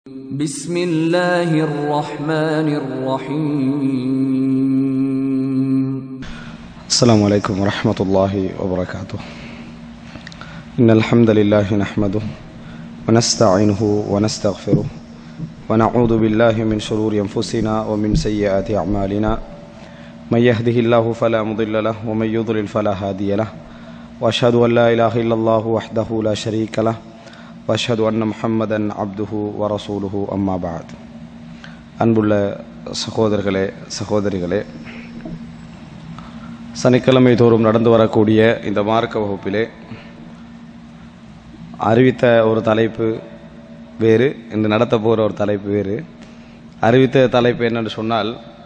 بسم الله الرحمن الرحيم السلام عليكم ورحمة الله وبركاته إن الحمد لله نحمده ونستعينه ونستغفره ونعوذ بالله من شرور أنفسنا ومن سيئات أعمالنا من يهده الله فلا مضل له ومن يضلل فلا هادي له وأشهد أن لا إله إلا الله وحده لا شريك له وأشهد أن محمدا عبده ورسوله أما بعد அன்புள்ள சகோதரர்களே சகோதரிகளே சனிக்கிழமை தோறும் நடந்து வரக்கூடிய இந்த மார்க்க வகுப்பிலே அறிவித்த ஒரு தலைப்பு வேறு இன்று நடத்த போகிற ஒரு தலைப்பு வேறு அறிவித்த தலைப்பு என்னன்னு சொன்னால்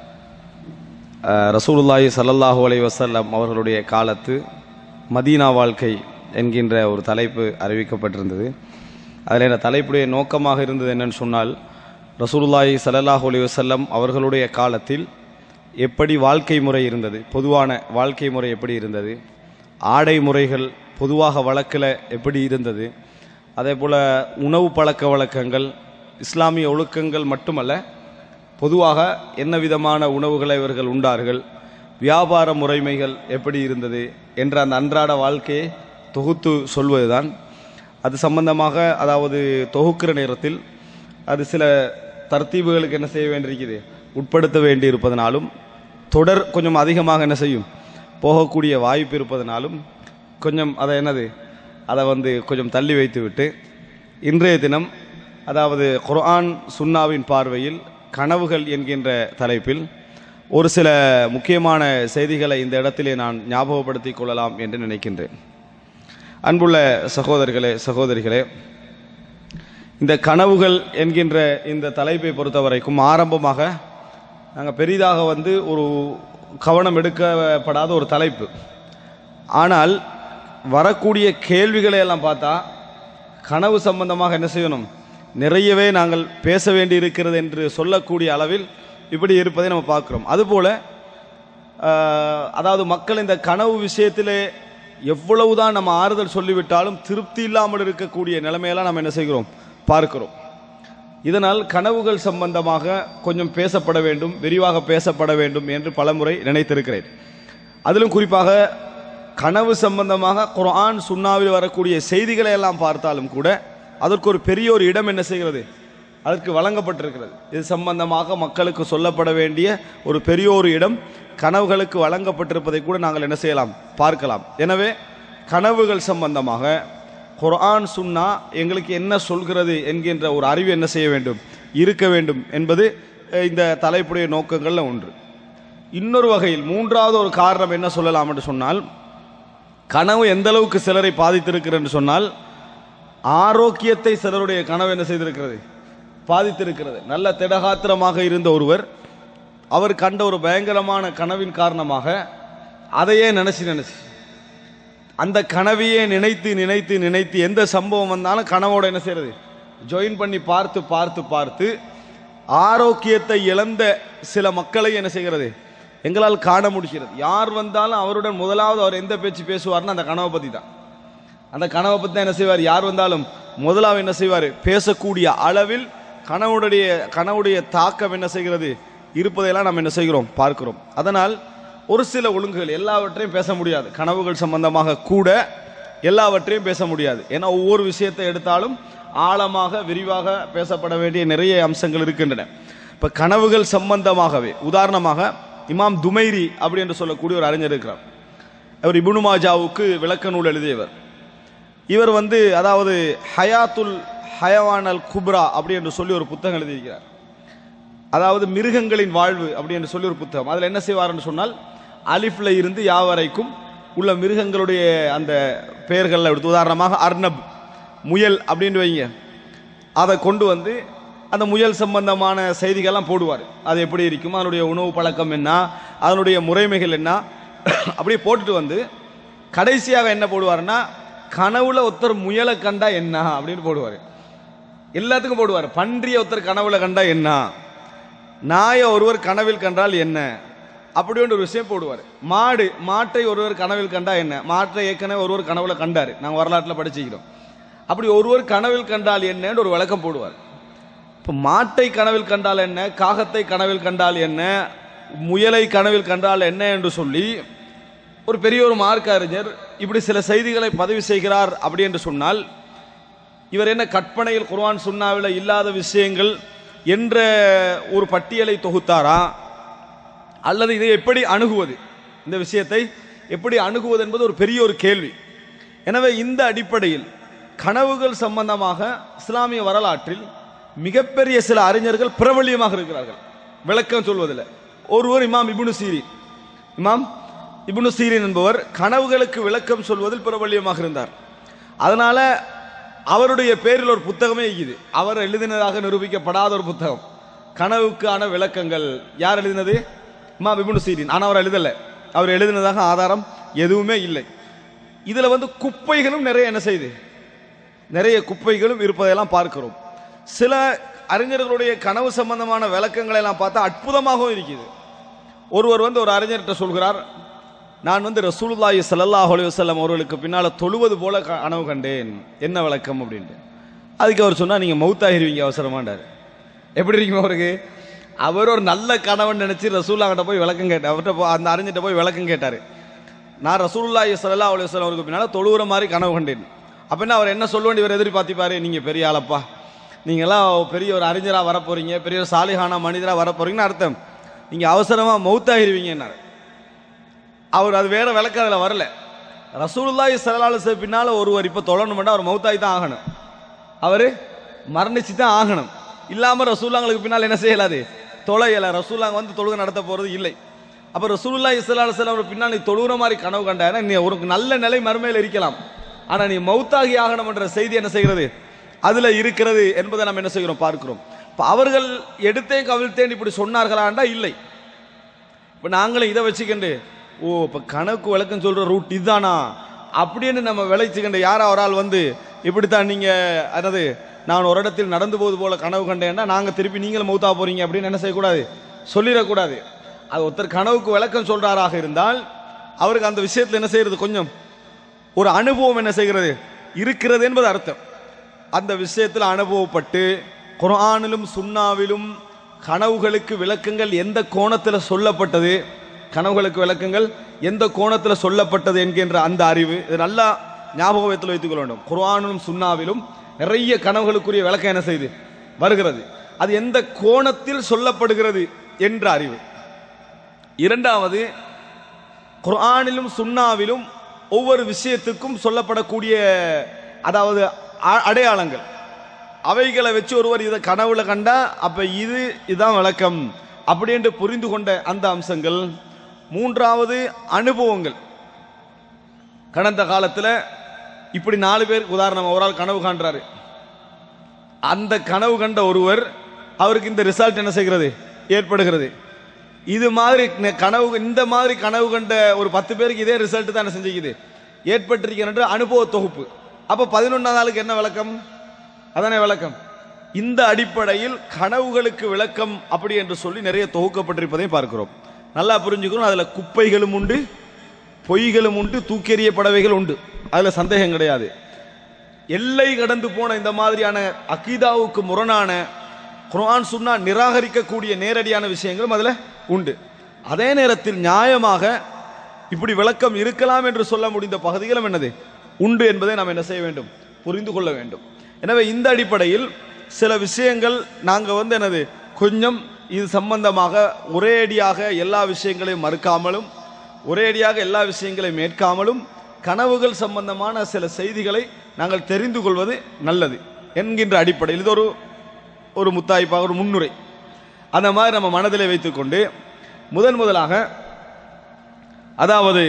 அஹ், ரசூலுல்லாஹி ஸல்லல்லாஹு அலைஹி வஸல்லம் அவர்களுடைய காலத்து மதீனா வாழ்க்கை என்கின்ற ஒரு தலைப்பு அறிவிக்கப்பட்டிருந்தது அதில் இந்த தலைப்புடைய நோக்கமாக இருந்தது என்னன்னு சொன்னால் ரசூலுல்லாஹி ஸல்லல்லாஹு அலைஹி வஸல்லம் அவர்களுடைய காலத்தில் எப்படி வாழ்க்கை முறை இருந்தது பொதுவான வாழ்க்கை முறை எப்படி இருந்தது ஆடை முறைகள் பொதுவாக வழக்கில் எப்படி இருந்தது அதே போல் உணவு பழக்க வழக்கங்கள் இஸ்லாமிய ஒழுக்கங்கள் மட்டுமல்ல பொதுவாக என்ன விதமான உணவுகளை இவர்கள் உண்டார்கள் வியாபார முறைமைகள் எப்படி இருந்தது என்ற அந்த அன்றாட வாழ்க்கையை தொகுத்து சொல்வதுதான் அது சம்பந்தமாக அதாவது தொகுக்கிற நேரத்தில் அது சில தர்த்தீபுகளுக்கு என்ன செய்ய வேண்டியிருக்குது உட்படுத்த வேண்டி இருப்பதனாலும் தொடர் கொஞ்சம் அதிகமாக என்ன செய்யும் போகக்கூடிய வாய்ப்பு இருப்பதனாலும் கொஞ்சம் அதை என்னது அதை வந்து கொஞ்சம் தள்ளி வைத்துவிட்டு இன்றைய தினம் அதாவது குர்ஆன் சுன்னாவின் பார்வையில் கனவுகள் என்கின்ற தலைப்பில் ஒரு சில முக்கியமான செய்திகளை இந்த இடத்திலே நான் ஞாபகப்படுத்திக் கொள்ளலாம் என்று நினைக்கின்றேன் அன்புள்ள சகோதரர்களே சகோதரிகளே இந்த கனவுகள் என்கின்ற இந்த தலைப்பை பொறுத்த வரைக்கும் ஆரம்பமாக நாங்கள் பெரிதாக வந்து ஒரு கவனம் எடுக்கப்படாத ஒரு தலைப்பு ஆனால் வரக்கூடிய கேள்விகளை எல்லாம் பார்த்தா கனவு சம்பந்தமாக என்ன செய்யணும் நிறையவே நாங்கள் பேச வேண்டி இருக்கிறது என்று சொல்லக்கூடிய அளவில் இப்படி இருப்பதை நம்ம பார்க்குறோம் அதுபோல ஆஹ், அதாவது மக்கள் இந்த கனவு விஷயத்திலே எவ்வளவுதான் நம்ம ஆறுதல் சொல்லிவிட்டாலும் திருப்தி இல்லாமல் இருக்கக்கூடிய நிலைமையெல்லாம் நம்ம என்ன செய்கிறோம் பார்க்கிறோம் இதனால் கனவுகள் சம்பந்தமாக கொஞ்சம் பேசப்பட வேண்டும் விரிவாக பேசப்பட வேண்டும் என்று பலமுறை நினைத்திருக்கிறேன் அதிலும் குறிப்பாக கனவு சம்பந்தமாக குர்ஆன் சுன்னாவில் வரக்கூடிய செய்திகளை எல்லாம் பார்த்தாலும் கூட அதற்கு ஒரு பெரிய ஒரு இடம் என்ன செய்கிறது அதற்கு வழங்கப்பட்டிருக்கிறது இது சம்பந்தமாக மக்களுக்கு சொல்லப்பட வேண்டிய ஒரு பெரிய ஒரு இடம் கனவுகளுக்கு வழங்கப்பட்டிருப்பதை கூட நாங்கள் என்ன செய்யலாம் பார்க்கலாம் எனவே கனவுகள் சம்பந்தமாக குர்ஆன் சுன்னா எங்களுக்கு என்ன சொல்கிறது என்கின்ற ஒரு அறிவு என்ன செய்ய வேண்டும் இருக்க வேண்டும் என்பது அஹ், இந்த தலைப்புடைய நோக்கங்கள்ல ஒன்று இன்னொரு வகையில் மூன்றாவது ஒரு காரணம் என்ன சொல்லலாம் என்று சொன்னால் கனவு எந்த அளவுக்கு சிலரை பாதித்திருக்கிறது என்று சொன்னால் ஆரோக்கியத்தை சிலருடைய கனவு என்ன செய்திருக்கிறது பாதித்திருக்கிறது நல்ல திடகாத்திரமாக இருந்த ஒருவர் அவர் கண்ட ஒரு பயங்கரமான கனவின் காரணமாக அதையே நினைச்சு நினைச்சு அந்த கனவையே நினைத்து நினைத்து நினைத்து எந்த சம்பவம் வந்தாலும் கனவோட என்ன செய்யறது ஜாயின் பண்ணி பார்த்து பார்த்து பார்த்து ஆரோக்கியத்தை இழந்த சில மக்களை என்ன செய்கிறது எங்களால் காண முடிகிறது யார் வந்தாலும் அவருடன் முதலாவது அவர் எந்த பேச்சு பேசுவார்னு அந்த கனவை பற்றி தான் அந்த கனவை பற்றி தான் என்ன செய்வார் யார் வந்தாலும் முதலாவது என்ன செய்வார் பேசக்கூடிய அளவில் கனவுடைய கனவுடைய தாக்கம் என்ன செய்கிறது இருப்பதையெல்லாம் நம்ம என்ன செய்கிறோம் பார்க்கிறோம் அதனால் ஒரு சில ஒழுங்குகள் எல்லாவற்றையும் பேச முடியாது கனவுகள் சம்பந்தமாக கூட எல்லாவற்றையும் பேச முடியாது ஏன்னா ஒவ்வொரு விஷயத்தை எடுத்தாலும் ஆழமாக விரிவாக பேசப்பட வேண்டிய நிறைய அம்சங்கள் இருக்கின்றன இப்போ கனவுகள் சம்பந்தமாகவே உதாரணமாக இமாம் துமைரி அப்படி என்று சொல்லக்கூடிய ஒரு அறிஞர் இருக்கிறார் அவர் இபுனு மாஜாவுக்கு விளக்க நூல் எழுதியவர் இவர் வந்து அதாவது ஹயாத்துல் ஹயவானல் குப்ரா அப்படி என்று சொல்லி ஒரு புத்தகம் எழுதியிருக்கிறார் அதாவது மிருகங்களின் வாழ்வு அப்படி என்று சொல்லி ஒரு புத்தகம் அதில் என்ன செய்வார்னு சொன்னால் அலிஃப்ல இருந்து யா வரைக்கும் உள்ள மிருகங்களுடைய அந்த பெயர்களில் எடுத்து உதாரணமாக அர்னப் முயல் அப்படின்னு வைங்க அதை கொண்டு வந்து அந்த முயல் சம்பந்தமான செய்திகள்லாம் போடுவார் அது எப்படி இருக்கும் அதனுடைய உணவு பழக்கம் என்ன அதனுடைய முறைமைகள் என்ன அப்படியே போட்டுட்டு வந்து கடைசியாக என்ன போடுவார்னா கனவுல ஒருத்தர் முயலை கண்டா என்ன அப்படின்னு போடுவார் எல்லாத்துக்கும் போடுவார் பன்றிய ஒருத்தர் கனவுல கண்டா என்ன நாயை ஒருவர் கனவில் கண்டால் என்ன அப்படி ஒரு விஷயம் போடுவார் மாடு மாட்டை ஒருவர் கனவில் கண்டா என்ன மாட்டை ஏற்கனவே ஒருவர் கனவுல கண்டாரு நாங்கள் வரலாற்றில் படிச்சுக்கிறோம் அப்படி ஒருவர் கனவில் கண்டால் என்னன்னு ஒரு விளக்கம் போடுவார் இப்போ மாட்டை கனவில் கண்டால் என்ன காகத்தை கனவில் கண்டால் என்ன முயலை கனவில் கண்டால் என்ன என்று சொல்லி ஒரு பெரிய ஒரு மார்க்க அறிஞர் இப்படி சில செய்திகளை பதிவு செய்கிறார் அப்படி என்று சொன்னால் இவர் என்ன கற்பனையில் குர்ஆன் சுன்னாவில் இல்லாத விஷயங்கள் என்ற ஒரு பட்டியலை தொகுத்தாரா அல்லது இதை எப்படி அணுகுவது இந்த விஷயத்தை எப்படி அணுகுவது என்பது ஒரு பெரிய ஒரு கேள்வி எனவே இந்த அடிப்படையில் கனவுகள் சம்பந்தமாக இஸ்லாமிய வரலாற்றில் மிகப்பெரிய சில அறிஞர்கள் பிரபல்யமாக இருக்கிறார்கள் விளக்கம் சொல்வதில் ஒருவர் இமாம் இப்னு சீரின் இமாம் இப்னு சீரின் என்பவர் கனவுகளுக்கு விளக்கம் சொல்வதில் பிரபல்யமாக இருந்தார் அதனால அவருடைய பேரில் ஒரு புத்தகமே இருக்குது அவர் எழுதினதாக நிரூபிக்கப்படாத ஒரு புத்தகம் கனவுக்கான விளக்கங்கள் யார் எழுதினது இமாம் இப்னு சீரின் ஆனால் அவர் எழுதலை அவர் எழுதினதாக ஆதாரம் எதுவுமே இல்லை இதில் வந்து குப்பைகளும் நிறைய என்ன செய்யுது நிறைய குப்பைகளும் இருப்பதையெல்லாம் பார்க்கிறோம் சில அறிஞர்களுடைய கனவு சம்பந்தமான விளக்கங்களை எல்லாம் பார்த்தா அற்புதமாகவும் இருக்குது ஒருவர் வந்து ஒரு அறிஞர்கிட்ட சொல்கிறார் நான் வந்து ரசூலுல்லாஹி ஸல்லல்லாஹு அலைஹி வஸல்லம் அவர்களுக்கு பின்னால் தொழுவது போல க- கனவு கண்டேன் என்ன விளக்கம் அப்படின்ட்டு அதுக்கு அவர் சொன்னா நீங்க மௌத்தாகிருவீங்க அவசரமாண்டார் எப்படி இருக்கீங்க அவருக்கு அவர் ஒரு நல்ல கணவன் நினைச்சு ரசூல்லா கிட்ட போய் விளக்கம் கேட்டார் அவர்கிட்ட போ- அந்த அறிஞர்கிட்ட போய் விளக்கம் கேட்டார் நான் ரசூலுல்லாஹி ஸல்லல்லாஹு அலைஹி வஸல்லம் அவருக்கு பின்னால் தொழுகிற மாதிரி கனவு கண்டேன் அப்ப என்ன அவர் என்ன சொல்ல வேண்டியவர் எதிர்பார்த்திப்பாரு நீங்க பெரிய ஆளப்பா நீங்கெல்லாம் பெரிய ஒரு அறிஞரா வரப்போறீங்க பெரிய ஒரு சாலிஹான மனிதரா வரப்போறீங்கன்னு அர்த்தம் நீங்க அவசரமா மௌத்தாகிருவீங்கன்னாரு அவர் அது வேற விளக்கம் அதில் வரல ரசூலுல்லாஹி ஸல்லல்லாஹு அலைஹி வஸல்லம் பின்னால ஒருவர் இப்போ தொழணும்னா அவர் மௌத்தாகி தான் ஆகணும் அவர் மரணிச்சு தான் ஆகணும் இல்லாம ரசூல்லாங்களுக்கு பின்னால் என்ன செய்யலாது தொலையல ரசூல்லாங்க வந்து தொழுகை நடத்த போறது இல்லை அப்ப ரசூலுல்லாஹி ஸல்லல்லாஹு அலைஹி வஸல்லம் பின்னால் நீ தொழுகிற மாதிரி கனவு கண்டானா நீ உனக்கு நல்ல நிலை மறுமையில் இருக்கலாம் ஆனா நீ மௌத்தாகி ஆகணும் என்ற செய்தி என்ன செய்கிறது அதுல இருக்கிறது என்பதை நம்ம என்ன செய்கிறோம் பார்க்கிறோம் இப்ப அவர்கள் எடுத்தேன் கவிழ்த்தேன் இப்படி சொன்னார்களாண்டா இல்லை இப்போ நாங்களும் இதை வச்சுக்கண்டு ஓ இப்போ கணக்கு விளக்கம் சொல்கிற ரூட் இதுதானா அப்படின்னு நம்ம விளைச்சிக்கண்டு யாரா ஒரு ஆள் வந்து இப்படித்தான் நீங்கள் அதாவது நான் ஒரு இடத்தில் நடந்து போவது போல கனவு கண்டேன்னா நாங்கள் திருப்பி நீங்களும் மௌத்தா போறீங்க அப்படின்னு என்ன செய்யக்கூடாது சொல்லிடக்கூடாது அது ஒருத்தர் கனவுக்கு விளக்கம் சொல்றாராக இருந்தால் அவருக்கு அந்த விஷயத்தில் என்ன செய்யறது கொஞ்சம் ஒரு அனுபவம் என்ன செய்கிறது இருக்கிறது என்பது அர்த்தம் அந்த விஷயத்தில் அனுபவப்பட்டு குர்ஆனிலும் சுன்னாவிலும் கனவுகளுக்கு விளக்கங்கள் எந்த கோணத்தில் சொல்லப்பட்டது கனவுகளுக்கு விளக்கங்கள் எந்த கோணத்தில் சொல்லப்பட்டது என்கின்ற அந்த அறிவு இது நல்லா ஞாபகத்தில் வைத்துக் கொள்ள வேண்டும் குர்ஆனிலும் சுன்னாவிலும் நிறைய கனவுகளுக்குரிய விளக்கம் என்ன செய்யுது வருகிறது அது எந்த கோணத்தில் சொல்லப்படுகிறது என்ற அறிவு இரண்டாவது குர்ஆனிலும் சுன்னாவிலும் ஒவ்வொரு விஷயத்துக்கும் சொல்லப்படக்கூடிய அதாவது அ- அடையாளங்கள் அவைகளை வச்சு ஒருவர் இதை கனவுல கண்டா அப்ப இது இதுதான் விளக்கம் அப்படின்ட்டு புரிந்து கொண்ட அந்த அம்சங்கள் மூன்றாவது அனுபவங்கள் கடந்த காலத்துல இப்படி நாலு பேர் உதாரணம் ஒரு ஆள் கனவு காண்றாரு அந்த கனவு கண்ட ஒருவர் அவருக்கு இந்த ரிசல்ட் என்ன செய்கிறது ஏற்படுகிறது இது மாதிரி நெ- கனவு இந்த மாதிரி கனவு கண்ட ஒரு பத்து பேருக்கு இதே ரிசல்ட் தான் என்ன செஞ்சுக்குது ஏற்பட்டிருக்கின்ற அனுபவ தொகுப்பு அப்ப பதினொன்றாம் நாளுக்கு என்ன விளக்கம் அதானே விளக்கம் இந்த அடிப்படையில் கனவுகளுக்கு விளக்கம் அப்படி என்று சொல்லி நிறைய தொகுக்கப்பட்டிருப்பதையும் பார்க்கிறோம் நல்லா புரிஞ்சுக்கணும் அதுல குப்பைகளும் உண்டு பொய்களும் உண்டு தூக்கி எறியப்படவைகள் உண்டு அதுல சந்தேகம் கிடையாது எல்லை கடந்து போன இந்த மாதிரியான அகீதாவுக்கு முரணான குர்ஆன் சுன்னா நிராகரிக்கக்கூடிய நேரடியான விஷயங்களும் அதுல உண்டு அதே நேரத்தில் நியாயமாக இப்படி விளக்கம் இருக்கலாம் என்று சொல்ல முடிந்த பகுதிகளும் என்னது உண்டு என்பதை நாம் என்ன செய்ய வேண்டும் புரிந்து கொள்ள வேண்டும் எனவே இந்த அடிப்படையில் சில விஷயங்கள் நாங்க வந்து என்னது கொஞ்சம் இது சம்பந்தமாக ஒரேடியாக எல்லா விஷயங்களையும் மறுக்காமலும் ஒரேடியாக எல்லா விஷயங்களையும் ஏற்காமலும் கனவுகள் சம்பந்தமான சில செய்திகளை நாங்கள் தெரிந்து கொள்வது நல்லது என்கின்ற அடிப்படையில் இது ஒரு ஒரு முத்தாய்ப்பாக ஒரு முன்னுரை அந்த மாதிரி நம்ம மனதிலே வைத்துக்கொண்டு முதன் முதலாக அதாவது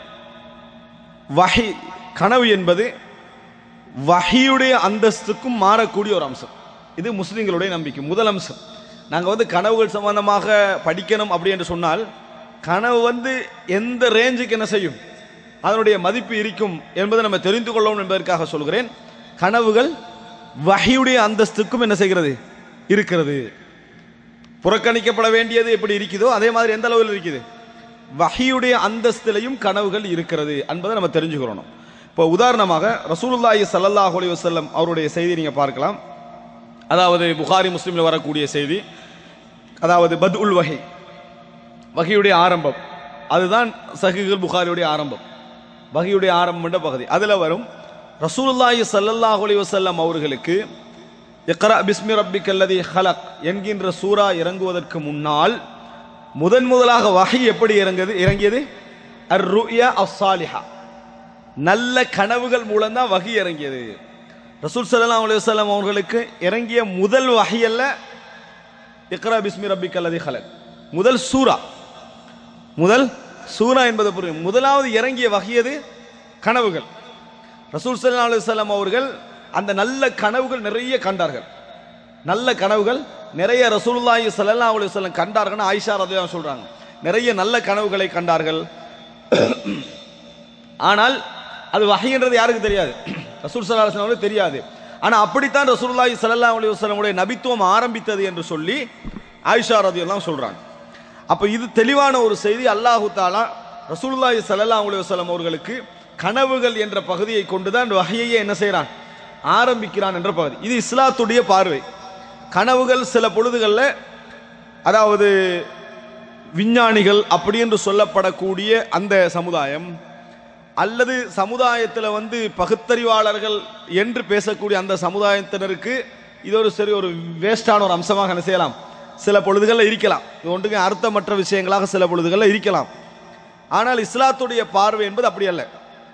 வஹி கனவு என்பது வஹியுடைய அந்தஸ்துக்கும் மாறக்கூடிய ஒரு அம்சம் இது முஸ்லிம்களுடைய நம்பிக்கை முதல் அம்சம் நாங்கள் வந்து கனவுகள் சம்பந்தமாக படிக்கணும் அப்படி என்று சொன்னால் கனவு வந்து எந்த ரேஞ்சுக்கு என்ன செய்யும் அதனுடைய மதிப்பு இருக்கும் என்பதை நம்ம தெரிந்து கொள்ளவும் என்பதற்காக சொல்கிறேன் கனவுகள் வஹியுடைய அந்தஸ்துக்கும் என்ன செய்கிறது இருக்கிறது புறக்கணிக்கப்பட வேண்டியது எப்படி இருக்குதோ அதே மாதிரி எந்த அளவில் இருக்குது வஹியுடைய அந்தஸ்திலையும் கனவுகள் இருக்கிறது என்பதை நம்ம தெரிஞ்சுக்கிறோம் இப்போ உதாரணமாக ரசூலுல்லாஹி ஸல்லல்லாஹு அலைஹி வஸல்லம் அவருடைய செய்தி நீங்க பார்க்கலாம் அதாவது புகாரி முஸ்லீமில் வரக்கூடிய செய்தி அதாவது பத் உல் வகை வகையுடைய ஆரம்பம் அதுதான் சஹிகுல் புகாரியுடைய ஆரம்பம் வகையுடைய ஆரம்பம் என்ற பகுதி அதில் வரும் ரசூலுல்லாஹி ஸல்லல்லாஹு அலைஹி வஸல்லம் அவர்களுக்கு இக்ரா பிஸ்மி ரப்பிக் அல்லதி ஹலக் என்கின்ற சூரா இறங்குவதற்கு முன்னால் முதன் முதலாக வகை எப்படி இறங்குது இறங்கியது அர் ருயா அஸ்ஸாலிஹா நல்ல கனவுகள் மூலம்தான் வகை இறங்கியது ரசூல் ஸல்லல்லாஹு அலைஹி வஸல்லம் அவர்களுக்கு இறங்கிய முதல் வகை அல்ல இக்ரா பிஸ்மி ரப்பிக் அல்லதி ஹலக் முதல் சூரா முதல் சூரா என்பது புரியும் முதலாவது இறங்கிய வகையது கனவுகள் ரசூல் ஸல்லல்லாஹு அலைஹி வஸல்லம் அவர்கள் அந்த நல்ல கனவுகள் நிறைய கண்டார்கள் நல்ல கனவுகள் நிறைய ரசூலுல்லாஹி ஸல்லல்லாஹு அலைஹி வஸல்லம் கண்டார்கள்னு ஆயிஷா ரலியல்லாஹு சொல்றாங்க நிறைய நல்ல கனவுகளை கண்டார்கள் ஆனால் அது வகைன்றது யாருக்கு தெரியாது ரசூல் ஸல்லல்லாஹு அலைஹி வஸல்லம் தெரியாது ஆனா அப்படித்தான் ரசூலுல்லாஹி ஸல்லல்லாஹு அலைஹி வஸல்லமுடைய நபித்துவம் ஆரம்பித்தது என்று சொல்லி ஆயிஷா ரலியல்லாஹு சொல்றாங்க அப்ப இது தெளிவான ஒரு செய்தி அல்லாஹு தாலா ரசூலுல்லாஹி ஸல்லல்லாஹு அலைஹி வஸல்லம் அவர்களுக்கு கனவுகள் என்ற பகுதியை கொண்டுதான் வகையையே என்ன செய்றான் ஆரம்பிக்கிறான் என்ற பகுதி இது இஸ்லாத்துடைய பார்வை கனவுகள் சில பொழுதுகளில் அதாவது விஞ்ஞானிகள் அப்படி என்று சொல்லப்படக்கூடிய அந்த சமுதாயம் அல்லது சமுதாயத்தில் வந்து பகுத்தறிவாளர்கள் என்று பேசக்கூடிய அந்த சமுதாயத்தினருக்கு இது ஒரு சரி ஒரு வேஸ்டான ஒரு அம்சமாக என்ன செய்யலாம் சில பொழுதுகளில் இருக்கலாம் இது ஒன்றுக்கு அர்த்தமற்ற விஷயங்களாக சில பொழுதுகளில் இருக்கலாம் ஆனால் இஸ்லாத்துடைய பார்வை என்பது அப்படி அல்ல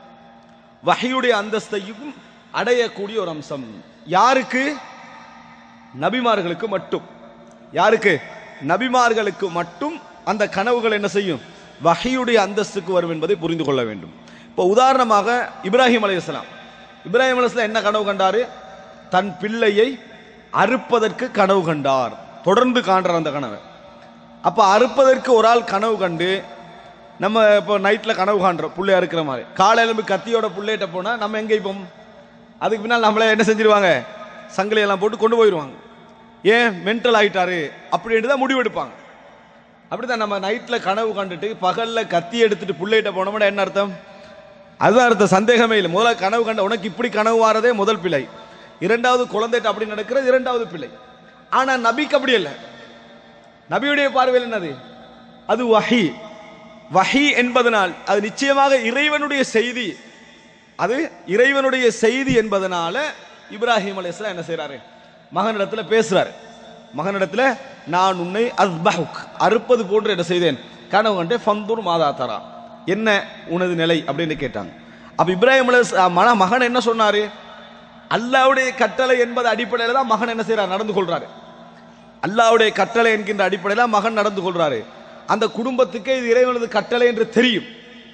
வகையுடைய அந்தஸ்தையும் அடையக்கூடிய ஒரு அம்சம் யாருக்கு நபிமார்களுக்கு மட்டும் யாருக்கு நபிமார்களுக்கு மட்டும் அந்த கனவுகள் என்ன செய்யும் வகையுடைய அந்தஸ்துக்கு வரும் என்பதை புரிந்து கொள்ள வேண்டும் இப்போ உதாரணமாக இப்ராஹிம் அலையாம் இப்ராஹிம் அலையாம் என்ன கனவு கண்டாரு தன் பிள்ளையை அறுப்பதற்கு கனவு கண்டார் தொடர்ந்து காண்றார் அந்த கனவை அப்ப அறுப்பதற்கு ஒரு ஆள் கனவு கண்டு நம்ம இப்போ நைட்டில் கனவு காண்றோம் புள்ளையா இருக்கிற மாதிரி காலையில எழும்பி கத்தியோட புள்ளையிட்ட போனால் நம்ம எங்கே இப்போ அதுக்கு பின்னால் நம்மளே என்ன செஞ்சிருவாங்க சங்கிலி எல்லாம் போட்டு கொண்டு போயிடுவாங்க ஏன் மென்டல் ஆயிட்டாரு அப்படின்ட்டு தான் முடிவெடுப்பாங்க அப்படிதான் நம்ம நைட்டில் கனவு கண்டுட்டு பகலில் கத்தி எடுத்துட்டு புள்ளையிட்ட போனோம்னா என்ன அர்த்தம் அதுதான் அர்த்தம் சந்தேகமே இல்லை முதல்ல கனவு கண்ட உனக்கு இப்படி கனவு வாரதே முதல் பிள்ளை இரண்டாவது குழந்தைட்ட அப்படி நடக்கிறது இரண்டாவது பிள்ளை ஆனா நபிக்கு அப்படி இல்லை நபியுடைய பார்வையில் என்னது அது வஹி வஹி என்பதனால் அது நிச்சயமாக இறைவனுடைய செய்தி அது இறைவனுடைய செய்தி என்பதனால இப்ராஹிம் அலைஹிஸ்ஸலாம் என்ன செய்றாரு மகனிடத்துல பேசுறாரு மகனிடத்துல நான் உன்னை அஸ்பஹுக் அறுப்பது போன்று என்ன செய்தேன் கனவு கண்டே ஃபந்தூர் மாதா தரா என்ன உனது நிலை அப்படின்னு கேட்டாங்க அப்ப இப்ராஹிம் அலைஹிஸ் மன மகன் என்ன சொன்னாரு அல்லாவுடைய கட்டளை என்பது அடிப்படையில் தான் மகன் என்ன செய்றார் நடந்து கொள்றாரு அல்லாவுடைய கட்டளை என்கின்ற அடிப்படையில் மகன் நடந்து கொள்றாரு அந்த குடும்பத்துக்கே இது இறைவனது கட்டளை என்று தெரியும்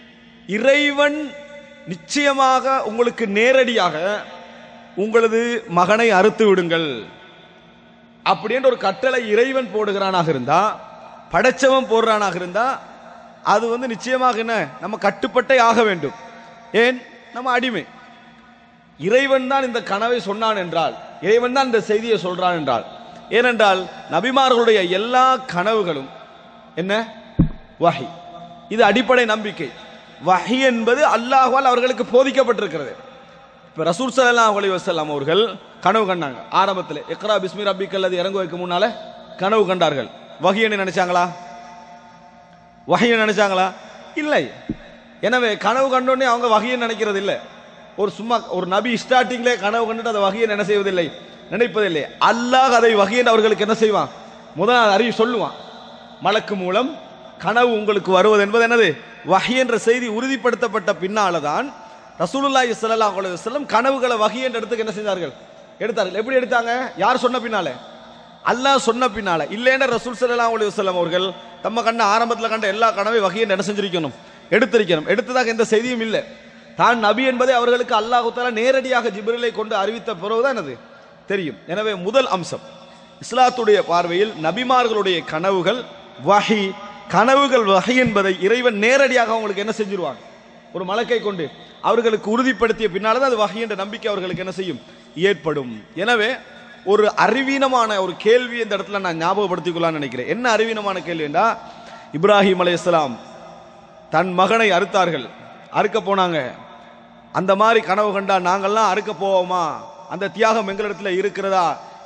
இறைவன் நிச்சயமாக உங்களுக்கு நேரடியாக உங்களது மகனை அறுத்து விடுங்கள் அப்படின்ற ஒரு கட்டளை இறைவன் போடுகிறானாக இருந்தா படைச்சவன் போடுறானாக இருந்தா அது வந்து நிச்சயமாக என்ன நம்ம கட்டுப்பட்டே ஆக வேண்டும் ஏன் நம்ம அடிமை இறைவன் தான் இந்த கனவை சொன்னான் என்றால் இறைவன் தான் இந்த செய்தியை சொல்றான் என்றால் ஏனென்றால் நபிமார்களுடைய எல்லா கனவுகளும் என்ன வஹி இது அடிப்படை நம்பிக்கை வஹி என்பது அல்லாஹ்வால் அவர்களுக்கு போதிக்கப்பட்டிருக்கிறது இப்போ ரசூல் ஸல்லல்லாஹு அலைஹி வஸல்லம் அவர்கள் கனவு கண்டாங்க ஆரம்பத்தில் இக்ரா பிஸ்மி ரப்பிக்கல் அது இறங்குவதற்கு முன்னால கனவு கண்டார்கள் வஹின்னு நினைச்சாங்களா வகையை நினைச்சாங்களா இல்லை எனவே கனவு கண்டோடனே அவங்க வகையை நினைக்கிறது இல்லை ஒரு சும்மா ஒரு நபி ஸ்டார்டிங்லே கனவு கண்டுட்டு அதை வகையை என்ன செய்வதில்லை நினைப்பதில்லை அல்லாஹ் அதை வகையை அவர்களுக்கு என்ன செய்வான் முதல் அறிவு சொல்லுவான் மலக்கு மூலம் கனவு உங்களுக்கு வருவது என்பது என்னது வகை என்ற செய்தி உறுதிப்படுத்தப்பட்ட பின்னால தான் ரசூலுல்லாஹி ஸல்லல்லாஹு அலைஹி வஸல்லம் கனவுகளை வகை என்ற இடத்துக்கு என்ன செஞ்சார்கள் எடுத்தார்கள் எப்படி எடுத்தாங்க யார் சொன்ன பின்னாலே அல்லாஹ் சொன்ன பின்னால இல்லைன்னா ரசூல் ஸல்லல்லாஹு அலைஹி வஸல்லம் அவர்கள் தம்ம கண்ட ஆரம்பத்தில் கண்ட எல்லா கனவை வகையை என்ன செஞ்சிருக்கணும் எடுத்திருக்கணும் எடுத்ததாக எந்த செய்தியும் இல்லை தான் நபி என்பதை அவர்களுக்கு அல்லாஹு தஆலா நேரடியாக ஜிப்ரிலை கொண்டு அறிவித்த பிறகுதான் என்னது தெரியும் எனவே முதல் அம்சம் இஸ்லாத்துடைய பார்வையில் நபிமார்களுடைய கனவுகள் வஹி கனவுகள் வஹி என்பதை இறைவன் நேரடியாக அவங்களுக்கு என்ன செஞ்சிருவாங்க ஒரு மலக்கை கொண்டு அவர்களுக்கு உறுதிப்படுத்திய பின்னால தான் அது வஹி என்ற நம்பிக்கை அவர்களுக்கு என்ன செய்யும் ஏற்படும் எனவே ஒரு அறிவீனமான ஒரு கேள்வி இந்த இடத்துல நான் ஞாபகப்படுத்திக் கொள்ளலாம்னு நினைக்கிறேன் என்ன அறிவீனமான கேள்விண்டா இப்ராஹிம் அலைஹிஸ்ஸலாம் தன் மகனை அறுத்தார்கள் அறுக்க போனாங்க அந்த மாதிரி கனவு கண்டா நாங்கள்லாம் அறுக்க போவோமா அந்த தியாகம் எங்களிடத்துல இருக்கிறதா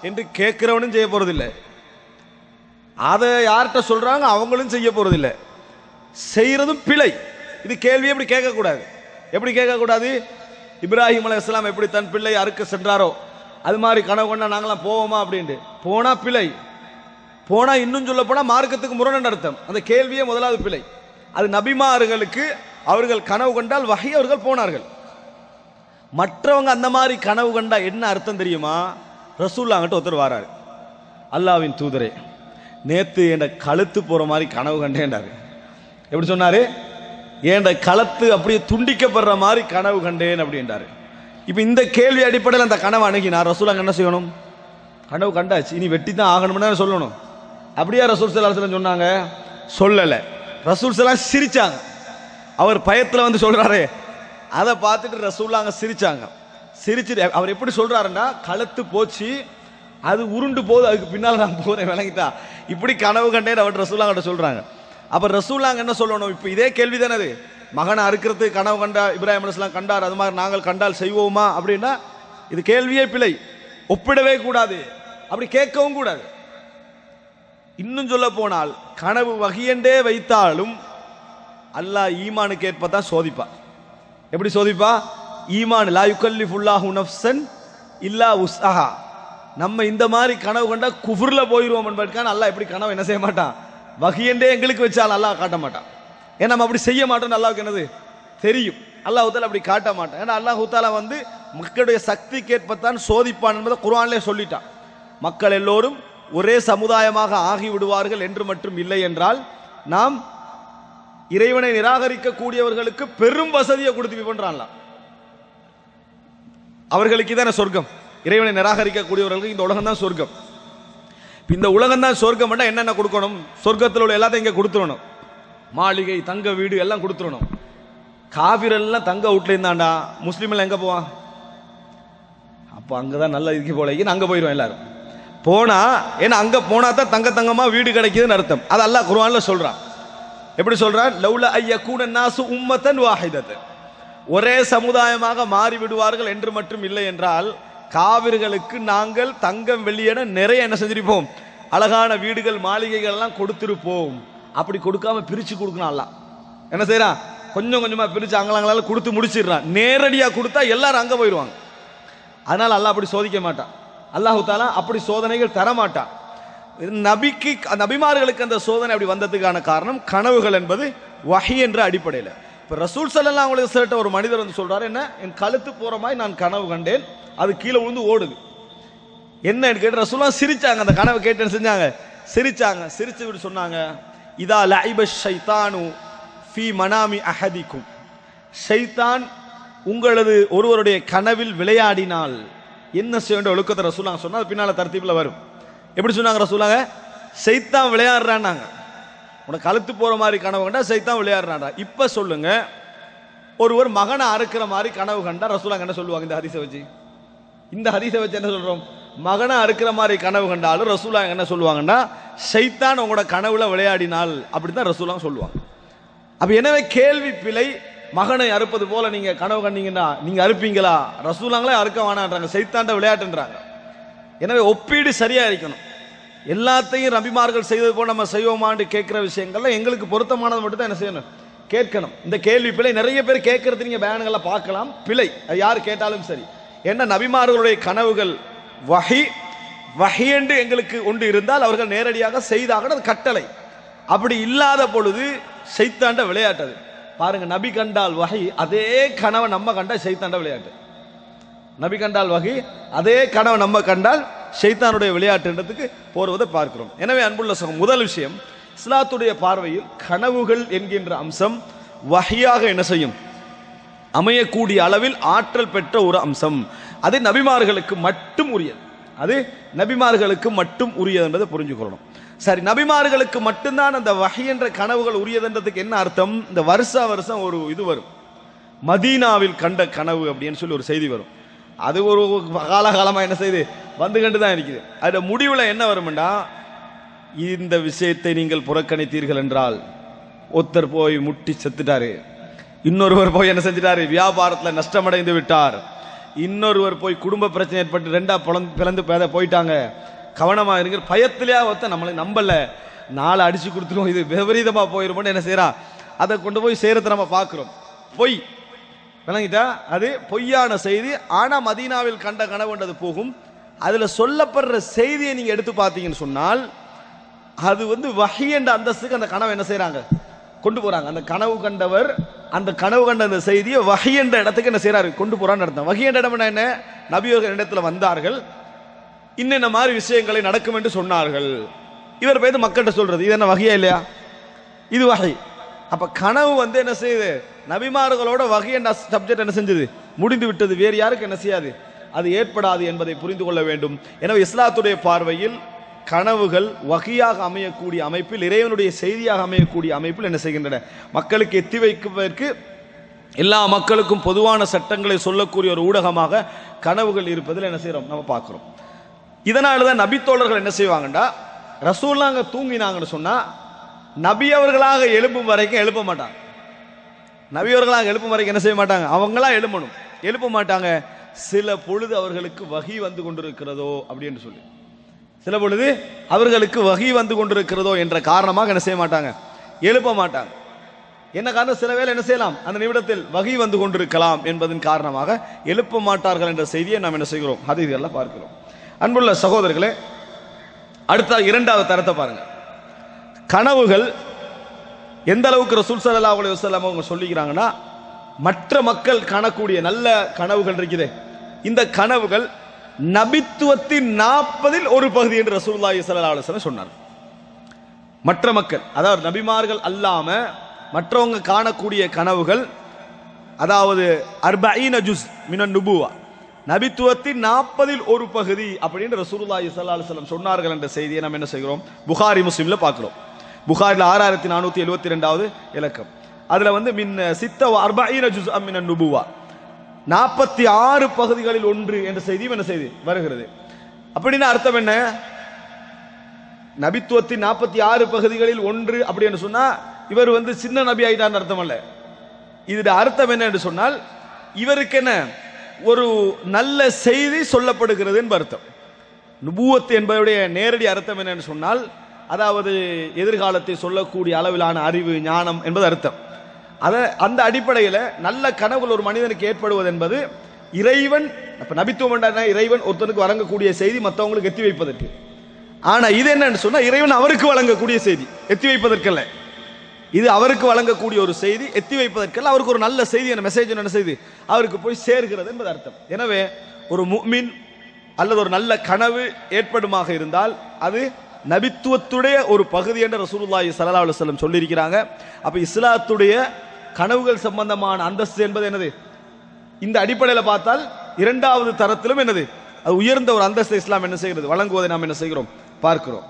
என்று கேட்கிறவனும் செய்ய போறதில்லை அதை யார்கிட்ட சொல்றாங்க அவங்களும் செய்ய போறதில்லை செய்யறதும் பிழை இது கேள்வி எப்படி கேட்கக்கூடாது எப்படி கேட்கக்கூடாது இப்ராஹிம் அலை இஸ்லாம் எப்படி தன் பிள்ளை அறுக்க சென்றாரோ அது மாதிரி கனவு கொண்டா நாங்களாம் போவோமா அப்படின்ட்டு போனா பிழை போனா இன்னும் சொல்ல போனா மார்க்கத்துக்கு முரண் அர்த்தம் அந்த கேள்வியே முதலாவது பிழை அது நபிமார்களுக்கு அவர்கள் கனவு கண்டால் வகை அவர்கள் போனார்கள் மற்றவங்க அந்த மாதிரி கனவு கண்டா என்ன அர்த்தம் தெரியுமா ரசூல்லாங்கிட்ட ஒருத்தர் வராரு அல்லாவின் தூதரே நேத்து என் கழுத்து போற மாதிரி கனவு கண்டேன்டாரு எப்படி சொன்னாரு என் கழுத்து அப்படியே துண்டிக்கப்படுற மாதிரி கனவு கண்டேன் அப்படின்றாரு இப்போ இந்த கேள்வி அடிப்படையில் அந்த கனவை அணுகினார் ரசூலாங்க என்ன செய்யணும் கனவு கண்டாச்சு இனி வெட்டி தான் ஆகணும்னு சொல்லணும் அப்படியே ரசூல் சலாஹலம் சொன்னாங்க சொல்லலை ரசூல் சலாம் சிரிச்சாங்க அவர் பயத்தில் வந்து சொல்றாரே அதை பார்த்துட்டு ரசூல்லாங்க சிரிச்சாங்க சிரிச்சுட்டு அவர் எப்படி சொல்றாருன்னா கழுத்து போச்சு அது உருண்டு போகுது அதுக்கு பின்னால் நான் போறேன் விளங்கிட்டா இப்படி கனவு கண்டேன் அவர் ரசூல்லாங்கிட்ட சொல்றாங்க அப்ப ரசூல்லாங்க என்ன சொல்லணும் இப்போ இதே கேள்வி தானே அது மகனை அறுக்கிறதுக்கு கனவு கண்டா இப்ராஹிம் அலிஸ்லாம் கண்டார் அது மாதிரி நாங்கள் கண்டால் செய்வோமா அப்படின்னா இது கேள்வியே பிழை ஒப்பிடவே கூடாது அப்படி கேட்கவும் கூடாது இன்னும் சொல்ல போனால் கனவு வகையண்டே வைத்தாலும் அல்லாஹ் ஈமானுக்கு ஏற்ப தான் சோதிப்பா எப்படி சோதிப்பா ஈமான் லா யுக்கல்லி ஃபுல்லாஹு நஃப்சன் இல்லா உஸ்அஹா நம்ம இந்த மாதிரி கனவு கண்டா குஃபுர்ல போயிடுவோம் என்பதற்கான அல்லாஹ் எப்படி கனவு என்ன செய்ய மாட்டான் வகையண்டே எங்களுக்கு வச்சால் அல்லாஹ் காட்ட மாட்டான் ஏன்னா நம்ம அப்படி செய்ய மாட்டோம்னு அல்லாவுக்கு என்னது தெரியும் அல்லாஹ் தாலா அப்படி காட்ட மாட்டான் ஏன்னா அல்லாஹ் தாலா வந்து மக்களுடைய சக்திக்கு ஏற்பத்தான் சோதிப்பான் என்பதை குர்ஆன்லயே சொல்லிட்டான் மக்கள் எல்லோரும் ஒரே சமுதாயமாக ஆகி விடுவார்கள் என்று மட்டும் இல்லை என்றால் நாம் இறைவனை நிராகரிக்க கூடியவர்களுக்கு பெரும் வசதியை கொடுத்து பண்றான்ல அவர்களுக்கு இதான சொர்க்கம் இறைவனை நிராகரிக்க கூடியவர்களுக்கு இந்த உலகம் தான் சொர்க்கம் இப்ப இந்த உலகம் தான் சொர்க்கம் என்னென்ன கொடுக்கணும் சொர்க்கத்தில் உள்ள எல்லாத்தையும் இங்க கொடுத்துடணும் மாளிகை தங்க வீடு எல்லாம் கொடுத்துடணும் காபிர் எல்லாம் தங்க வீட்டுல இருந்தாண்டா முஸ்லீம் எல்லாம் எங்க போவான் அப்போ அங்கதான் நல்ல இதுக்கு போல அங்க போயிடுவோம் எல்லாரும் போனா ஏன்னா அங்க போனா தான் தங்க தங்கமா வீடு கிடைக்குதுன்னு அர்த்தம் அது அல்லாஹ் குர்ஆன்ல சொல்றான் எப்படி சொல்றான் லவ்ல ஐய கூட நாசு உம்மத்தன் வாஹிதத்தன் ஒரே சமுதாயமாக மாறி விடுவார்கள் என்று மட்டும் இல்லை என்றால் காவிர்களுக்கு நாங்கள் தங்கம் வெள்ளியென நிறைய என்ன செஞ்சிருப்போம் அழகான வீடுகள் மாளிகைகள் எல்லாம் கொடுத்திருப்போம் அப்படி கொடுக்காம பிரிச்சு கொடுக்கணும் அல்லாஹ் என்ன செய்யறான் கொஞ்சம் கொஞ்சமா பிரிச்சு அங்கலாங்களால கொடுத்து முடிச்சிடுறான் நேரடியா கொடுத்தா எல்லாரும் அங்க போயிடுவாங்க அதனால அல்லாஹ் அப்படி சோதிக்க மாட்டான் அல்லாஹு தாலா அப்படி சோதனைகள் தர மாட்டான் நபிக்கு நபிமார்களுக்கு அந்த சோதனை அப்படி வந்ததுக்கான காரணம் கனவுகள் என்பது வஹி என்ற அடிப்படையில் இப்போ ரசூல் சல்லல்லாஹு அலைஹி வஸல்லம் ஒரு மனிதர் வந்து சொல்றாரு என்ன என் கழுத்து போற மாதிரி நான் கனவு கண்டேன் அது கீழே விழுந்து ஓடுது என்ன கேட்டு ரசூலா சிரிச்சாங்க அந்த கனவை கேட்டு செஞ்சாங்க சிரிச்சாங்க சிரிச்சு விட்டு சொன்னாங்க இதா லைப ஷைத்தானு ஃபி மனாமி அஹதிக்கும் ஷைத்தான் உங்களது ஒருவருடைய கனவில் விளையாடினால் என்ன செய்ய வேண்டிய ஒழுக்கத்தை ரசூலாங்க சொன்னா அது பின்னால தர்த்தீப்ல வரும் எப்படி சொன்னாங்க ரசூலாங்க சைத்தான் விளையாடுறான்னாங்க உனக்கு கழுத்து போற மாதிரி கனவு கண்டா சைத்தான் விளையாடுறான்டா இப்ப சொல்லுங்க ஒருவர் மகனை அறுக்கிற மாதிரி கனவு கண்டா ரசூலாங்க என்ன சொல்லுவாங்க இந்த ஹரிசை வச்சு இந்த ஹரிசை வச்சு என்ன சொல்றோம் மகனை அறுக்கிற மாதிரி கனவு கண்டாலும் ரசூலாங்க என்ன சொல்லுவாங்கன்னா சைத்தான் உங்களோட கனவுல விளையாடினால் அப்படிதான் ரசூலாங்க சொல்லுவாங்க அப்ப எனவே கேள்வி பிழை மகனை அறுப்பது போல நீங்க கனவு கண்டீங்கன்னா நீங்க அறுப்பீங்களா ரசூலாங்களே அறுக்க வேணான்றாங்க சைத்தாண்ட விளையாட்டுன்றாங்க எனவே ஒப்பீடு சரியா இருக்கணும் எல்லாத்தையும் ரபிமார்கள் செய்தது போல நம்ம செய்வோமான்னு கேட்கிற விஷயங்கள்ல எங்களுக்கு பொருத்தமானது மட்டும் தான் என்ன செய்யணும் கேட்கணும் இந்த கேள்வி பிழை நிறைய பேர் கேட்கறது நீங்க பேனுகளை பார்க்கலாம் பிழை அது யார் கேட்டாலும் சரி ஏன்னா நபிமார்களுடைய கனவுகள் வஹி வஹி என்று எங்களுக்கு ஒன்று இருந்தால் அவர்கள் நேரடியாக செய்தாக அது கட்டளை அப்படி இல்லாத பொழுது சைத்தாண்ட விளையாட்டது பாருங்க நபி கண்டால் வகை அதே கனவை நம்ம கண்டா சைத்தாண்ட விளையாட்டு நபி கண்டால் வகை அதே கனவை நம்ம கண்டால் ஷைத்தானுடைய விளையாட்டுன்றதுக்கு போர்வதை பார்க்கிறோம் எனவே அன்புள்ள சகம் முதல் விஷயம் இஸ்லாத்துடைய பார்வையில் கனவுகள் என்கின்ற அம்சம் வகையாக என்ன செய்யும் அமையக்கூடிய அளவில் ஆற்றல் பெற்ற ஒரு அம்சம் அது நபிமார்களுக்கு மட்டும் உரியது அது நபிமார்களுக்கு மட்டும் உரியது என்பதை புரிஞ்சுக்கொள்ளணும் சரி நபிமார்களுக்கு மட்டும்தான் அந்த வகை என்ற கனவுகள் உரியதுன்றதுக்கு என்ன அர்த்தம் இந்த வருஷா வருஷம் ஒரு இது வரும் மதீனாவில் கண்ட கனவு அப்படின்னு சொல்லி ஒரு செய்தி வரும் அது ஒரு காலகாலமாக என்ன செய்யுது வந்து கண்டு தான் இருக்குது அதோட முடிவில் என்ன வரும்னா இந்த விஷயத்தை நீங்கள் புறக்கணித்தீர்கள் என்றால் ஒருத்தர் போய் முட்டி செத்துட்டாரு இன்னொருவர் போய் என்ன செஞ்சிட்டாரு வியாபாரத்தில் நஷ்டமடைந்து விட்டார் இன்னொருவர் போய் குடும்ப பிரச்சனை ஏற்பட்டு ரெண்டா பிளந்து பிளந்து பேத போயிட்டாங்க கவனமா இருங்க பயத்திலேயே ஒருத்தன் நம்மளை நம்பல நாளை அடிச்சு கொடுத்துருவோம் இது விபரீதமா போயிருமோன்னு என்ன செய்யறான் அதை கொண்டு போய் செய்யறதை நம்ம பார்க்கிறோம் பொய் விளங்கிட்டா அது பொய்யான செய்தி ஆனா மதீனாவில் கண்ட கனவுன்றது போகும் அதுல சொல்லப்படுற செய்தியை நீங்க எடுத்து பார்த்தீங்கன்னு சொன்னால் அது வந்து வஹி என்ற அந்தஸ்துக்கு அந்த கனவு என்ன செய்றாங்க கொண்டு போறாங்க அந்த கனவு கண்டவர் அந்த கனவு கண்ட அந்த செய்தியை வஹி என்ற இடத்துக்கு என்ன செய்றாரு கொண்டு போறான்னு அர்த்தம் வஹி என்ற இடம் என்ன நபியர்கள் இடத்துல வந்தார்கள் இன்னென்ன மாதிரி விஷயங்களை நடக்கும் என்று சொன்னார்கள் இவர் போய் மக்கள்கிட்ட சொல்றது இது என்ன வகையா இல்லையா இது வகை அப்ப கனவு வந்து என்ன செய்யுது நபிமார்களோட வகை என்ற சப்ஜெக்ட் என்ன செஞ்சது முடிந்து விட்டது வேறு யாருக்கு என்ன செய்யாது அது ஏற்படாது என்பதை புரிந்து கொள்ள வேண்டும் எனவே இஸ்லாத்துடைய பார்வையில் கனவுகள் வகையாக அமையக்கூடிய அமைப்பில் இறைவனுடைய செய்தியாக அமையக்கூடிய அமைப்பில் என்ன செய்கின்றன மக்களுக்கு எத்தி வைப்பதற்கு எல்லா மக்களுக்கும் பொதுவான சட்டங்களை சொல்லக்கூடிய ஒரு ஊடகமாக கனவுகள் இருப்பதில் என்ன செய்றோம் நம்ம பார்க்கிறோம் இதனால தான் நபித்தோழர்கள் என்ன செய்வாங்கண்டா ரசூல்லாங்க தூங்கினாங்கன்னு சொன்னா நபி அவர்களாக எழும்பும் வரைக்கும் எழுப்ப மாட்டாங்க நபி அவர்களாக எழுப்பும் வரைக்கும் என்ன செய்ய மாட்டாங்க அவங்களா எழும்பணும் எழுப்ப மாட்டாங்க சில பொழுது அவர்களுக்கு வகி வந்து கொண்டிருக்கிறதோ அப்படின்னு சொல்லி சில பொழுது அவர்களுக்கு வகி வந்து கொண்டிருக்கிறதோ என்ற காரணமாக என்ன செய்ய மாட்டாங்க எழுப்ப மாட்டாங்க என்ன காரணம் சில வேளை என்ன செய்யலாம் அந்த நிமிடத்தில் வகி வந்து கொண்டிருக்கலாம் என்பதன் காரணமாக எழுப்ப மாட்டார்கள் என்ற செய்தியை நாம் என்ன செய்கிறோம் அது இதெல்லாம் பார்க்கிறோம் அன்புள்ள சகோதரர்களே அடுத்த இரண்டாவது தரத்தை பாருங்க கனவுகள் எந்த அளவுக்கு ரசூல் ஸல்லல்லாஹு அலைஹி வஸல்லம் அவங்க சொல்லிக்கிறாங்கன்னா மற்ற மக்கள் காணக்கூடிய நல்ல கனவுகள் இருக்குதே இந்த கனவுகள் நபித்துவத்தின் நாற்பதில் ஒரு பகுதி என்று ரசூலுல்லாஹி ஸல்லல்லாஹு அலைஹி வஸல்லம் சொன்னார் மற்ற மக்கள் அதாவது நபிமார்கள் அல்லாம மற்றவங்க காணக்கூடிய கனவுகள் அதாவது அர்பஈன ஜுஸ் மினன் நுபுவா நபித்துவத்தின் நாற்பதில் ஒரு பகுதி அப்படின்னு ரசூலுல்லாஹி ஸல்லல்லாஹு அலைஹி வஸல்லம் சொன்னார்கள் என்ற செய்தியை நம்ம என்ன செய்கிறோம் புகாரி முஸ்லிம்ல பார்க்கிறோம் புகாரில் ஆறாயிரத்தி நானூத்தி எழுபத்தி ரெண்டாவது இலக்கம் அதுல வந்து மின் சித்த அர்பஈன ஜுஸ் மினன் நுபுவா நாற்பத்தி ஆறு பகுதிகளில் ஒன்று என்ற செய்தியும் என்ன செய்தி வருகிறது அப்படின்னா அர்த்தம் என்ன நபித்துவத்தின் நாற்பத்தி ஆறு பகுதிகளில் ஒன்று அப்படின்னு சொன்னா இவர் வந்து சின்ன நபி ஆயிட்டான்னு அர்த்தம் அல்ல இதுட அர்த்தம் என்ன என்று சொன்னால் இவருக்கு என்ன ஒரு நல்ல செய்தி சொல்லப்படுகிறது என்பது அர்த்தம் நுபுவத் என்பதுடைய நேரடி அர்த்தம் என்னன்னு சொன்னால் அதாவது எதிர்காலத்தை சொல்லக்கூடிய அளவிலான அறிவு ஞானம் என்பது அர்த்தம் அத அந்த அடிப்படையில் நல்ல கனவுகள் ஒரு மனிதனுக்கு ஏற்படுவது என்பது இறைவன் அப்ப நபித்துவம் என்றால் இறைவன் ஒருத்தனுக்கு வழங்கக்கூடிய செய்தி மற்றவங்களுக்கு எத்தி வைப்பதற்கு ஆனா இது என்னன்னு சொன்னா இறைவன் அவருக்கு வழங்கக்கூடிய செய்தி எத்தி வைப்பதற்கல்ல இது அவருக்கு வழங்கக்கூடிய ஒரு செய்தி எத்தி வைப்பதற்கல்ல அவருக்கு ஒரு நல்ல செய்தி என்ன மெசேஜ் என்ன செய்தி அவருக்கு போய் சேர்கிறது என்பது அர்த்தம் எனவே ஒரு முஃமின் அல்லது ஒரு நல்ல கனவு ஏற்படுமாக இருந்தால் அது நபித்துவத்துடைய ஒரு பகுதி என்று ரசூலுல்லாஹி ஸல்லல்லாஹு அலைஹி வஸல்லம் சொல்லியிருக்கிறாங்க அப்ப இஸ்லாத்துடைய கனவுகள் சம்பந்தமான அந்தஸ்து என்பது என்னது இந்த அடிப்படையில் பார்த்தால் இரண்டாவது தரத்திலும் என்னது அது உயர்ந்த ஒரு அந்தஸ்து இஸ்லாம் என்ன செய்கிறது வழங்குவதை நாம் என்ன செய்கிறோம் பார்க்கிறோம்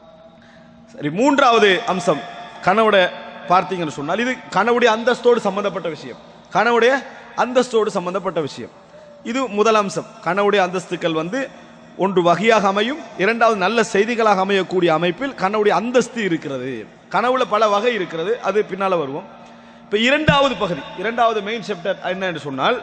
சரி மூன்றாவது அம்சம் கனவுட பார்த்தீங்கன்னு சொன்னால் இது கனவுடைய அந்தஸ்தோடு சம்பந்தப்பட்ட விஷயம் கனவுடைய அந்தஸ்தோடு சம்பந்தப்பட்ட விஷயம் இது முதல் அம்சம் கனவுடைய அந்தஸ்துக்கள் வந்து ஒன்று வகையாக அமையும் இரண்டாவது நல்ல செய்திகளாக அமையக்கூடிய அமைப்பில் கனவுடைய அந்தஸ்து இருக்கிறது கனவுல பல வகை இருக்கிறது அது பின்னால வருவோம் இப்ப இரண்டாவது பகுதி இரண்டாவது மெயின் செப்டர் என்ன என்று சொன்னால்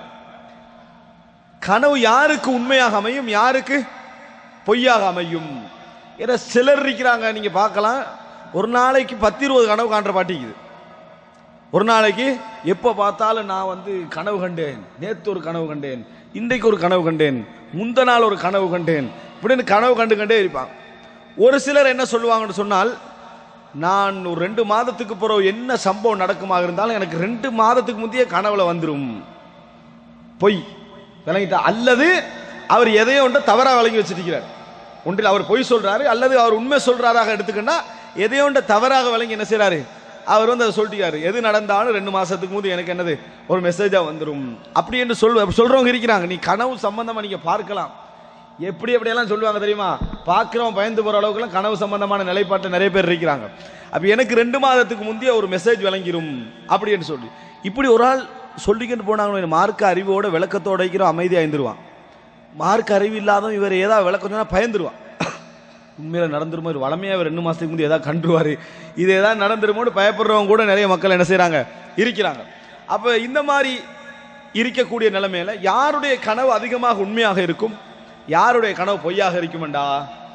கனவு யாருக்கு உண்மையாக அமையும் யாருக்கு பொய்யாக அமையும் ஏன்னா சிலர் இருக்கிறாங்க நீங்க பார்க்கலாம் ஒரு நாளைக்கு பத்து இருபது கனவு காண்ற பாட்டிக்குது ஒரு நாளைக்கு எப்போ பார்த்தாலும் நான் வந்து கனவு கண்டேன் நேத்து ஒரு கனவு கண்டேன் இன்றைக்கு ஒரு கனவு கண்டேன் முந்த நாள் ஒரு கனவு கண்டேன் இப்படின்னு கனவு கண்டு கண்டே இருப்பாங்க ஒரு சிலர் என்ன சொல்லுவாங்கன்னு சொன்னால் நான் ஒரு ரெண்டு மாதத்துக்கு பிறகு என்ன சம்பவம் நடக்குமாக இருந்தாலும் எனக்கு ரெண்டு மாதத்துக்கு முந்தைய கனவுல வந்துடும் பொய் விளங்கிட்டா அல்லது அவர் எதையோ ஒன்று தவறாக விளங்கி வச்சிருக்கிறார் ஒன்றில் அவர் பொய் சொல்றாரு அல்லது அவர் உண்மை சொல்றாராக எடுத்துக்கன்னா எதையோ ஒன்று தவறாக விளங்கி என்ன செய்றாரு அவர் வந்து அதை சொல்லிட்டாரு எது நடந்தாலும் ரெண்டு மாசத்துக்கு முந்தைய எனக்கு என்னது ஒரு மெசேஜா வந்துடும் அப்படி என்று சொல் சொல்றவங்க இருக்கிறாங்க நீ கனவு சம்பந்தமா நீங்க பார்க்கலாம் எப்படி எப்படியெல்லாம் சொல்லுவாங்க தெரியுமா பார்க்கிறவன் பயந்து போற அளவுக்குலாம் கனவு சம்பந்தமான நிலைப்பாட்டில் நிறைய பேர் இருக்கிறாங்க அப்ப எனக்கு ரெண்டு மாதத்துக்கு முந்தைய ஒரு மெசேஜ் விளங்கிரும் அப்படின்னு சொல்லி இப்படி ஒரு ஆள் சொல்லிக்கிட்டு போனாங்க மார்க்க அறிவோட விளக்கத்தோட வைக்கிறோம் அமைதியா இருந்துருவான் மார்க்க அறிவு இல்லாதவன் இவர் ஏதாவது விளக்கம் சொன்னா பயந்துருவான் உண்மையில நடந்துருமோ ஒரு வளமையா இவர் ரெண்டு மாசத்துக்கு முந்தைய ஏதாவது கண்டுருவாரு இது ஏதாவது நடந்துருமோன்னு பயப்படுறவங்க கூட நிறைய மக்கள் என்ன செய்றாங்க இருக்கிறாங்க அப்ப இந்த மாதிரி இருக்கக்கூடிய நிலைமையில யாருடைய கனவு அதிகமாக உண்மையாக இருக்கும் யாருடைய கனவு பொய்யாக இருக்குமெண்டா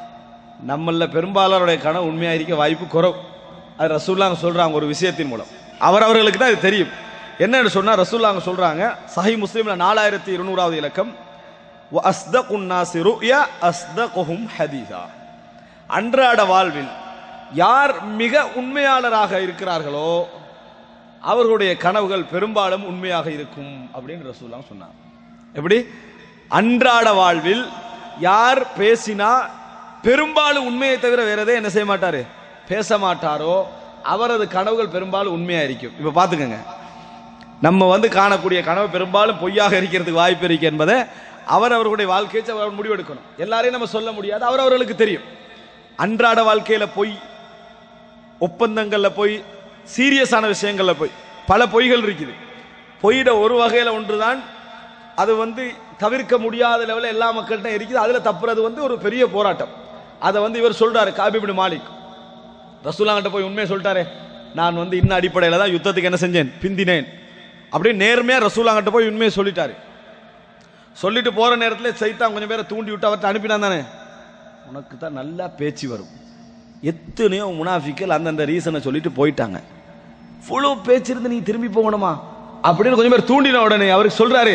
நம்மள பெரும்பாலாருடைய கனவு உண்மையாக இருக்க வாய்ப்பு குறைவு அது ரசூல்லாங்க சொல்றாங்க ஒரு விஷயத்தின் மூலம் அவர் அவர்களுக்கு தான் இது தெரியும் என்னன்னு சொன்னா ரசூல்லாங்க சொல்றாங்க சஹி முஸ்லீம்ல நாலாயிரத்தி இருநூறாவது இலக்கம் அஸ்தகுன்னாசி ருயா அஸ்தகுஹும் ஹதீஸா அன்றாட வாழ்வில் யார் மிக உண்மையாளராக இருக்கிறார்களோ அவர்களுடைய கனவுகள் பெரும்பாலும் உண்மையாக இருக்கும் அப்படின்னு ரசூல்லாம் சொன்னாங்க எப்படி அன்றாட வாழ்வில் யார் பேசினா பெரும்பாலும் உண்மையை தவிர வேற எதையும் என்ன செய்ய மாட்டாரு பேச மாட்டாரோ அவரது கனவுகள் பெரும்பாலும் உண்மையா இருக்கும் இப்ப பாத்துக்கங்க நம்ம வந்து காணக்கூடிய கனவு பெரும்பாலும் பொய்யாக இருக்கிறதுக்கு வாய்ப்பு இருக்கு என்பதை அவர் அவர்களுடைய வாழ்க்கையை அவர் முடிவெடுக்கணும் எல்லாரையும் நம்ம சொல்ல முடியாது அவர் அவர்களுக்கு தெரியும் அன்றாட வாழ்க்கையில பொய் ஒப்பந்தங்கள்ல போய் சீரியஸான விஷயங்கள்ல போய் பல பொய்கள் இருக்குது பொய்யிட ஒரு வகையில ஒன்றுதான் அது வந்து தவிர்க்க முடியாத லெவலில் எல்லா மக்கள்கிட்ட இருக்குது அதுல தப்புறது வந்து ஒரு பெரிய போராட்டம் அதை வந்து இவர் சொல்றாரு காபிபின் மாலிக் ரசூலாங்கிட்ட போய் உண்மையை சொல்லிட்டாரே நான் வந்து இன்ன அடிப்படையில் தான் யுத்தத்துக்கு என்ன செஞ்சேன் பிந்தினேன் அப்படியே நேர்மையா ரசூலாங்கிட்ட போய் உண்மையை சொல்லிட்டாரு சொல்லிட்டு போற நேரத்தில் சைத்தான் கொஞ்சம் பேரை தூண்டி விட்டு அவர்கிட்ட அனுப்பினான் தானே உனக்கு தான் நல்லா பேச்சு வரும் எத்தனையோ முனாஃபிக்கள் அந்தந்த ரீசனை சொல்லிட்டு போயிட்டாங்க இவ்வளோ பேச்சு இருந்து நீ திரும்பி போகணுமா அப்படின்னு கொஞ்சம் பேர் தூண்டின உடனே அவருக்கு சொல்றாரு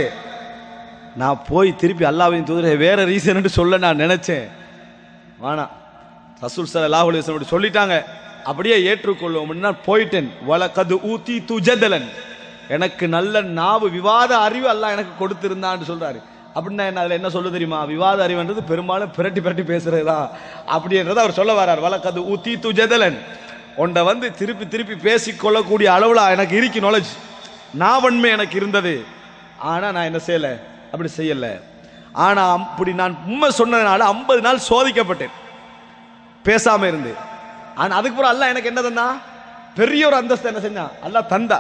நான் போய் திருப்பி அல்லாவையும் தூதரை வேற ரீசன் சொல்ல நான் நினைச்சேன் வேணாம் ரசூல் சார் அல்லாஹ் அப்படி சொல்லிட்டாங்க அப்படியே ஏற்றுக்கொள்வோம் நான் போயிட்டேன் வலக்கது ஊத்தி துஜதலன் எனக்கு நல்ல நாவு விவாத அறிவு அல்லாஹ் எனக்கு கொடுத்திருந்தான்னு சொல்றாரு அப்படின்னா என்ன அதுல என்ன சொல்ல தெரியுமா விவாத அறிவுன்றது பெரும்பாலும் பிரட்டி பிரட்டி பேசுறதுதான் அப்படின்றத அவர் சொல்ல வர்றார் வலக்கது ஊத்தி துஜதலன் உன்னை வந்து திருப்பி திருப்பி பேசிக் கொள்ளக்கூடிய அளவுல எனக்கு இருக்கு நாலேஜ் நாவன்மை எனக்கு இருந்தது ஆனா நான் என்ன செய்யல அப்படி செய்யல ஆனா அப்படி நான் உண்மை சொன்னதுனால ஐம்பது நாள் சோதிக்கப்பட்டேன் பேசாம இருந்து ஆனா அதுக்கப்புறம் அல்லாஹ் எனக்கு என்ன தந்தா பெரிய ஒரு அந்தஸ்து என்ன செஞ்சான் அல்லாஹ் தந்தா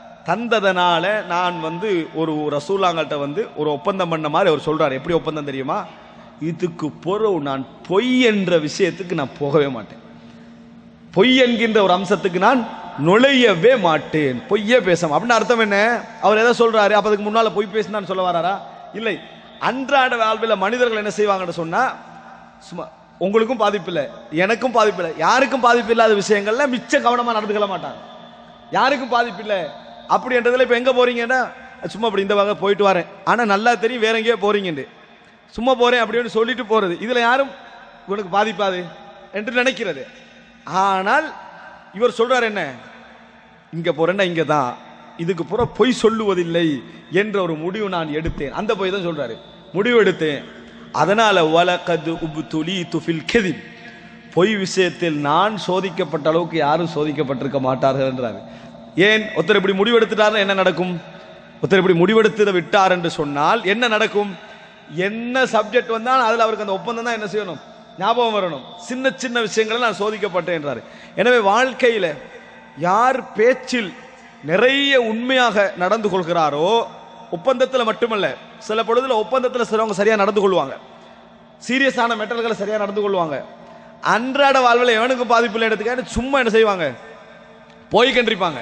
தந்ததனால நான் வந்து ஒரு ரசூலாங்கள்ட்ட வந்து ஒரு ஒப்பந்தம் பண்ண மாதிரி அவர் சொல்றாரு எப்படி ஒப்பந்தம் தெரியுமா இதுக்கு பிறகு நான் பொய் என்ற விஷயத்துக்கு நான் போகவே மாட்டேன் பொய் என்கின்ற ஒரு அம்சத்துக்கு நான் நுழையவே மாட்டேன் பொய்யே பேசாம அப்படின்னு அர்த்தம் என்ன அவர் எதை சொல்றாரு அப்ப அதுக்கு முன்னால பொய் பேசினான்னு சொல்ல வராரா இல்லை அன்றாட வாழ்வில் மனிதர்கள் என்ன செய்வாங்கன்னு சொன்னா சும்மா உங்களுக்கும் பாதிப்பு இல்லை எனக்கும் பாதிப்பு இல்லை யாருக்கும் பாதிப்பு இல்லாத விஷயங்கள்ல மிச்ச கவனமா நடந்துக்கல மாட்டாங்க யாருக்கும் பாதிப்பு இல்லை அப்படின்றதுல இப்ப எங்க போறீங்கன்னா சும்மா அப்படி இந்த வகை போயிட்டு வரேன் ஆனா நல்லா தெரியும் வேற எங்கேயோ போறீங்கன்னு சும்மா போறேன் அப்படின்னு சொல்லிட்டு போறது இதுல யாரும் இவனுக்கு பாதிப்பாது என்று நினைக்கிறது ஆனால் இவர் சொல்றாரு என்ன இங்க போறேன்னா இங்க தான் இதுக்கு புற பொய் சொல்லுவதில்லை என்ற ஒரு முடிவு நான் எடுத்தேன் அந்த பொய் தான் சொல்றாரு முடிவு எடுத்தேன் அதனால வலகது உப்துலி துஃபில் கெதிப் பொய் விஷயத்தில் நான் சோதிக்கப்பட்ட அளவுக்கு யாரும் சோதிக்கப்பட்டிருக்க மாட்டார்கள் என்றாரு ஏன் ஒருத்தர் இப்படி முடிவெடுத்துட்டாருன்னா என்ன நடக்கும் ஒருத்தர் இப்படி முடிவெடுத்து விட்டார் என்று சொன்னால் என்ன நடக்கும் என்ன சப்ஜெக்ட் வந்தால் அதுல அவருக்கு அந்த ஒப்பந்தம் தான் என்ன செய்யணும் ஞாபகம் வரணும் சின்ன சின்ன விஷயங்களை நான் சோதிக்கப்பட்டேன் என்றாரு எனவே வாழ்க்கையில யார் பேச்சில் நிறைய உண்மையாக நடந்து கொள்கிறாரோ ஒப்பந்தத்தில் மட்டுமல்ல சில பொழுதுல ஒப்பந்தத்தில் சிலவங்க சரியா நடந்து கொள்வாங்க சீரியஸான மெட்டல்களை சரியா நடந்து கொள்வாங்க அன்றாட வாழ்வில் எவனுக்கும் பாதிப்பு இல்லை எடுத்துக்காட்டு சும்மா என்ன செய்வாங்க போய் கண்டிருப்பாங்க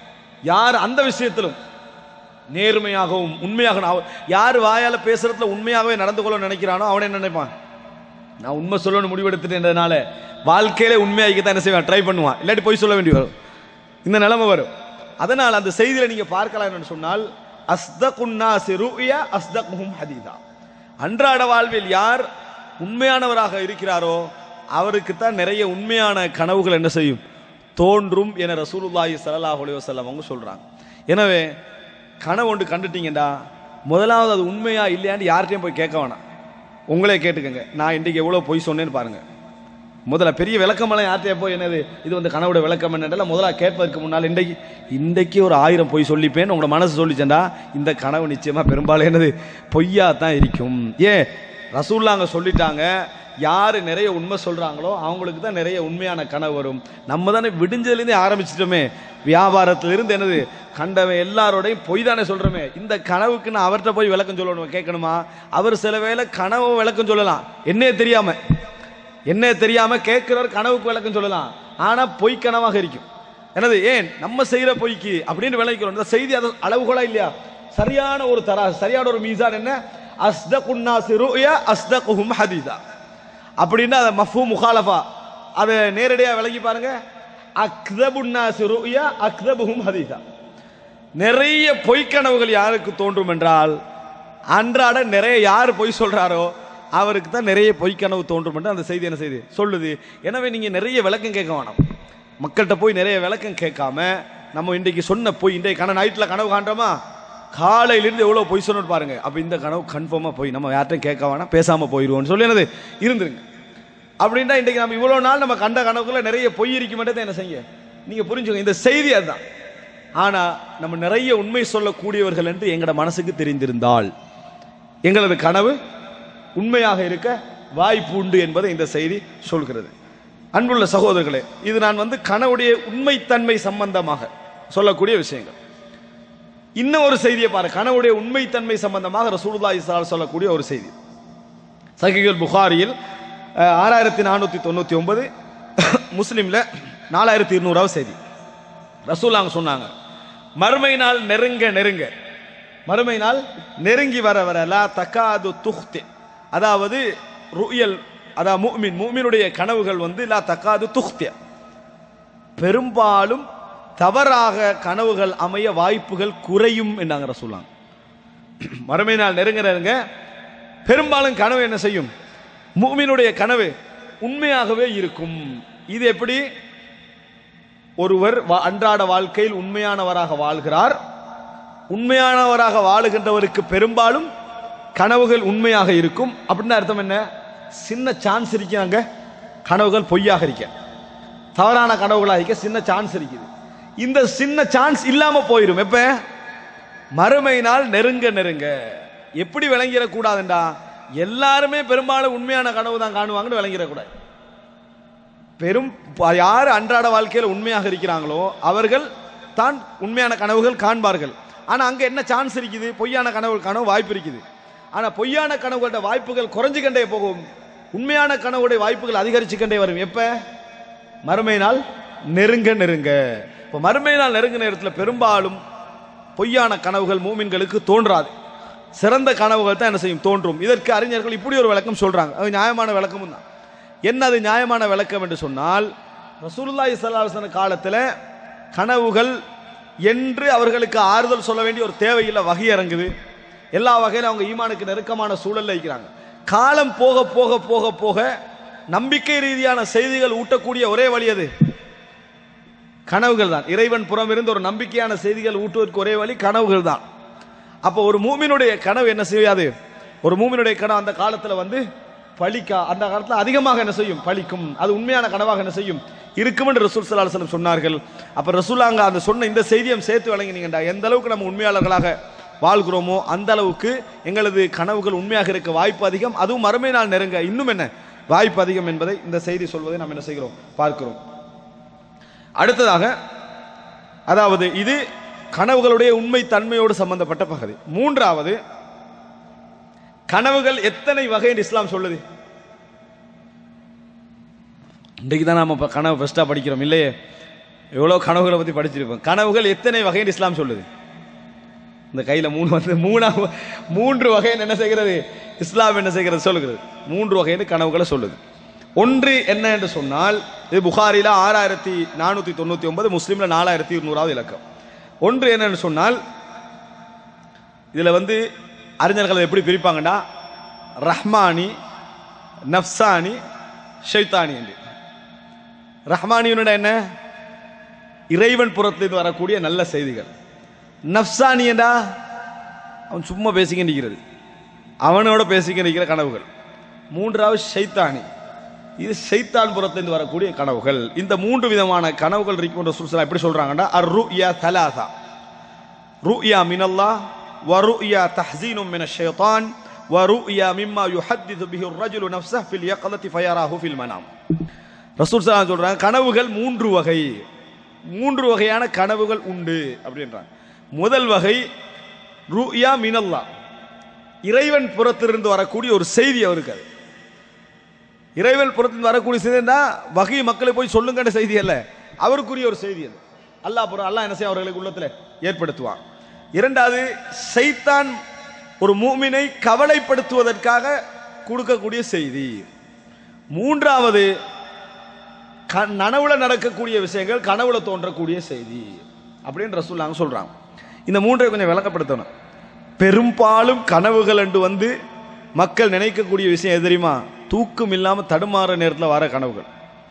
யார் அந்த விஷயத்திலும் நேர்மையாகவும் உண்மையாக நான் யார் வாயால பேசுறதுல உண்மையாகவே நடந்து கொள்ள நினைக்கிறானோ அவன் என்ன நினைப்பான் நான் உண்மை சொல்லணும்னு முடிவெடுத்துட்டேன்றதுனால வாழ்க்கையிலே உண்மையாகிக்கத்தான் என்ன செய்வான் ட்ரை பண்ணுவான் இல்லாட்டி போய் சொல்ல வேண்டி வரும் இந்த நிலைமை வரும் அதனால் அந்த செய்தியில நீங்க பார்க்கலாம் என்னன்னு சொன்னால் அஸ்தகுன்னாசி ருயா அஸ்தகுஹும் ஹதீதா அன்றாட வாழ்வில் யார் உண்மையானவராக இருக்கிறாரோ அவருக்கு தான் நிறைய உண்மையான கனவுகள் என்ன செய்யும் தோன்றும் என ரசூலுல்லாஹி ஸல்லல்லாஹு அலைஹி வஸல்லம் அவங்க சொல்றாங்க எனவே கனவு ஒன்று கண்டுட்டீங்கடா முதலாவது அது உண்மையா இல்லையான்னு யார்கிட்டயும் போய் கேட்க வேணாம் உங்களே கேட்டுக்கங்க நான் இன்றைக்கு எவ்வளோ பொய் சொன்னேன்னு பாருங்க முதல்ல பெரிய விளக்கமெல்லாம் யார்கிட்டயே போய் என்னது இது வந்து கனவோட விளக்கம் என்னடா முதல்ல கேட்பதற்கு முன்னால் இன்றைக்கு இன்றைக்கு ஒரு ஆயிரம் பொய் சொல்லிப்பேன் உங்களோட மனசு சொல்லிச்சேன்டா இந்த கனவு நிச்சயமா பெரும்பாலும் என்னது பொய்யா தான் இருக்கும் ஏன் ரசூல்லாங்க சொல்லிட்டாங்க யாரு நிறைய உண்மை சொல்றாங்களோ அவங்களுக்கு தான் நிறைய உண்மையான கனவு வரும் நம்ம தானே விடிஞ்சதுலேருந்தே ஆரம்பிச்சிட்டோமே வியாபாரத்திலிருந்து என்னது கண்டவன் எல்லாரோடையும் பொய் தானே சொல்றோமே இந்த கனவுக்கு நான் அவர்கிட்ட போய் விளக்கம் சொல்லணும் கேட்கணுமா அவர் சில வேளை கனவு விளக்கம் சொல்லலாம் என்னே தெரியாம என்ன தெரியாம கேட்கிறவர் கனவுக்கு விளக்கம் சொல்லலாம் ஆனா பொய் கனவாக இருக்கும் என்னது ஏன் நம்ம செய்யற பொய்க்கு அப்படின்னு விளைக்கிறோம் இந்த செய்தி அது அளவுகோலா இல்லையா சரியான ஒரு தராசு சரியான ஒரு மீசான் என்ன அஸ்தகுன்னாசி ருயா அஸ்தகுஹும் ஹதீதா அப்படின்னா அதை மஃபூ முகாலஃபா அதை நேரடியாக விளங்கி பாருங்க அக்தபுன்னாசி ருயா அக்தபுஹும் ஹதீதா நிறைய பொய்க்கனவுகள் யாருக்கு தோன்றும் என்றால் அன்றாட நிறைய யார் பொய் சொல்றாரோ அவருக்கு தான் நிறைய பொய்க்கனவு தோன்றும் என்று அந்த செய்தி என்ன செய்து சொல்லுது எனவே நீங்க நிறைய விளக்கம் கேட்க வேணாம் மக்கள்கிட்ட போய் நிறைய விளக்கம் கேட்காம நம்ம இன்றைக்கு சொன்ன பொய் இன்றைக்கு கன நைட்டில் கனவு காண்றோமா காலையிலிருந்து எவ்வளோ பொய் சொன்னு பாருங்க அப்போ இந்த கனவு கன்ஃபார்மாக போய் நம்ம யார்ட்டையும் கேட்க வேணாம் பேசாமல் போயிடுவோம்னு சொல்லி என்னது இருந்துருங்க அப்படின்னா இன்றைக்கு நம்ம இவ்வளோ நாள் நம்ம கண்ட கனவுக்குள்ள நிறைய பொய் இருக்க மட்டும் என்ன செய்ய நீங்கள் புரிஞ்சுங்க இந்த செய்தி அதுதான் ஆனால் நம்ம நிறைய உண்மை சொல்லக்கூடியவர்கள் என்று எங்களோட மனசுக்கு தெரிந்திருந்தால் எங்களது கனவு உண்மையாக இருக்க வாய்ப்பு உண்டு என்பதை இந்த செய்தி சொல்கிறது அன்புள்ள சகோதரர்களே இது நான் வந்து கனவுடைய உண்மைத்தன்மை சம்பந்தமாக சொல்லக்கூடிய விஷயங்கள் இன்னும் ஒரு செய்தியை பாரு கனவுடைய உண்மைத்தன்மை சம்பந்தமாக ரசூலுல்லாஹி ஸல்லல்லாஹு அலைஹி சொல்லக்கூடிய ஒரு செய்தி சஹீஹுல் புகாரியில் அஹ், ஆறாயிரத்தி நானூற்றி தொண்ணூற்றி ஒன்பது முஸ்லீமில் நாலாயிரத்தி இருநூறாவது செய்தி ரசூலாங்க சொன்னாங்க மறுமை நாள் நெருங்க நெருங்க மறுமை நாள் நெருங்கி வர வர லா தக்காது துஹ்தே அதாவது ருயல் அதாவது மூமின் மூமினுடைய கனவுகள் வந்து லா தக்காது துஹ்தே பெரும்பாலும் தவறாக கனவுகள் அமைய வாய்ப்புகள் குறையும் என்றாங்க ரசூலாங்க மறுமை நாள் நெருங்க நெருங்க பெரும்பாலும் கனவு என்ன செய்யும் மூமினுடைய கனவு உண்மையாகவே இருக்கும் இது எப்படி ஒருவர் வா- அன்றாட வாழ்க்கையில் உண்மையானவராக வாழ்கிறார் உண்மையானவராக வாழுகின்றவருக்கு பெரும்பாலும் கனவுகள் உண்மையாக இருக்கும் அப்படின்னு அர்த்தம் என்ன சின்ன சான்ஸ் இருக்காங்க கனவுகள் பொய்யாக இருக்க தவறான கனவுகளாக இருக்க சின்ன சான்ஸ் இருக்குது இந்த சின்ன சான்ஸ் இல்லாம போயிடும் எப்ப மறுமை நாள் நெருங்க நெருங்க எப்படி விளங்கிடக்கூடாதுண்டா எல்லாருமே பெரும்பாலும் உண்மையான கனவு தான் காணுவாங்கன்னு விளங்கிடக்கூடாது பெரும் ப- யார் அன்றாட வாழ்க்கையில் உண்மையாக இருக்கிறாங்களோ அவர்கள் தான் உண்மையான கனவுகள் காண்பார்கள் ஆனால் அங்கே என்ன சான்ஸ் இருக்குது பொய்யான கனவுகள் கனவு வாய்ப்பு இருக்குது ஆனால் பொய்யான கனவுகளோட வாய்ப்புகள் குறைஞ்சிக்கண்டே போகும் உண்மையான கனவுடைய வாய்ப்புகள் அதிகரிச்சுக்கண்டே வரும் எப்போ மறுமை நாள் நெருங்க நெருங்க இப்போ மறுமை நாள் நெருங்க நேரத்தில் பெரும்பாலும் பொய்யான கனவுகள் மூமின்களுக்கு தோன்றாது சிறந்த கனவுகள் தான் என்ன செய்யும் தோன்றும் இதற்கு அறிஞர்கள் இப்படி ஒரு விளக்கம் சொல்றாங்க அது நியாயமான விளக்கமும் தான் என்ன அது நியாயமான விளக்கம் என்று சொன்னால் ரசூலுல்லாஹி ஸல்லல்லாஹு அலைஹி வஸல்லம் காலத்தில் கனவுகள் என்று அவர்களுக்கு ஆறுதல் சொல்ல வேண்டிய ஒரு தேவையில்லை வகை இறங்குது எல்லா வகையிலும் அவங்க ஈமானுக்கு நெருக்கமான சூழல்ல இருக்கிறாங்க காலம் போக போக போக போக நம்பிக்கை ரீதியான செய்திகள் ஊட்டக்கூடிய ஒரே வழி அது கனவுகள் தான் இறைவன் புறம் இருந்து ஒரு நம்பிக்கையான செய்திகள் ஊட்டுவதற்கு ஒரே வழி கனவுகள் தான் அப்போ ஒரு மூமினுடைய கனவு என்ன செய்யாது ஒரு மூமினுடைய கனவு அந்த காலத்துல வந்து பலிக்கா அந்த காலத்துல அதிகமாக என்ன செய்யும் பலிக்கும் அது உண்மையான கனவாக என்ன செய்யும் இருக்கும் என்று ரசூல் சல்லா அலுவலம் சொன்னார்கள் அப்ப ரசூலாங்க அந்த சொன்ன இந்த செய்தியும் சேர்த்து வழங்கினீங்கடா எந்த அளவுக்கு நம்ம உண்மையாளர்களாக வாழ்கிறோமோ அந்த அளவுக்கு எங்களது கனவுகள் உண்மையாக இருக்க வாய்ப்பு அதிகம் அதுவும் மறுமை நாள் நெருங்க இன்னும் என்ன வாய்ப்பு அதிகம் என்பதை இந்த செய்தி சொல்வதை நாம் என்ன செய்கிறோம் பார்க்கிறோம் அடுத்ததாக அதாவது இது கனவுகளுடைய உண்மை தன்மையோடு சம்பந்தப்பட்ட பகுதி மூன்றாவது கனவுகள் எத்தனை வகை என்று இஸ்லாம் சொல்லுது இன்றைக்கு தான் நம்ம இப்ப கனவு ஃபர்ஸ்டா படிக்கிறோம் இல்லையே எவ்வளோ கனவுகளை பற்றி படிச்சிருப்போம் கனவுகள் எத்தனை வகை என்று இஸ்லாம் சொல்லுது இந்த கையில மூணு வந்து மூணா மூன்று வகைன்னு என்ன செய்கிறது இஸ்லாம் என்ன செய்கிறது சொல்லுகிறது மூன்று வகைன்னு கனவுகளை சொல்லுது ஒன்று என்ன என்று சொன்னால் இது புகாரில ஆறாயிரத்தி நானூத்தி தொண்ணூத்தி ஒன்பது முஸ்லீம்ல நாலாயிரத்தி இருநூறாவது இலக்கம் ஒன்று என்னன்னு சொன்னால் இதுல வந்து அறிஞர்கள் எப்படி பிரிப்பாங்கன்னா ரஹ்மானி நப்சானி ஷைத்தானி என்று ரஹ்மானியனோட என்ன இறைவன் புறத்திலிருந்து வரக்கூடிய நல்ல செய்திகள் நப்சானி என்றா அவன் சும்மா பேசிக்க நிற்கிறது அவனோட பேசிக்க நிற்கிற கனவுகள் மூன்றாவது ஷைத்தானி இது ஷைத்தான் புறத்திலிருந்து வரக்கூடிய கனவுகள் இந்த மூன்று விதமான கனவுகள் இருக்கின்ற சுல்சலா எப்படி சொல்றாங்கன்னா அர் ருயா தலாசா ருயா மினல்லா வ ருயா தஹ்சீனும் மின ஷைத்தான் வ ருயா மிம்மா யுஹத்திது பிஹி الرجل نفسه في اليقظة فيراه في المنام ரசூல் ஸல்லல்லாஹு அலைஹி சொல்றாங்க கனவுகள் மூன்று வகை மூன்று வகையான கனவுகள் உண்டு அப்படின்றாங்க முதல் வகை ருயா மினல்லா இறைவன் புறத்திலிருந்து வரக்கூடிய ஒரு செய்தி அவருக்கு அது இறைவன் புறத்திலிருந்து வரக்கூடிய செய்தினா வகை மக்களை போய் சொல்லுங்கன்ற செய்தி அல்ல அவருக்குரிய ஒரு செய்தி அது அல்லாஹ் புறம் அல்லாஹ் என்ன செய்ய அவர்களுக்கு உள்ளத்துல ஏற்படுத்துவான் இரண்டாவது சைத்தான் ஒரு மூமினை கவலைப்படுத்துவதற்காக கொடுக்கக்கூடிய செய்தி மூன்றாவது க- நனவுல நடக்கக்கூடிய விஷயங்கள் கனவுல தோன்றக்கூடிய செய்தி அப்படின்னு ரசூல்லாங்க சொல்றாங்க இந்த மூன்றை கொஞ்சம் விளக்கப்படுத்தணும் பெரும்பாலும் கனவுகள் என்று வந்து மக்கள் நினைக்கக்கூடிய விஷயம் எது தெரியுமா தூக்கம் இல்லாம தடுமாற நேரத்தில் வர கனவுகள்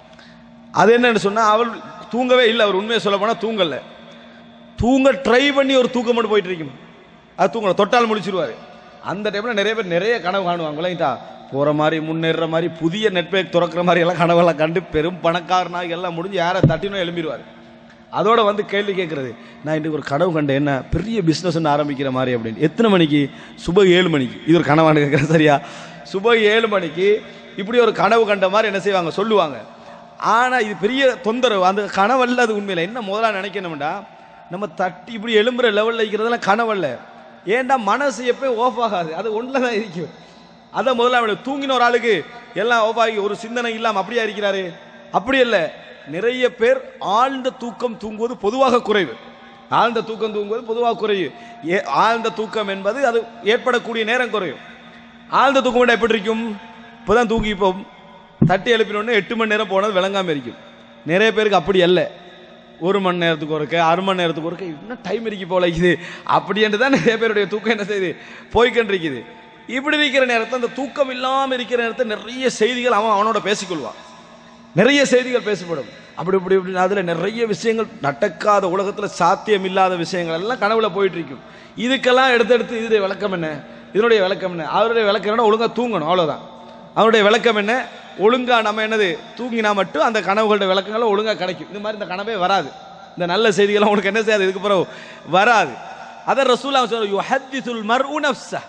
அது என்னன்னு சொன்னா அவள் தூங்கவே இல்லை அவர் உண்மையை சொல்ல போனா தூங்கல தூங்க ட்ரை பண்ணி ஒரு தூக்கம் மட்டும் போயிட்டு இருக்கும் அது தூங்கல தொட்டால் முடிச்சிருவாரு அந்த டைம்ல நிறைய பேர் நிறைய கனவு காணுவாங்க விளங்கிட்டா போற மாதிரி முன்னேற மாதிரி புதிய நெட்வொர்க் திறக்கிற மாதிரி எல்லாம் கனவெல்லாம் கண்டு பெரும் பணக்காரனாக எல்லாம் முடிஞ்சு யாரை தட்டினோ எழும்பிடுவார் அதோட வந்து கேள்வி கேட்கறது நான் இன்றைக்கு ஒரு கனவு கண்டேன் என்ன பெரிய பிஸ்னஸ் ஆரம்பிக்கிற மாதிரி அப்படின்னு எத்தனை மணிக்கு சுப ஏழு மணிக்கு இது ஒரு கனவான்னு கேட்குறேன் சரியா சுப ஏழு மணிக்கு இப்படி ஒரு கனவு கண்ட மாதிரி என்ன செய்வாங்க சொல்லுவாங்க ஆனால் இது பெரிய தொந்தரவு அந்த கனவல்ல அது உண்மையில என்ன முதல்ல நினைக்கணும்டா நம்ம தட்டி இப்படி எழும்புற லெவலில் இருக்கிறதெல்லாம் கனவல்ல ஏன்டா மனசு எப்பயும் ஆஃப் ஆகாது அது ஒன்றில் தான் இருக்கும் அதான் முதல்ல அவனை தூங்கின ஒரு ஆளுக்கு எல்லாம் ஆஃப் ஆகி ஒரு சிந்தனை இல்லாமல் அப்படியா இருக்கிறாரு அப்படி இல்லை நிறைய பேர் ஆழ்ந்த தூக்கம் தூங்குவது பொதுவாக குறைவு ஆழ்ந்த தூக்கம் தூங்குவது பொதுவாக குறைவு ஏ ஆழ்ந்த தூக்கம் என்பது அது ஏற்படக்கூடிய நேரம் குறையும் ஆழ்ந்த தூக்கம் விட எப்படி இருக்கும் இப்போதான் தூங்கி இப்போ தட்டி எழுப்பினோடனே எட்டு மணி நேரம் போனது விளங்காம இருக்கும் நிறைய பேருக்கு அப்படி அல்ல ஒரு மணி நேரத்துக்கு ஒருக்க அரை மணி நேரத்துக்கு ஒருக்க இன்னும் டைம் இருக்கு போல இருக்குது அப்படின்ட்டு தான் நிறைய பேருடைய தூக்கம் என்ன செய்யுது போய்கிட்டு இருக்குது இப்படி இருக்கிற நேரத்தில் அந்த தூக்கம் இல்லாமல் இருக்கிற நேரத்தில் நிறைய செய்திகள் அவன் அவனோட பேசிக்கொள்வான் நிறைய செய்திகள் பேசப்படும் அப்படி இப்படி இப்படி அதில் நிறைய விஷயங்கள் நடக்காத உலகத்தில் சாத்தியம் இல்லாத விஷயங்கள் எல்லாம் கனவுல போயிட்டு இருக்கும் இதுக்கெல்லாம் எடுத்து எடுத்து இதனுடைய விளக்கம் என்ன இதனுடைய விளக்கம் என்ன அவருடைய விளக்கம் என்ன ஒழுங்கா தூங்கணும் அவ்வளவுதான் அவருடைய விளக்கம் என்ன ஒழுங்கா நம்ம என்னது தூங்கினா மட்டும் அந்த கனவுகளோட விளக்கங்களும் ஒழுங்கா கிடைக்கும் இந்த மாதிரி இந்த கனவே வராது இந்த நல்ல செய்திகள்லாம் உனக்கு என்ன செய்யாது இதுக்கு பிறகு வராது அதை ரசூலா சொல்ற யுஹத்திசுல் மர்உ நஃப்ஸஹ்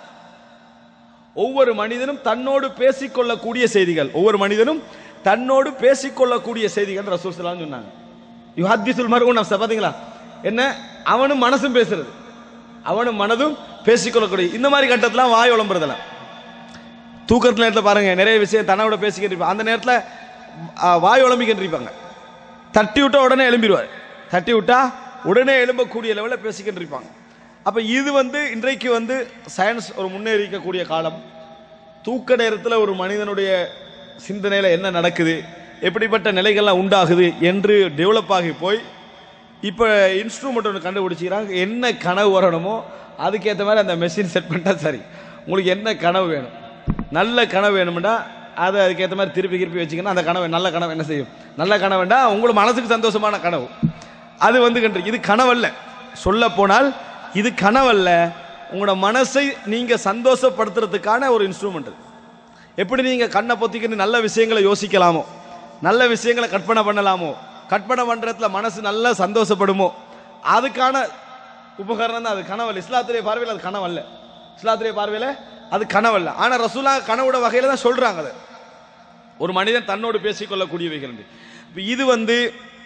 ஒவ்வொரு மனிதனும் தன்னோடு பேசிக்கொள்ளக்கூடிய செய்திகள் ஒவ்வொரு மனிதனும் தன்னோடு பேசிக்கொள்ளக்கூடிய செய்திகள் ரசூல் ஸல்லல்லாஹு அலைஹி சொன்னாங்க யுஹத்திசுல் மர்உ நஃப்ஸ பாத்தீங்களா என்ன அவனும் மனசும் பேசுறது அவனும் மனதும் பேசிக்கொள்ளக்கூடிய இந்த மாதிரி கட்டத்துல வாய் உளம்புறதெல்லாம் தூக்கத்துல நேரத்தில் பாருங்க நிறைய விஷயம் தன்னோட பேசிக்கிட்டு இருப்பாங்க அந்த நேரத்தில் வாய் உளம்பிக்கிட்டு இருப்பாங்க தட்டி விட்டா உடனே எழும்பிடுவார் தட்டி விட்டா உடனே எழும்பக்கூடிய லெவலில் பேசிக்கிட்டு இருப்பாங்க அப்போ இது வந்து இன்றைக்கு வந்து சயின்ஸ் ஒரு முன்னேறிக்கக்கூடிய காலம் தூக்க நேரத்தில் ஒரு மனிதனுடைய சிந்தனையில் என்ன நடக்குது எப்படிப்பட்ட நிலைகள்லாம் உண்டாகுது என்று டெவலப் ஆகி போய் இப்போ இன்ஸ்ட்ருமெண்ட் ஒன்று கண்டுபிடிச்சிக்கிறாங்க என்ன கனவு வரணுமோ அதுக்கேற்ற மாதிரி அந்த மெஷின் செட் பண்ணிட்டா சரி உங்களுக்கு என்ன கனவு வேணும் நல்ல கனவு வேணும்னா அதை அதுக்கேற்ற மாதிரி திருப்பி திருப்பி வச்சிங்கன்னா அந்த கனவு நல்ல கனவு என்ன செய்யும் நல்ல கனவுண்டா உங்களுக்கு மனசுக்கு சந்தோஷமான கனவு அது வந்து கண்டு இது கனவல்ல சொல்ல போனால் இது கனவல்ல உங்களோட மனசை நீங்க சந்தோஷப்படுத்துறதுக்கான ஒரு இன்ஸ்ட்ருமெண்ட் இது எப்படி நீங்க கண்ணை பொத்திக்கிட்டு நல்ல விஷயங்களை யோசிக்கலாமோ நல்ல விஷயங்களை கற்பனை பண்ணலாமோ கற்பனை பண்றதுல மனசு நல்லா சந்தோஷப்படுமோ அதுக்கான உபகரணம் தான் அது கனவல்ல இஸ்லாத்துடைய பார்வையில் அது கனவல்ல இஸ்லாத்துடைய பார்வையில் அது கனவல்ல ஆனா ரசூலா கனவோட வகையில தான் சொல்றாங்க அதை ஒரு மனிதன் தன்னோடு பேசிக்கொள்ளக்கூடியவைகள் என்று. இப்ப இது வந்து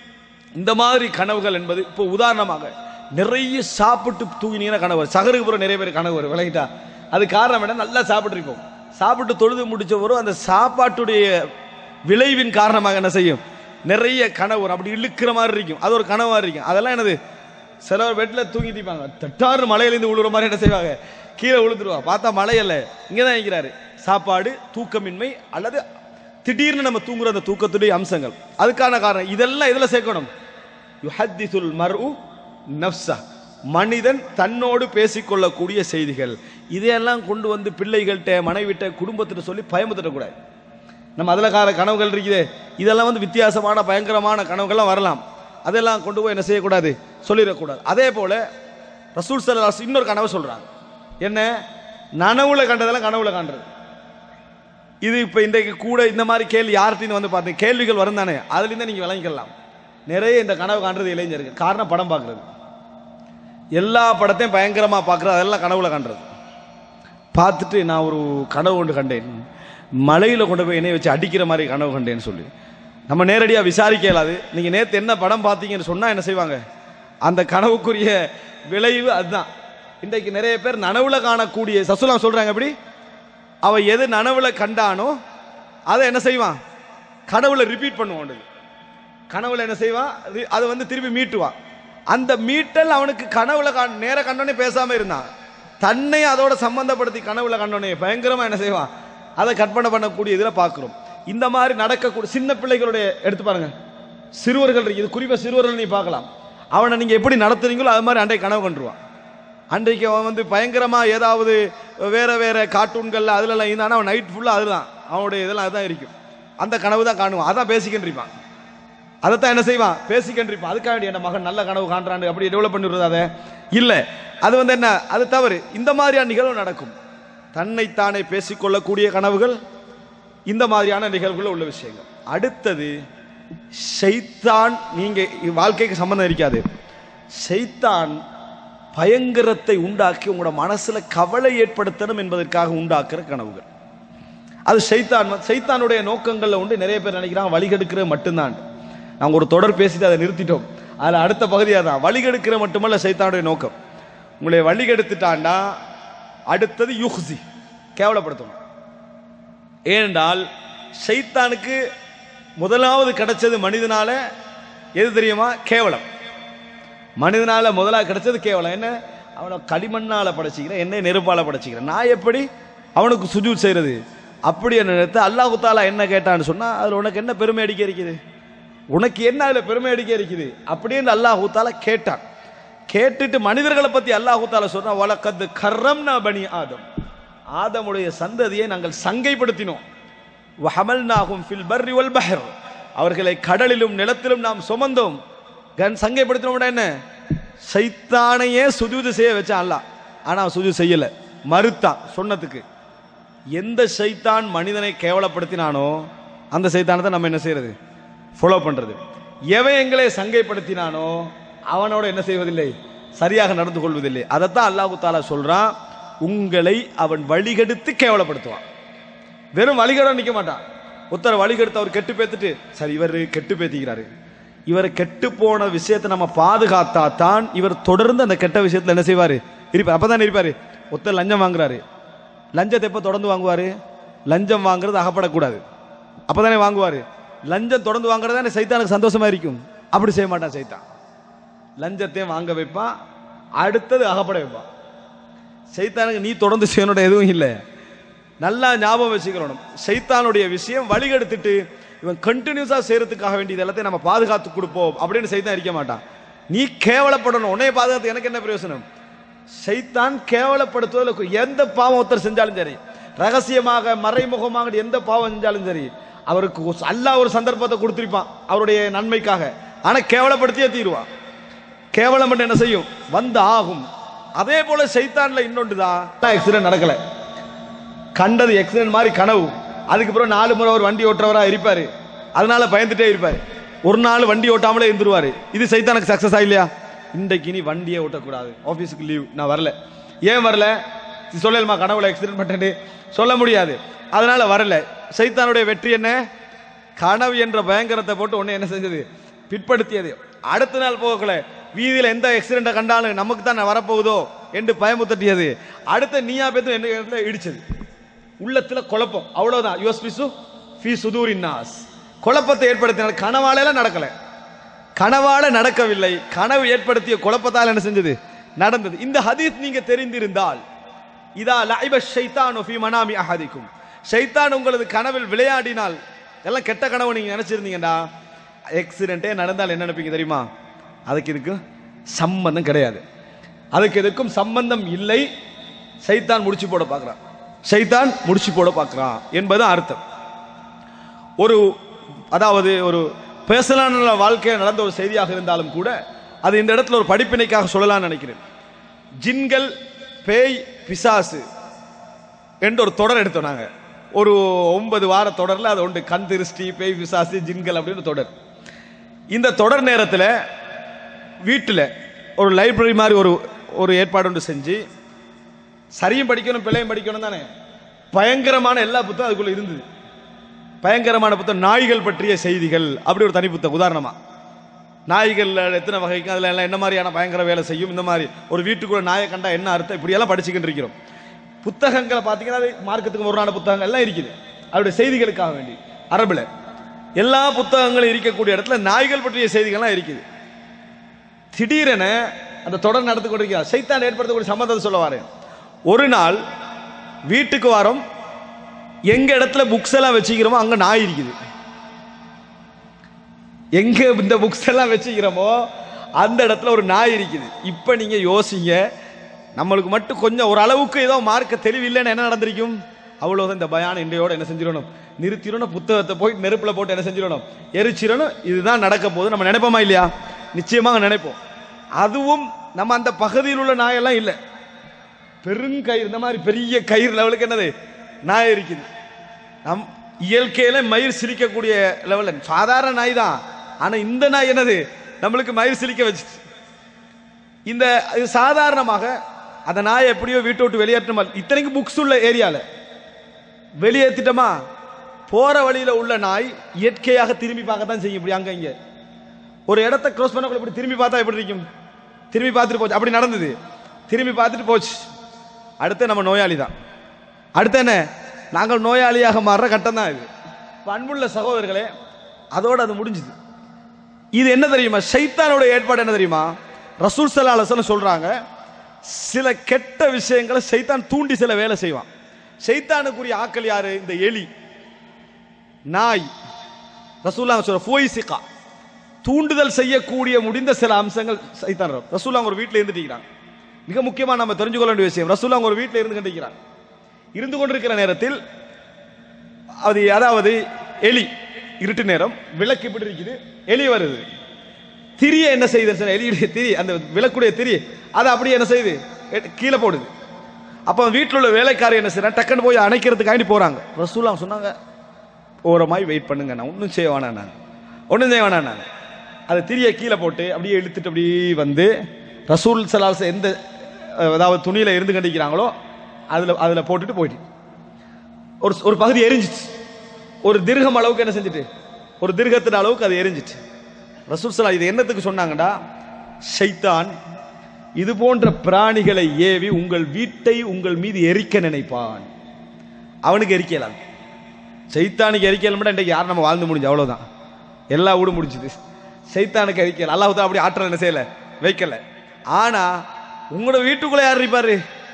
இந்த மாதிரி கனவுகள் என்பது இப்போ உதாரணமாக நிறைய சாப்பிட்டு தூங்கினீங்கன்னா கனவு வரும். சகருக்கு பிறகு நிறைய பேர் கனவு வரும் விளங்கிட்டா அது காரணம் என்ன நல்லா சாப்பிட்டுருப்போம் சாப்பிட்டு தொழுது முடிச்ச வரும் அந்த சாப்பாட்டுடைய விளைவின் காரணமாக என்ன செய்யும் நிறைய கனவு வரும் அப்படி இழுக்கிற மாதிரி இருக்கும் அது ஒரு கனவா இருக்கும் அதெல்லாம் என்னது சிலர் பெட்டில் தூங்கிட்டு இருப்பாங்க தட்டாறு மலையிலேருந்து விழுற மாதிரி என்ன செய்வாங்க கீழே விழுந்துருவா பார்த்தா மழை அல்ல இங்கே தான் இருக்கிறாரு சாப்பாடு தூக்கமின்மை அல்லது திடீர்னு நம்ம தூங்குற அந்த தூக்கத்துடைய அம்சங்கள் அதுக்கான காரணம் இதெல்லாம் இதில் சேர்க்கணும் யுஹத்திசுல் மர்உ நஃப்ஸா மனிதன் தன்னோடு பேசிக்கொள்ளக்கூடிய செய்திகள் இதையெல்லாம் கொண்டு வந்து பிள்ளைகள்கிட்ட மனைவிட்ட குடும்பத்திட்ட சொல்லி பயமுத்திடக்கூடாது நம்ம அதில் கார கனவுகள் இருக்குதே இதெல்லாம் வந்து வித்தியாசமான பயங்கரமான கனவுகள்லாம் வரலாம் அதெல்லாம் கொண்டு போய் என்ன செய்யக்கூடாது சொல்லிடக்கூடாது அதே போல ரசூல் சல்லாஸ் இன்னொரு கனவை சொல்றாங்க என்ன நனவுல கண்டதெல்லாம் கனவுல காண்றது இது இப்போ இன்றைக்கு கூட இந்த மாதிரி கேள்வி யார்கிட்டையும் வந்து பார்த்தீங்க கேள்விகள் வரும் தானே அதுலேருந்து நீங்கள் விளங்கிக்கலாம் நிறைய இந்த கனவு காண்றது இளைஞருக்கு காரணம் படம் பார்க்குறது எல்லா படத்தையும் பயங்கரமாக பார்க்குறது அதெல்லாம் கனவுல காண்றது பார்த்துட்டு நான் ஒரு கனவு ஒன்று கண்டேன் மலையில் கொண்டு போய் என்னைய வச்சு அடிக்கிற மாதிரி கனவு கண்டேன்னு சொல்லி நம்ம நேரடியாக விசாரிக்க இயலாது நீங்கள் நேற்று என்ன படம் பார்த்தீங்கன்னு சொன்னால் என்ன செய்வாங்க அந்த கனவுக்குரிய விளைவு அதுதான் இன்றைக்கு நிறைய பேர் நனவுல காணக்கூடிய சசுலாம் சொல்கிறாங்க எப்படி அவ எது நனவுல கண்டானோ அதை என்ன செய்வான் கனவுல ரிப்பீட் பண்ணுவான் கனவுல என்ன செய்வான் ரி- அதை வந்து திருப்பி மீட்டுவான் அந்த மீட்டல் அவனுக்கு கனவுல கண் நேர கண்டோனே பேசாம இருந்தான் தன்னை அதோட சம்பந்தப்படுத்தி கனவுல கண்டோனே பயங்கரமா என்ன செய்வான் அதை கற்பனை பண்ணக்கூடிய இதில் பார்க்குறோம் இந்த மாதிரி நடக்கக்கூடிய சின்ன பிள்ளைகளுடைய எடுத்து பாருங்க சிறுவர்கள் இருக்கு. இது குறிப்பாக சிறுவர்கள் நீ பார்க்கலாம் அவனை நீங்க எப்படி நடத்துறீங்களோ அது மாதிரி அன்றைய கனவு கண்டுருவான் அன்றைக்கு அவன் வந்து பயங்கரமா ஏதாவது வேற வேற கார்ட்டூன்கள்ல அதுலலாம் இருந்தானா அவன் நைட் ஃபுல்லாக அதுதான் அவனுடைய இதெல்லாம் அதுதான் இருக்கும் அந்த கனவு தான் காணுவான் அதான் பேசிக்கிட்டு இருப்பான் அதைத்தான் என்ன செய்வான் பேசிக்கிட்டு இருப்பான் அதுக்காக வேண்டி என் மகன் நல்ல கனவு காண்றான் அப்படி டெவலப் பண்ணிடுறது அதை இல்லை அது வந்து என்ன அது தவறு இந்த மாதிரியான நிகழ்வு நடக்கும் தன்னைத்தானே பேசிக்கொள்ளக்கூடிய கனவுகள் இந்த மாதிரியான நிகழ்வுகள் உள்ள விஷயங்கள் அடுத்தது ஷைத்தான் நீங்க வாழ்க்கைக்கு சம்பந்தம் இருக்காது ஷைத்தான் பயங்கரத்தை உண்டாக்கி உங்களோட மனசுல கவலை ஏற்படுத்தணும் என்பதற்காக உண்டாக்குற கனவுகள் அது சைத்தான் சைத்தானுடைய நோக்கங்கள்ல உண்டு நிறைய பேர் நினைக்கிறாங்க வழிகெடுக்கிறது மட்டும்தான் நாங்க ஒரு தொடர் பேசிட்டு அதை நிறுத்திட்டோம் அதுல அடுத்த பகுதியாக தான் வழிகெடுக்கிற மட்டுமல்ல சைத்தானுடைய நோக்கம் உங்களை வழிகெடுத்துட்டாண்டா அடுத்தது யுஹ்சி கேவலப்படுத்தணும் ஏனென்றால் சைத்தானுக்கு முதலாவது கிடைச்சது மனிதனால எது தெரியுமா கேவலம் மனிதனால முதலாக கிடைச்சது கேவலம் என்ன அவனை களிமண்ணால படைச்சிக்கிறேன் என்னை நெருப்பால படைச்சிக்கிறேன் நான் எப்படி அவனுக்கு சுஜூத் செய்யறது அப்படி என்ன நினைத்து அல்லாஹு தாலா என்ன கேட்டான்னு சொன்னா அதுல உனக்கு என்ன பெருமை அடிக்க இருக்குது உனக்கு என்ன அதுல பெருமை அடிக்க இருக்குது அப்படின்னு அல்லாஹு தாலா கேட்டான் கேட்டுட்டு மனிதர்களை பத்தி அல்லாஹு தாலா சொன்னா வழக்கத்து கர்ரம்னா பனி ஆதம் ஆதமுடைய சந்ததியை நாங்கள் சங்கைப்படுத்தினோம் வஹமல்நாகும் ஃபில் பர்ரி வல் பஹர் அவர்களை கடலிலும் நிலத்திலும் நாம் சுமந்தோம் கன் சங்கைப்படுத்தினோம்னா என்ன சைத்தானையே சுஜூது செய்ய வச்சான் அல்லாஹ் ஆனா அவன் சுஜூது செய்யல மறுத்தான் சொன்னதுக்கு எந்த சைத்தான் மனிதனை கேவலப்படுத்தினானோ அந்த சைத்தானை தான் நம்ம என்ன செய்யறது ஃபாலோ பண்றது எவன் எங்களை சங்கைப்படுத்தினானோ அவனோட என்ன செய்வதில்லை சரியாக நடந்து கொள்வதில்லை அதைத்தான் அல்லாஹு தாலா சொல்றான் உங்களை அவன் வழிகெடுத்து கேவலப்படுத்துவான் வெறும் வழிகேட நிக்க மாட்டான் ஒருத்தர் வழிகெடுத்து அவர் கெட்டு பேத்துட்டு சரி இவர் கெட்டு பேத்திக்கிறாரு இவர் கெட்டு போன விஷயத்தை நம்ம பாதுகாத்தா தான் இவர் தொடர்ந்து அந்த கெட்ட விஷயத்துல என்ன செய்வாரு இருப்பார் அப்பதான் இருப்பாரு ஒருத்தர் லஞ்சம் வாங்குறாரு லஞ்சத்தை எப்ப தொடர்ந்து வாங்குவாரு லஞ்சம் வாங்குறது அகப்படக்கூடாது அப்பதானே வாங்குவாரு லஞ்சம் தொடர்ந்து வாங்குறது தானே சைத்தானுக்கு சந்தோஷமா இருக்கும் அப்படி செய்ய மாட்டான் சைத்தான் லஞ்சத்தையும் வாங்க வைப்பான் அடுத்தது அகப்பட வைப்பான் சைத்தானுக்கு நீ தொடர்ந்து செய்யணுட எதுவும் இல்லை நல்லா ஞாபகம் வச்சுக்கிறணும் சைத்தானுடைய விஷயம் வழிகெடுத்துட்டு இவன் கண்டினியூஸா செய்யறதுக்காக வேண்டியது எல்லாத்தையும் நம்ம பாதுகாத்து கொடுப்போம் அப்படின்னு சைத்தான் இருக்க மாட்டான் நீ கேவலப்படணும் உன்னைய பாதுகாத்து எனக்கு என்ன பிரயோசனம் சைத்தான் கேவலப்படுத்துவதில் எந்த பாவம் ஒருத்தர் செஞ்சாலும் சரி ரகசியமாக மறைமுகமாக எந்த பாவம் செஞ்சாலும் சரி அவருக்கு ஒரு- அல்லாஹ் ஒரு சந்தர்ப்பத்தை கொடுத்திருப்பான் அவருடைய நன்மைக்காக ஆனா கேவலப்படுத்தியே தீருவான் கேவலம் மட்டும் என்ன செய்யும் வந்து ஆகும் அதே போல சைத்தான்ல இன்னொன்று தான் ஆக்சிடென்ட் நடக்கல கண்டது எக்ஸிடென்ட் மாதிரி கனவு அதுக்கப்புறம் நாலு முறை ஒரு வண்டி ஓட்டுறவரா இருப்பாரு அதனால பயந்துட்டே இருப்பாரு ஒரு நாள் வண்டி ஓட்டாமலே இருந்துருவாரு இது சைத்தானுக்கு சக்சஸ் ஆகலையா இன்றைக்கு நீ வண்டியே ஓட்டக்கூடாது ஆபீஸுக்கு லீவ் நான் வரல ஏன் வரல சொல்லலுமா கனவுல ஆக்சிடென்ட் பண்ணிட்டு சொல்ல முடியாது அதனால வரல சைத்தானுடைய வெற்றி என்ன கனவு என்ற பயங்கரத்தை போட்டு உன்னை என்ன செஞ்சது பிற்படுத்தியது அடுத்த நாள் போகல வீதியில எந்த ஆக்சிடென்ட்டை கண்டாலும் நமக்கு தான் வரப்போகுதோ என்று பயமுத்தட்டியது அடுத்த நீயா பேத்து என்ன இடத்துல இடிச்சது உள்ளத்துல குழப்பம் அவ்வளவுதான் யுவஸ் பிசு ஃபி சுதூரின் நாஸ் குழப்பத்தை ஏற்படுத்தின கனவால எல்லாம் நடக்கல கனவால நடக்கவில்லை கனவு ஏற்படுத்திய குழப்பத்தால் என்ன செஞ்சது நடந்தது இந்த ஹதீஸ் நீங்க தெரிந்திருந்தால் இதா லைப ஷைத்தானு ஃபி மனாமி அஹதிக்கும் ஷைத்தான் உங்களது கனவில் விளையாடினால் எல்லாம் கெட்ட கனவு நீங்க நினைச்சிருந்தீங்கடா ஆக்சிடென்ட்டே நடந்தால் என்ன நினைப்பீங்க தெரியுமா அதுக்கு இதுக்கு சம்பந்தம் கிடையாது அதுக்கு இதுக்கும் சம்பந்தம் இல்லை சைத்தான் முடிச்சு போட பார்க்கறான் சைத்தான் முடிச்சு போட பார்க்கறான் என்பது அர்த்தம் ஒரு அதாவது ஒரு பேசலான வாழ்க்கையில் நடந்த ஒரு செய்தியாக இருந்தாலும் கூட அது இந்த இடத்துல ஒரு படிப்பினைக்காக சொல்லலாம்னு நினைக்கிறேன் ஜின்கள் பேய் பிசாசு என்று ஒரு தொடர் எடுத்தோம் நாங்க ஒரு ஒன்பது வார தொடர்ல அது உண்டு கண் திருஷ்டி பேய் பிசாசு ஜின்கள் அப்படின்னு ஒரு தொடர் இந்த தொடர் நேரத்தில் வீட்டில் ஒரு லைப்ரரி மாதிரி ஒரு ஒரு ஏற்பாடு ஒன்று செஞ்சு சரியும் படிக்கணும் பிள்ளையும் படிக்கணும் தானே பயங்கரமான எல்லா புத்தகம் அதுக்குள்ள இருந்தது பயங்கரமான புத்தகம் நாய்கள் பற்றிய செய்திகள் அப்படி ஒரு தனி புத்தகம் உதாரணமா நாய்கள் எத்தனை வகைக்கு அதில் எல்லாம் என்ன மாதிரியான பயங்கர வேலை செய்யும் இந்த மாதிரி ஒரு வீட்டுக்குள்ள நாயை கண்டா என்ன அர்த்தம் இப்படியெல்லாம் படிச்சுக்கிட்டு இருக்கிறோம் புத்தகங்களை பார்த்தீங்கன்னா அது மார்க்கத்துக்கு முரணான புத்தகங்கள் எல்லாம் இருக்குது அவருடைய செய்திகளுக்காக வேண்டி அரபுல எல்லா புத்தகங்களும் இருக்கக்கூடிய இடத்துல நாய்கள் பற்றிய செய்திகள்லாம் இருக்குது திடீரென அந்த தொடர் நடந்து கொண்டிருக்கிறார் சைத்தான் ஏற்படுத்தக்கூடிய சம்பந்தத்தை சொல்ல வரேன் ஒரு நாள் வீட்டுக்கு வரோம் எங்க இடத்துல புக்ஸ் எல்லாம் வச்சுக்கிறோமோ அங்க நாய் இருக்குது எங்க இந்த புக்ஸ் எல்லாம் வச்சுக்கிறோமோ அந்த இடத்துல ஒரு நாய் இருக்குது இப்போ நீங்க யோசிங்க நம்மளுக்கு மட்டும் கொஞ்சம் ஒரு அளவுக்கு ஏதோ மார்க்க தெளிவில்லைன்னு என்ன நடந்திருக்கும் அவ்வளவுதான் இந்த பயான இன்றையோட என்ன செஞ்சிடணும் நிறுத்திடணும் புத்தகத்தை போய் நெருப்புல போட்டு என்ன செஞ்சிடணும் எரிச்சிடணும் இதுதான் நடக்க போகுது நம்ம நினைப்போமா இல்லையா நிச்சயமாக நினைப்போம் அதுவும் நம்ம அந்த பகுதியில் உள்ள நாயெல்லாம் இல்லை பெருங்கயிறு இந்த மாதிரி பெரிய கயிறு லெவலுக்கு என்னது நாய் இருக்குது நம் இயற்கையில மயிர் சிரிக்கக்கூடிய லெவலில் சாதாரண நாய் தான் ஆனா இந்த நாய் என்னது நம்மளுக்கு மயிர் சிரிக்க வச்சுச்சு இந்த இது சாதாரணமாக அந்த நாயை எப்படியோ வீட்டை விட்டு வெளியேற்றமா இத்தனைக்கு புக்ஸ் உள்ள ஏரியால வெளியேற்றிட்டோமா போற வழியில உள்ள நாய் இயற்கையாக திரும்பி பார்க்கத்தான் செய்யும் இப்படி அங்க இங்க ஒரு இடத்த க்ரோஸ் பண்ண இப்படி திரும்பி பார்த்தா எப்படி இருக்கும் திரும்பி பார்த்துட்டு போச்சு அப்படி நடந்தது திரும்பி பார்த்துட்டு போச்சு அடுத்து நம்ம நோயாளி தான் அடுத்து என்ன நாங்கள் நோயாளியாக மாறுற கட்டம் தான் இது இப்ப அன்புள்ள சகோதரர்களே அதோட அது முடிஞ்சுது இது என்ன தெரியுமா சைத்தானோட ஏற்பாடு என்ன தெரியுமா ரசூல் சல்லா அலுவலம் சொல்றாங்க சில கெட்ட விஷயங்களை சைத்தான் தூண்டி சில வேலை செய்வான் சைத்தானுக்குரிய ஆக்கள் யாரு இந்த எலி நாய் ரசூல்லா சொல்ற ஃபோய்சிகா தூண்டுதல் செய்யக்கூடிய முடிந்த சில அம்சங்கள் சைத்தான் ரசூல்லா ஒரு வீட்டில் இருந்துட்டு மிக முக்கியமா நம்ம தெரிஞ்சு கொள்ள வேண்டிய விஷயம் ரசூல்லா ஒரு வீட்டில் இருந்து கண்டிக்கிறாங்க இருந்து கொண்டிருக்கிற நேரத்தில் அது அதாவது எலி இருட்டு நேரம் விளக்கு இப்படி இருக்குது எலி வருது திரிய என்ன செய்யுது சார் எலியுடைய திரி அந்த விளக்குடைய திரி அதை அப்படியே என்ன செய்யுது எ- கீழே போடுது அப்போ வீட்டில் உள்ள வேலைக்காரர் என்ன செய்யறாங்க டக்குன்னு போய் அணைக்கிறதுக்காண்டி போறாங்க ரசூலா சொன்னாங்க ஓரமாய் வெயிட் பண்ணுங்க நான் ஒன்றும் செய்ய வேணாம் நான் ஒன்றும் செய்ய வேணாம் நான் அதை திரியை கீழே போட்டு அப்படியே இழுத்துட்டு அப்படியே வந்து ரசூல் சலாஸ் எந்த அஹ், அதாவது துணியில இருந்து கண்டிக்கிறாங்களோ அதுல அதுல போட்டுட்டு போயிட்டு ஒரு ஒரு பகுதி எரிஞ்சிச்சு ஒரு திருகம் அளவுக்கு என்ன செஞ்சுட்டு ஒரு திருகத்தின் அளவுக்கு அது எரிஞ்சிச்சு ரசூல் சலா இது என்னத்துக்கு சொன்னாங்கடா ஷைத்தான் இது போன்ற பிராணிகளை ஏவி உங்கள் வீட்டை உங்கள் மீது எரிக்க நினைப்பான் அவனுக்கு எரிக்கலாம் சைத்தானுக்கு எரிக்கல மட்டும் இன்றைக்கு யார் நம்ம வாழ்ந்து முடிஞ்சு அவ்வளவுதான் எல்லா வீடும் முடிஞ்சுது சைத்தானுக்கு எரிக்கல அல்லாஹ் தான் அப்படி ஆற்றல் என்ன செய்யல வைக்கல ஆனா உங்களோட வீட்டுக்குள்ள யார் இருப்பாரு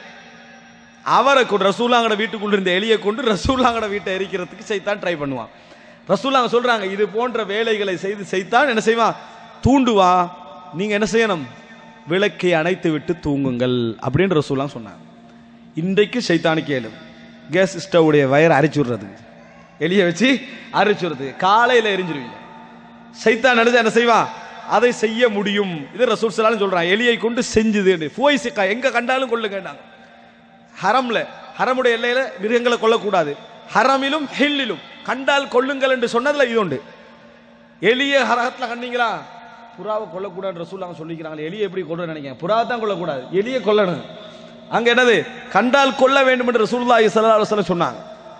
அவரை கொண்டு ரசூலாங்கட வீட்டுக்குள்ள இருந்த எலியை கொண்டு ரசூலாங்கட வீட்டை எரிக்கிறதுக்கு சைத்தான் ட்ரை பண்ணுவான் ரசூலாங்க சொல்றாங்க இது போன்ற வேலைகளை செய்து சைத்தான் என்ன செய்வான் தூண்டுவான் நீங்க என்ன செய்யணும் விளக்கை அணைத்து விட்டு தூங்குங்கள் அப்படின்னு ரசூலாங்க சொன்னாங்க இன்றைக்கு சைத்தானுக்கு ஏழும் கேஸ் ஸ்டவ்வுடைய வயரை அரைச்சு விடுறது எலியை வச்சு அரைச்சு விடுறது காலையில எரிஞ்சிருவீங்க சைத்தான் நினைச்சா என்ன செய்வான் அதை செய்ய முடியும் இது ரசூல் சலான்னு சொல்றான் எலியை கொண்டு செஞ்சுது போய் சிக்கா எங்க கண்டாலும் கொள்ளுங்கன்னாங்க ஹரம்ல ஹரமுடைய எல்லையில மிருகங்களை கொல்லக்கூடாது ஹரமிலும் ஹில்லிலும் கண்டால் கொள்ளுங்கள் என்று சொன்னதுல இது உண்டு எலிய ஹரகத்துல கண்டீங்களா புறாவை கொல்லக்கூடாது ரசூலாங்க சொல்லிக்கிறாங்க எலியை எப்படி கொள்ள நினைக்கிறேன் புறாவை தான் கொல்லக்கூடாது எலியை கொல்லணும் அங்க என்னது கண்டால் கொல்ல வேண்டும் என்று ரசூலுல்லாஹி ஸல்லல்லாஹு அலைஹி வஸல்லம் சொன்னாங்க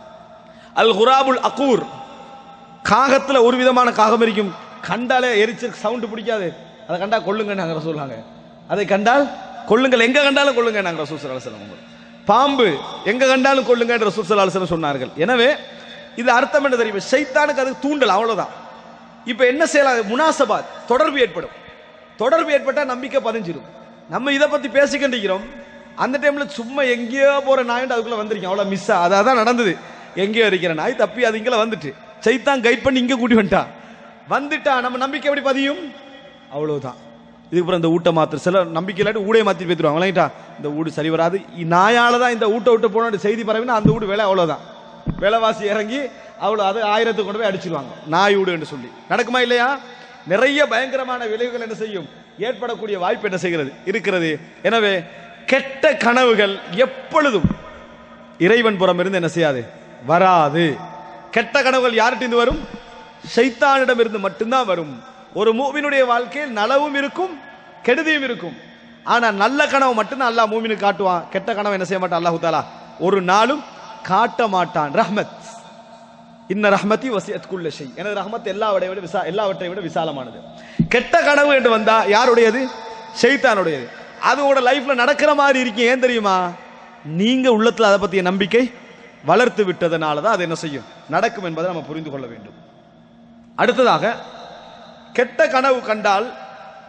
அல் குராபுல் அகூர் காகத்துல ஒரு விதமான காகம் இருக்கும் கண்டாலே எரிச்சு சவுண்ட் பிடிக்காது அதை கண்டா கொள்ளுங்க நாங்க சொல்லுவாங்க அதை கண்டால் கொள்ளுங்கள் எங்க கண்டாலும் கொள்ளுங்க நாங்க ரசூல் ஸல்லல்லாஹு அலைஹி வஸல்லம் பாம்பு எங்க கண்டாலும் கொள்ளுங்க என்று ரசூல் ஸல்லல்லாஹு அலைஹி வஸல்லம் சொன்னார்கள் எனவே இது அர்த்தம் என்ன தெரியும் ஷைத்தானுக்கு அது தூண்டல் அவ்வளவுதான் இப்போ என்ன செய்யலாம் முனாசபாத் தொடர்பு ஏற்படும் தொடர்பு ஏற்பட்டா நம்பிக்கை பதிஞ்சிடும் நம்ம இதை பத்தி பேசிக்கிட்டிருக்கிறோம் அந்த டைம்ல சும்மா எங்கேயோ போற நாய்ட்டு அதுக்குள்ள வந்திருக்கேன் அவ்வளவு மிஸ் அதான் நடந்தது எங்கேயோ இருக்கிற நாய் தப்பி அது இங்கே வந்துட்டு சைத்தான் கைட் பண்ணி இங்க கூட்டி வந்துட்டான் வந்துட்டா நம்ம நம்பிக்கை எப்படி பதியும் அவ்வளவுதான் இதுக்கப்புறம் இந்த ஊட்ட மாத்திர சில நம்பிக்கை இல்லாட்டி ஊடைய மாத்தி பேத்துருவாங்க விளங்கிட்டா இந்த ஊடு சரி வராது இ- நாயால தான் இந்த ஊட்ட விட்டு போன செய்தி பரவினா அந்த வீடு வேலை அவ்வளவுதான் விலைவாசி இறங்கி அவ்வளோ அது ஆயிரத்துக்கு கொண்டு போய் அடிச்சிருவாங்க நாய் வீடு என்று சொல்லி நடக்குமா இல்லையா நிறைய பயங்கரமான விளைவுகள் என்ன செய்யும் ஏற்படக்கூடிய வாய்ப்பு என்ன செய்கிறது இருக்கிறது எனவே கெட்ட கனவுகள் எப்பொழுதும் இறைவன் புறம் இருந்து என்ன செய்யாது வராது கெட்ட கனவுகள் யார்கிட்ட வரும் சைத்தானிடம் இருந்து மட்டும்தான் வரும் ஒரு மூவினுடைய வாழ்க்கையில் நலவும் இருக்கும் கெடுதியும் இருக்கும் ஆனா நல்ல கனவு மட்டும்தான் அல்லாஹ் மூமினுக்கு காட்டுவான் கெட்ட கனவு என்ன செய்ய மாட்டான் அல்லாஹு தாலா ஒரு நாளும் காட்ட மாட்டான் ரஹ்மத் இன்ன ரஹ்மதி வசியத் குல்ல ஷை எனது ரஹ்மத் எல்லாவற்றை விட விசா எல்லாவற்றை விட விசாலமானது கெட்ட கனவு என்று வந்தா யாருடையது ஷைத்தானுடையது அது உங்களோட லைஃப்ல நடக்கிற மாதிரி இருக்கீங்க ஏன் தெரியுமா நீங்க உள்ளத்துல அதை பத்திய நம்பிக்கை வளர்த்து விட்டதனால தான் அது என்ன செய்யும் நடக்கும் என்பதை நம்ம புரிந்து கொள்ள வேண்டும் அடுத்ததாக கெட்ட கனவு கண்டால்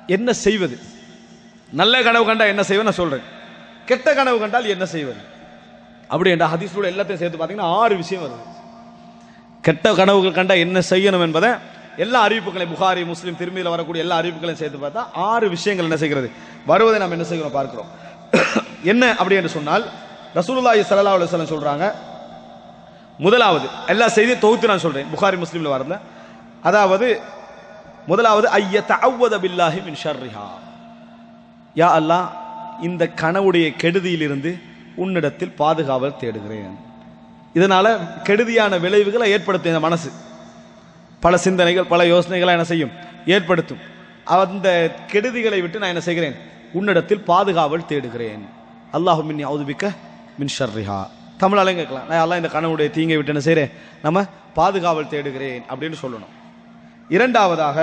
என்ன செய்வது நல்ல கனவு கண்டா என்ன செய்வேன் நான் சொல்றேன் கெட்ட கனவு கண்டால் என்ன செய்வது அப்படி என்ற ஹதீஸோட எல்லாத்தையும் சேர்த்து பார்த்தீங்கன்னா ஆறு விஷயம் வருது கெட்ட கனவுகள் கண்டா என்ன செய்யணும் என்பதை எல்லா அறிவிப்புகளையும் புகாரி முஸ்லீம் திரும்பியில் வரக்கூடிய எல்லா அறிவிப்புகளையும் சேர்த்து பார்த்தா ஆறு விஷயங்கள் என்ன செய்கிறது வருவதை நாம் என்ன செய்கிறோம் பார்க்கிறோம் என்ன அப்படி என்று சொன்னால் ரசூலுல்லாஹி ஸல்லல்லாஹு அலைஹி வஸல்லம் சொல்றாங்க முதலாவது எல்லா செய்தியும் தொகுத்து நான் சொல்றேன் புகாரி முஸ்லீம்ல வரல அதாவது முதலாவது ஐய தஅவ்வத பில்லாஹி மின் ஷர்ரிஹா யா அல்லாஹ் இந்த கனவுடைய கெடுதியிலிருந்து உன்னிடத்தில் பாதுகாவல் தேடுகிறேன் இதனால கெடுதியான விளைவுகளை ஏற்படுத்தும் இந்த மனசு பல சிந்தனைகள் பல யோசனைகளை என்ன செய்யும் ஏற்படுத்தும் அந்த கெடுதிகளை விட்டு நான் என்ன செய்கிறேன் உன்னிடத்தில் பாதுகாவல் தேடுகிறேன் அல்லாஹு மின் ஔதுபிக்க மின் ஷர்ரிஹா தமிழாலையும் கேட்கலாம் நான் எல்லாம் இந்த கனவுடைய தீங்கை விட்டு என்ன செய்கிறேன் நம்ம பாதுகாவல் தேடுகிறேன் அப்படின்னு சொல்லணும் இரண்டாவதாக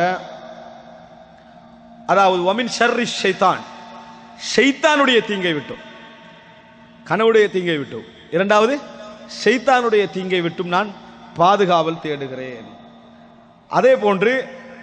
அதாவது ஒமின் ஷர்ரி ஷைத்தான் ஷைத்தானுடைய தீங்கை விட்டும் கனவுடைய தீங்கை விட்டும் இரண்டாவது ஷைத்தானுடைய தீங்கை விட்டும் நான் பாதுகாவல் தேடுகிறேன் அதே போன்று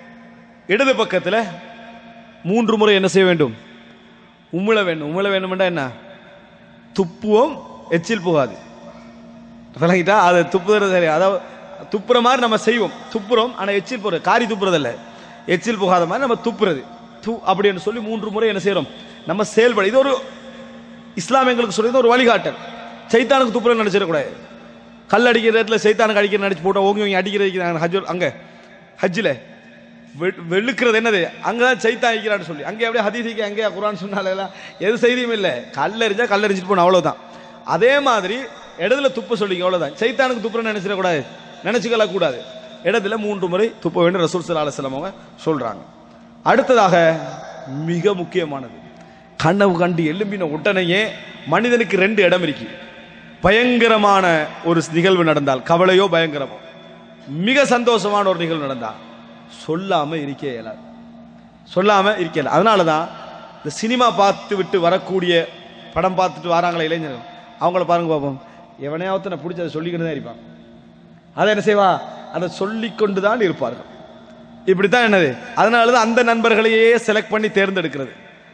இடது பக்கத்தில் மூன்று முறை என்ன செய்ய வேண்டும் உமிழ வேண்டும் உமிழ வேண்டும்னா என்ன துப்புவோம் எச்சில் போகாது விளங்கிட்டா அதை துப்புறது சரி அதாவது துப்புற மாதிரி நம்ம செய்வோம் துப்புறோம் ஆனால் எச்சில் போகிறது காரி துப்புறதில்ல எச்சில் போகாத மாதிரி நம்ம துப்புறது து அப்படின்னு சொல்லி மூன்று முறை என்ன செய்கிறோம் நம்ம செயல்பட இது ஒரு இஸ்லாம் எங்களுக்கு சொல்லியது ஒரு வழிகாட்டல் சைத்தானுக்கு துப்புரன்னு நினச்சிடக்கூடாது கல் அடிக்கிற இடத்துல சைத்தானுக்கு அடிக்கிற நினச்சி போட்டோம் ஓங்கி ஓங்கி அடிக்கிறது ஹஜ் அங்கே ஹஜ்ஜில் வெளுக்கிறது என்னது அங்கே தான் சைத்தான் அடிக்கிறான்னு சொல்லி அங்கே அப்படியே ஹதீசிக்கு அங்கே குரான் சொன்னால எது செய்தியும் இல்லை கல் எரிஞ்சா கல் எரிஞ்சிட்டு போகணும் அவ்வளோதான் அதே மாதிரி இடத்துல துப்ப சொல்லிங்க அவ்வளோதான் சைத்தானுக்கு துப்புறன்னு நினச்சிடக்கூடாது நினச்சிக்கல கூடாது இடத்துல மூன்று முறை துப்ப வேண்டும் ரசூல் சல்லா அலுவலம் அவங்க சொல்கிறாங்க அடுத்ததாக மிக முக்கியமானது கனவு கண்டு எலும்பின உடனேயே மனிதனுக்கு ரெண்டு இடம் இருக்கு பயங்கரமான ஒரு நிகழ்வு நடந்தால் கவலையோ பயங்கரமோ மிக சந்தோஷமான ஒரு நிகழ்வு நடந்தால் சொல்லாம இருக்க இயலாது சொல்லாம இருக்கல அதனால தான் இந்த சினிமா பார்த்து விட்டு வரக்கூடிய படம் பார்த்துட்டு வராங்களே இளைஞர்கள் அவங்கள பாருங்க பார்ப்போம் எவனையாவது நான் பிடிச்சதை சொல்லிக்கிட்டு தான் இருப்பான் அதை என்ன செய்வா அதை சொல்லிக்கொண்டு தான் இருப்பார்கள் இப்படித்தான் என்னது அதனால தான் அந்த நண்பர்களையே செலக்ட் பண்ணி தேர்ந்தெடுக்கிறது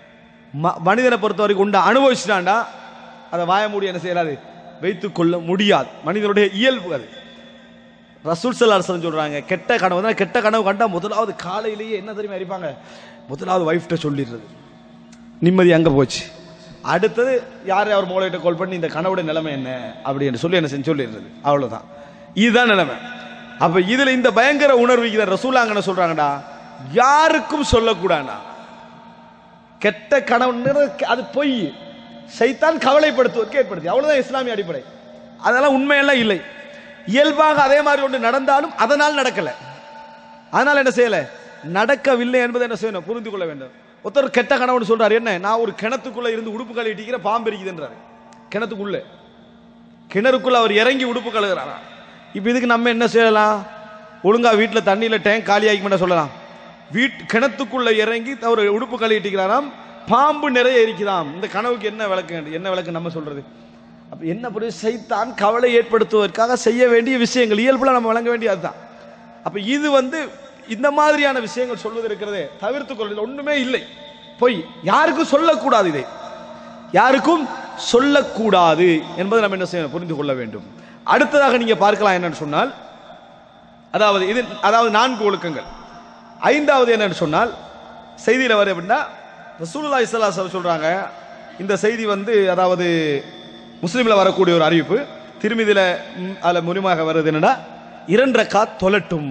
ம- மனிதனை பொறுத்த வரைக்கும் உண்டா அனுபவிச்சுட்டாண்டா அதை வாய மூடி என்ன செய்யறாது வைத்துக் கொள்ள முடியாது மனிதனுடைய இயல்பு அது ரசூல் சல்லாசன் சொல்றாங்க கெட்ட கனவு தான் கெட்ட கனவு கண்டா முதலாவது காலையிலேயே என்ன தெரியுமா இருப்பாங்க முதலாவது ஒய்ஃப்ட்ட சொல்லிடுறது நிம்மதி அங்க போச்சு அடுத்தது யார் யார் மூளையிட்ட கால் பண்ணி இந்த கனவுடைய நிலைமை என்ன அப்படின்னு சொல்லி என்ன செஞ்சு சொல்லிடுறது அவ்வளவுதான் இதுதான் நிலைமை அப்ப இதுல இந்த பயங்கர உணர்வு இதை ரசூலாங்க என்ன சொல்றாங்கடா யாருக்கும் சொல்லக்கூடாதா கெட்ட கனவுன்றது அது பொய் சைத்தான் கவலைப்படுத்துவதற்கு ஏற்படுத்தி அவ்வளவுதான் இஸ்லாமிய அடிப்படை அதெல்லாம் உண்மையெல்லாம் இல்லை இயல்பாக அதே மாதிரி ஒன்று நடந்தாலும் அதனால் நடக்கல அதனால என்ன செய்யல நடக்கவில்லை என்பதை என்ன செய்யணும் புரிந்து கொள்ள வேண்டும் ஒருத்தர் கெட்ட கனவுன்னு சொல்றாரு என்ன நான் ஒரு கிணத்துக்குள்ள இருந்து உடுப்பு கழுவிட்டிக்கிற பாம்பு இருக்குதுன்றாரு கிணத்துக்குள்ள கிணறுக்குள்ள அவர் இறங்கி உடுப்பு கழுகுறாரா இப்போ இதுக்கு நம்ம என்ன செய்யலாம் ஒழுங்கா வீட்டில் தண்ணியில் டேங்க் காலியாகி மட்டும் சொல்லலாம் வீட் கிணத்துக்குள்ள இறங்கி அவர் உடுப்பு கழுவிட்டிக்கிறாராம் பாம்பு நிறைய இருக்குதாம் இந்த கனவுக்கு என்ன விளக்கு என்ன விளக்கு நம்ம சொல்றது அப்ப என்ன புரிய சைத்தான் கவலை ஏற்படுத்துவதற்காக செய்ய வேண்டிய விஷயங்கள் இயல்புல நம்ம வழங்க வேண்டியது அதுதான் அப்ப இது வந்து இந்த மாதிரியான விஷயங்கள் சொல்வது இருக்கிறதே தவிர்த்து கொள்வது ஒண்ணுமே இல்லை பொய் யாருக்கும் சொல்லக்கூடாது இதை யாருக்கும் சொல்லக்கூடாது என்பதை நம்ம என்ன செய்யணும் புரிந்து கொள்ள வேண்டும் அடுத்ததாக நீங்க பார்க்கலாம் என்னன்னு சொன்னால் அதாவது இது அதாவது நான்கு ஒழுக்கங்கள் ஐந்தாவது என்னன்னு சொன்னால் செய்தியில் வர அப்படின்னா ரசூலுல்லாஹி ஸல்லல்லாஹு அலைஹி வஸல்லம் சொல்றாங்க இந்த செய்தி வந்து அதாவது முஸ்லீமில் வரக்கூடிய ஒரு அறிவிப்பு திருமிதில ம், அதுல முறிமாக வருது என்னன்னா இரண்டு ரக்காத் தொலட்டும்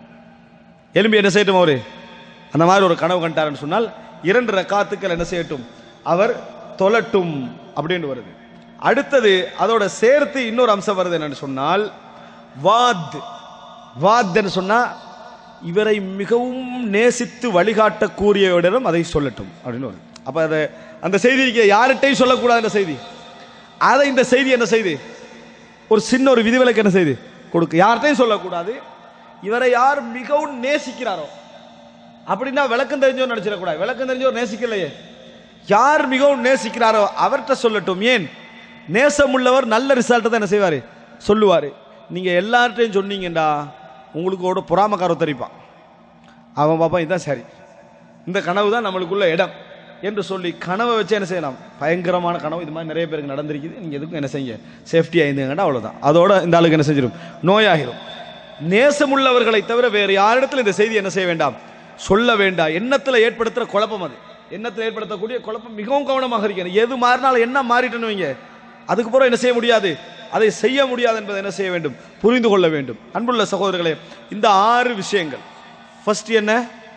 எலும்பி என்ன செய்யட்டும் அவரு அந்த மாதிரி ஒரு கனவு கண்டாருன்னு சொன்னால் இரண்டு ரக்காத்துக்கள் என்ன செய்யட்டும் அவர் தொலட்டும் அப்படின்னு வருது அடுத்தது அதோட சேர்த்து இன்னொரு அம்சம் வருது என்னன்னு சொன்னால் வாத் வாத்ன்னு சொன்னா இவரை மிகவும் நேசித்து வழிகாட்டக்கூடியவரிடம் அதை சொல்லட்டும் அப்படின்னு வருது அப்ப அதை அந்த செய்திக்கு யார்கிட்டையும் சொல்லக்கூடாது அந்த செய்தி அதை இந்த செய்தி என்ன செய்தி ஒரு சின்ன ஒரு விதிவிலக்கு என்ன செய்து கொடுக்கு யார்கிட்டையும் சொல்லக்கூடாது இவரை யார் மிகவும் நேசிக்கிறாரோ அப்படின்னா விளக்கம் தெரிஞ்சவர் நினைச்சிடக்கூடாது விளக்கம் தெரிஞ்சவர் நேசிக்கலையே யார் மிகவும் நேசிக்கிறாரோ அவர்கிட்ட சொல்லட்டும் ஏன் நேசமுள்ளவர் நல்ல ரிசல்ட்டை தான் என்ன செய்வார் சொல்லுவார் நீங்கள் எல்லார்ட்டையும் சொன்னீங்கடா உங்களுக்கு ஒரு பொறாமக்கார தெரிப்பான் அவன் பாப்பா இதுதான் சரி இந்த கனவு தான் நம்மளுக்குள்ள இடம் என்று சொல்லி கனவை வச்சு என்ன செய்யலாம் பயங்கரமான கனவு இது மாதிரி நிறைய பேருக்கு நடந்திருக்குது நீங்கள் எதுக்கும் என்ன செய்யுங்க சேஃப்டியாக இருந்துங்கன்னா அவ்வளோதான் அதோட இந்த ஆளுக்கு என்ன செஞ்சிடும் நோயாகிரும் நேசமுள்ளவர்களை தவிர வேறு யாரிடத்தில் இந்த செய்தி என்ன செய்ய வேண்டாம் சொல்ல வேண்டாம் எண்ணத்தில் ஏற்படுத்துகிற குழப்பம் அது எண்ணத்தில் ஏற்படுத்தக்கூடிய குழப்பம் மிகவும் கவனமாக இருக்கணும் எது மாறினாலும் என்ன மாறிட்டுன்னு வைங்க அதுக்கு பிறகு என்ன செய்ய முடியாது அதை செய்ய முடியாது என்பதை என்ன செய்ய வேண்டும் புரிந்து கொள்ள வேண்டும் அன்புள்ள சகோதரர்களே இந்த ஆறு விஷயங்கள் ஃபர்ஸ்ட் என்ன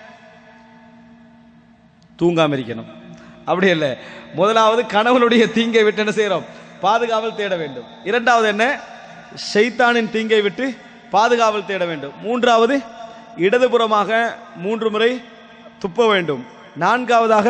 தூங்காம இருக்கணும் அப்படி இல்லை முதலாவது கணவனுடைய தீங்கை விட்டு என்ன செய்கிறோம் பாதுகாவல் தேட வேண்டும் இரண்டாவது என்ன ஷைத்தானின் தீங்கை விட்டு பாதுகாவல் தேட வேண்டும் மூன்றாவது இடதுபுறமாக மூன்று முறை துப்ப வேண்டும் நான்காவதாக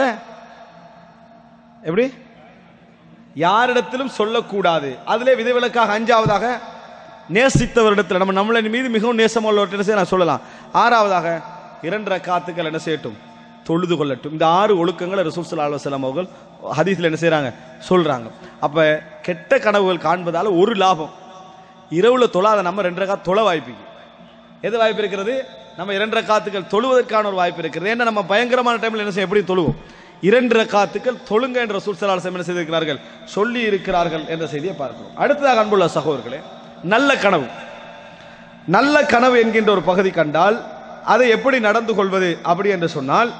எப்படி யாரிடத்திலும் சொல்லக்கூடாது அதிலே விதிவிலக்காக அஞ்சாவதாக நேசித்தவரிடத்தில் நம்ம நம்மளின் மீது மிகவும் நேசமுள்ளவர்கிட்ட செய்ய நான் சொல்லலாம் ஆறாவதாக இரண்டரை காத்துக்கள் என்ன செய்யட்டும் தொழுது கொள்ளட்டும் இந்த ஆறு ஒழுக்கங்களை ரசூல் சல்லா அலுவலாம் அவர்கள் ஹதீஸில் என்ன செய்கிறாங்க சொல்கிறாங்க அப்போ கெட்ட கனவுகள் காண்பதால் ஒரு லாபம் இரவுல தொழாத நம்ம ரெண்டரை காத்து தொலை வாய்ப்புக்கு எது வாய்ப்பு இருக்கிறது நம்ம இரண்டரை காத்துக்கள் தொழுவதற்கான ஒரு வாய்ப்பு இருக்கிறது ஏன்னா நம்ம பயங்கரமான டைமில் என்ன செய்ய எப்படி தொழுவோம் இரண்டு ரக்காத்துக்கள் தொழுங்க என்ற சூழ்சலால் என்ன செய்திருக்கிறார்கள் சொல்லி இருக்கிறார்கள் என்ற செய்தியை பார்க்கிறோம் அடுத்ததாக அன்புள்ள சகோதரர்களே நல்ல கனவு நல்ல கனவு என்கின்ற ஒரு பகுதி கண்டால் அதை எப்படி நடந்து கொள்வது அப்படி என்று சொன்னால்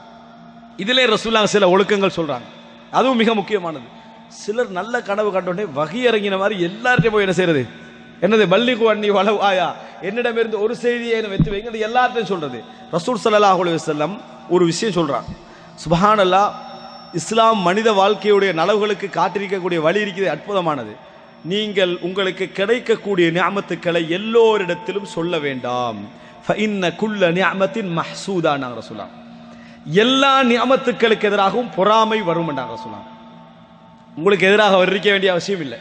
இதிலே ரசூலாங்க சில ஒழுக்கங்கள் சொல்றாங்க அதுவும் மிக முக்கியமானது சிலர் நல்ல கனவு கண்டோடனே வகை இறங்கின மாதிரி எல்லார்ட்டையும் போய் என்ன செய்யறது என்னது பள்ளிக்கு அண்ணி வளவு ஆயா என்னிடமிருந்து ஒரு செய்தியை என்ன வெத்து வைங்க எல்லார்ட்டையும் சொல்றது ரசூல் ஸல்லல்லாஹு அலைஹி வஸல்லம் ஒரு விஷயம் சொல்றாங்க சுபஹானல்லா இஸ்லாம் மனித வாழ்க்கையுடைய நலவுகளுக்கு காத்திருக்கக்கூடிய வழி இருக்குது அற்புதமானது நீங்கள் உங்களுக்கு கிடைக்கக்கூடிய நியாமத்துக்களை எல்லோரிடத்திலும் சொல்ல வேண்டாம் ஃபஇன்ன குல்ல நியாமத்தின் மஹ்சூதா நாங்கள் சொல்லலாம் எல்லா நியாமத்துக்களுக்கு எதிராகவும் பொறாமை வரும் நாங்கள் சொல்லலாம் உங்களுக்கு எதிராக வர்ணிக்க வேண்டிய அவசியம் இல்லை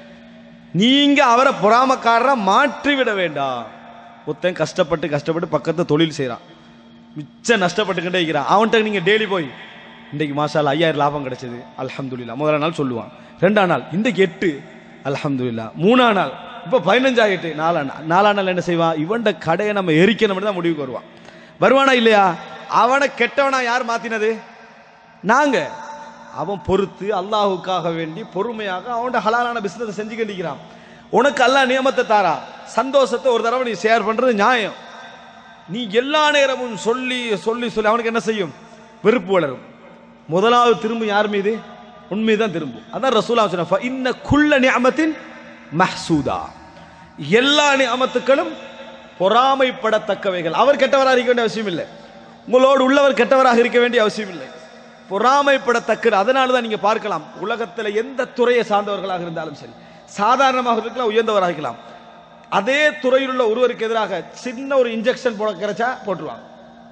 நீங்க அவரை பொறாமக்காரரா மாற்றி விட வேண்டாம் ஒருத்தன் கஷ்டப்பட்டு கஷ்டப்பட்டு பக்கத்து தொழில் செய்கிறான் மிச்சம் நஷ்டப்பட்டுக்கிட்டே இருக்கிறான் அவன்கிட்ட நீங்க டெய்லி போய் இன்றைக்கு மாசால ஐயாயிரம் லாபம் கிடைச்சது அல்ஹம்துலில்லாஹ் முதல் நாள் சொல்லுவான் ரெண்டாம் நாள் இன்றைக்கு எட்டு அல்ஹம்துலில்லாஹ் மூணாம் நாள் இப்போ பதினஞ்சாயிட்டு நாலாம் நாள் நாலாம் நாள் என்ன செய்வான் இவன்ட கடையை நம்ம எரிக்கணும்னு தான் முடிவுக்கு வருவான் வருவானா இல்லையா அவனை கெட்டவனா யார் மாத்தினது நாங்க அவன் பொறுத்து அல்லாஹுக்காக வேண்டி பொறுமையாக அவனோட ஹலாலான பிசினஸ் செஞ்சு கண்டிக்கிறான் உனக்கு அல்லாஹ் நியமத்தை தாரா சந்தோஷத்தை ஒரு தடவை நீ ஷேர் பண்றது நியாயம் நீ எல்லா நேரமும் சொல்லி சொல்லி சொல்லி அவனுக்கு என்ன செய்யும் வெறுப்பு வளரும் முதலாவது திரும்பும் யார் மீது உண்மை தான் திரும்பும் அதான் ரசூலா சொன்ன இன்ன குள்ள நியமத்தின் மஹ்சூதா எல்லா நியமத்துக்களும் பொறாமைப்படத்தக்கவைகள் அவர் கெட்டவராக இருக்க வேண்டிய அவசியம் இல்லை உங்களோடு உள்ளவர் கெட்டவராக இருக்க வேண்டிய அவசியம் இல்லை பொறாமைப்படத்தக்க அதனால தான் நீங்க பார்க்கலாம் உலகத்துல எந்த துறையை சார்ந்தவர்களாக இருந்தாலும் சரி சாதாரணமாக இருக்கலாம் உயர்ந்தவராக இருக்கலாம் அதே துறையில் உள்ள ஒருவருக்கு எதிராக சின்ன ஒரு இன்ஜெக்ஷன் போட கிடைச்சா போட்டுருவாங்க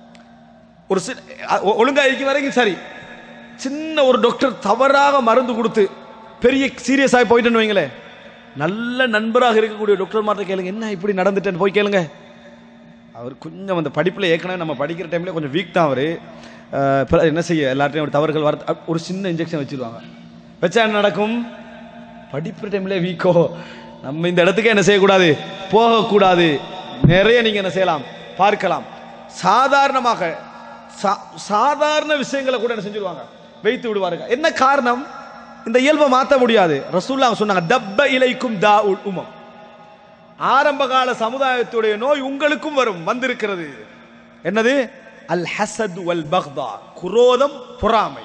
ஒரு சி- ஒ- ஒழுங்கா இருக்க வரைக்கும் சரி சின்ன ஒரு டாக்டர் தவறாக மருந்து கொடுத்து பெரிய சீரியஸ் ஆகி போயிட்டுன்னு வைங்களேன் நல்ல நண்பராக இருக்கக்கூடிய டாக்டர் மார்ட்ட கேளுங்க என்ன இப்படி நடந்துட்டேன்னு போய் கேளுங்க அவர் கொஞ்சம் அந்த படிப்பில் ஏற்கனவே நம்ம படிக்கிற டைம்ல கொஞ்சம் வீக் தான் அவர் என்ன செய்ய எல்லார்ட்டையும் ஒரு தவறுகள் வர ஒரு சின்ன இன்ஜெக்ஷன் வச்சிருவாங்க வச்சா என்ன நடக்கும் படிப்பு டைம்ல வீக்கோ நம்ம இந்த இடத்துக்கு என்ன செய்யக்கூடாது போகக்கூடாது நிறைய நீங்க என்ன செய்யலாம் பார்க்கலாம் சாதாரணமாக சா- சாதாரண விஷயங்களை கூட என்ன செஞ்சிருவாங்க வைத்து விடுவார்கள் என்ன காரணம் இந்த இயல்பை மாற்ற முடியாது ரசூல்லா சொன்னாங்க தப்ப இலைக்கும் தா உமம் ஆரம்பகால சமுதாயத்துடைய நோய் உங்களுக்கும் வரும் வந்திருக்கிறது என்னது அல் ஹசத் வல் பக்தா குரோதம் பொறாமை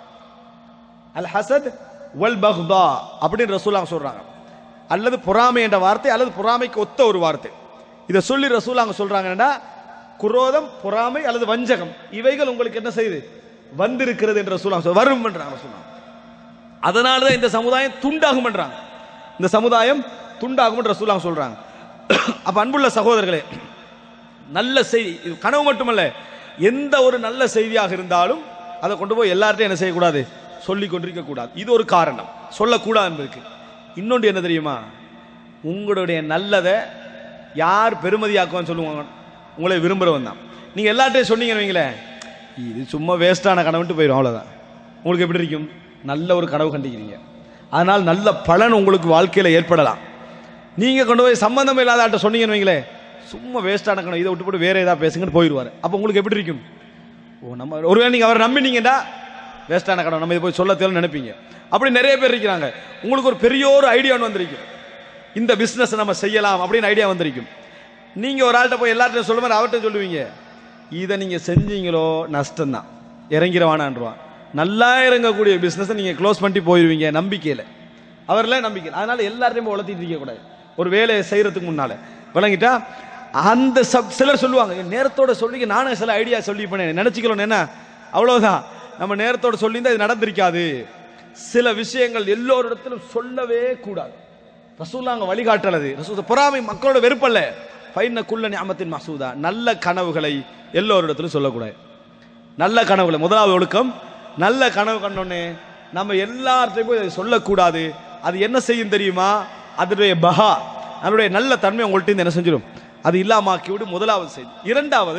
அல் ஹசத் வல் பக்தா அப்படின்னு ரசூலாங்க சொல்றாங்க அல்லது பொறாமை என்ற வார்த்தை அல்லது பொறாமைக்கு ஒத்த ஒரு வார்த்தை இதை சொல்லி ரசூலாங்க சொல்றாங்கன்னா குரோதம் பொறாமை அல்லது வஞ்சகம் இவைகள் உங்களுக்கு என்ன செய்யுது வந்திருக்கிறது என்று ரசூலாங்க சொல்ல வரும் என்றாங்க ரசூலாங்க அதனால தான் இந்த சமுதாயம் துண்டாகும் என்றாங்க இந்த சமுதாயம் துண்டாகும் என்று ரசூலாங்க சொல்றாங்க அப்ப அன்புள்ள சகோதரர்களே நல்ல செய்தி இது கனவு மட்டுமல்ல எந்த ஒரு நல்ல செய்தியாக இருந்தாலும் அதை கொண்டு போய் எல்லார்ட்டையும் என்ன செய்யக்கூடாது சொல்லி கொண்டிருக்க கூடாது இது ஒரு காரணம் சொல்லக்கூடாது என்பதற்கு இன்னொன்று என்ன தெரியுமா உங்களுடைய நல்லதை யார் பெருமதியாக்குவான்னு சொல்லுவாங்க உங்களை விரும்புகிறவன் தான் நீங்கள் எல்லார்ட்டையும் சொன்னீங்கன்னு வைங்களேன் இது சும்மா வேஸ்டான கனவுன்ட்டு போயிடும் அவ்வளோதான் உங்களுக்கு எப்படி இருக்கும் நல்ல ஒரு கனவு கண்டிக்கிறீங்க அதனால் நல்ல பலன் உங்களுக்கு வாழ்க்கையில் ஏற்படலாம் நீங்கள் கொண்டு போய் சம்பந்தம் இல்லாத ஆள்கிட்ட சொன்னீங்கன்னு வைங்களேன் சும்மா வேஸ்டான கனவு இதை விட்டு போட்டு வேற ஏதாவது பேசுங்கன்னு போயிடுவார் அப்போ உங்களுக்கு எப்படி இருக்கும் ஓ நம்ம ஒருவேளை நீங்கள் அவரை நம்பினீங்கடா வேஸ்டான கடன் நம்ம இதை போய் சொல்ல தேவை நினைப்பீங்க அப்படி நிறைய பேர் இருக்கிறாங்க உங்களுக்கு ஒரு பெரிய ஒரு ஐடியா ஒன்று வந்திருக்கும் இந்த பிஸ்னஸ் நம்ம செய்யலாம் அப்படின்னு ஐடியா வந்திருக்கும் நீங்கள் ஒரு ஆள்கிட்ட போய் எல்லார்ட்டையும் சொல்ல மாதிரி அவர்கிட்ட சொல்லுவீங்க இதை நீங்கள் செஞ்சீங்களோ நஷ்டம்தான் இறங்கிடவானான்றான் நல்லா இறங்கக்கூடிய பிஸ்னஸை நீங்கள் க்ளோஸ் பண்ணிட்டு போயிடுவீங்க நம்பிக்கையில் அவர்ல நம்பிக்கை அதனால எல்லாரையும் வளர்த்திட்டு இருக்கக்கூடாது ஒரு வேலையை செய்யறதுக்கு முன்னால விளங்கிட்டா அந்த சப் சிலர் சொல்லுவாங்க நேரத்தோட சொல்லி நானும் சில ஐடியா சொல்லி பண்ணேன் நினைச்சுக்கணும் என்ன அவ்வளவுதான் நம்ம நேரத்தோட சொல்லியிருந்தா இது நடந்திருக்காது சில விஷயங்கள் எல்லோரிடத்திலும் சொல்லவே கூடாது ரசூல்லாங்க வழிகாட்டலது ரசூல் பொறாமை மக்களோட வெறுப்பல்ல பைன குள்ள ஞாபத்தின் மசூதா நல்ல கனவுகளை எல்லோரிடத்திலும் சொல்லக்கூடாது நல்ல கனவுகளை முதலாவது ஒழுக்கம் நல்ல கனவு கண்டோன்னே நம்ம எல்லார்ட்டையும் போய் அதை சொல்லக்கூடாது அது என்ன செய்யும் தெரியுமா அதனுடைய பஹா அதனுடைய நல்ல தன்மை உங்கள்ட்ட இருந்து என்ன செஞ்சிடும் அது இல்லாமாக்கி விடு முதலாவது செய்தி இரண்டாவது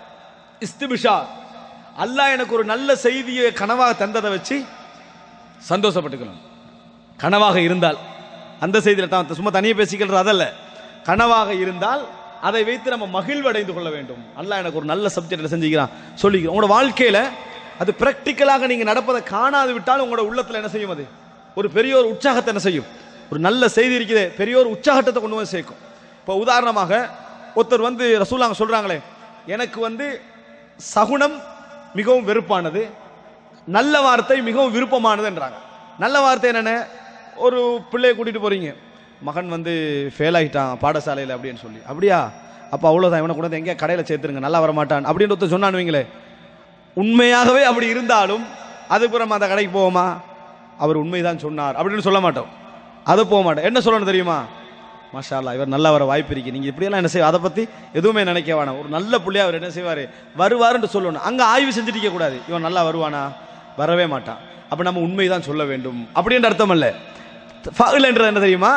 இஸ்திபிஷா அல்லாஹ் எனக்கு ஒரு நல்ல செய்தியை கனவாக தந்ததை வச்சு சந்தோஷப்பட்டுக்கணும் கனவாக இருந்தால் அந்த செய்தியில் தான் சும்மா தனியாக பேசிக்கிறது அதல்ல கனவாக இருந்தால் அதை வைத்து நம்ம மகிழ்வடைந்து கொள்ள வேண்டும் அல்லாஹ் எனக்கு ஒரு நல்ல சப்ஜெக்ட் செஞ்சுக்கிறான் சொல்லிக்கிறோம் உங்களோட வாழ்க்கையில அது பிராக்டிக்கலாக நீங்க நடப்பதை காணாது விட்டால் உங்களோட உள்ளத்துல என்ன செய்யும் அது ஒரு பெரிய ஒரு உற்சாகத்தை என்ன செய்யும் ஒரு நல்ல செய்தி இருக்குது பெரிய ஒரு உற்சாகத்தை கொண்டு வந்து சேர்க்கும் இப்போ உதாரணமாக ஒருத்தர் வந்து ரசூலாங்க சொல்றாங்களே எனக்கு வந்து சகுனம் மிகவும் வெறுப்பானது நல்ல வார்த்தை மிகவும் விருப்பமானதுன்றாங்க நல்ல வார்த்தை என்னென்ன ஒரு பிள்ளையை கூட்டிட்டு போறீங்க மகன் வந்து ஃபெயில் ஆகிட்டான் பாடசாலையில் அப்படின்னு சொல்லி அப்படியா அப்போ அவ்வளோதான் இவனை கூட எங்கேயா கடையில் சேர்த்துருங்க நல்லா வர மாட்டான் அப்படின்னு ஒருத்தர் சொன்னான்னு வைங்களே உண்மையாகவே அப்படி இருந்தாலும் அதுக்கப்புறம் அந்த கடைக்கு போவோமா அவர் உண்மைதான் சொன்னார் அப்படின்னு சொல்ல மாட்டோம் அது போக மாட்டோம் என்ன சொல்லணும் தெரியுமா மாஷா அல்லாஹ் இவர் நல்லா வர வாய்ப்பு இருக்கு நீங்க இப்படியெல்லாம் என்ன செய்ய அதை பத்தி எதுவுமே நினைக்க வேணாம் ஒரு நல்ல புள்ளையா அவர் என்ன செய்வாரு வருவாருன்னு சொல்லணும் அங்க ஆய்வு செஞ்சுட்டு இருக்க கூடாது இவன் நல்லா வருவானா வரவே மாட்டான் அப்ப நம்ம உண்மைதான் சொல்ல வேண்டும் அப்படின்ற அர்த்தம் அல்ல ஃபஅல் என்றது என்ன தெரியுமா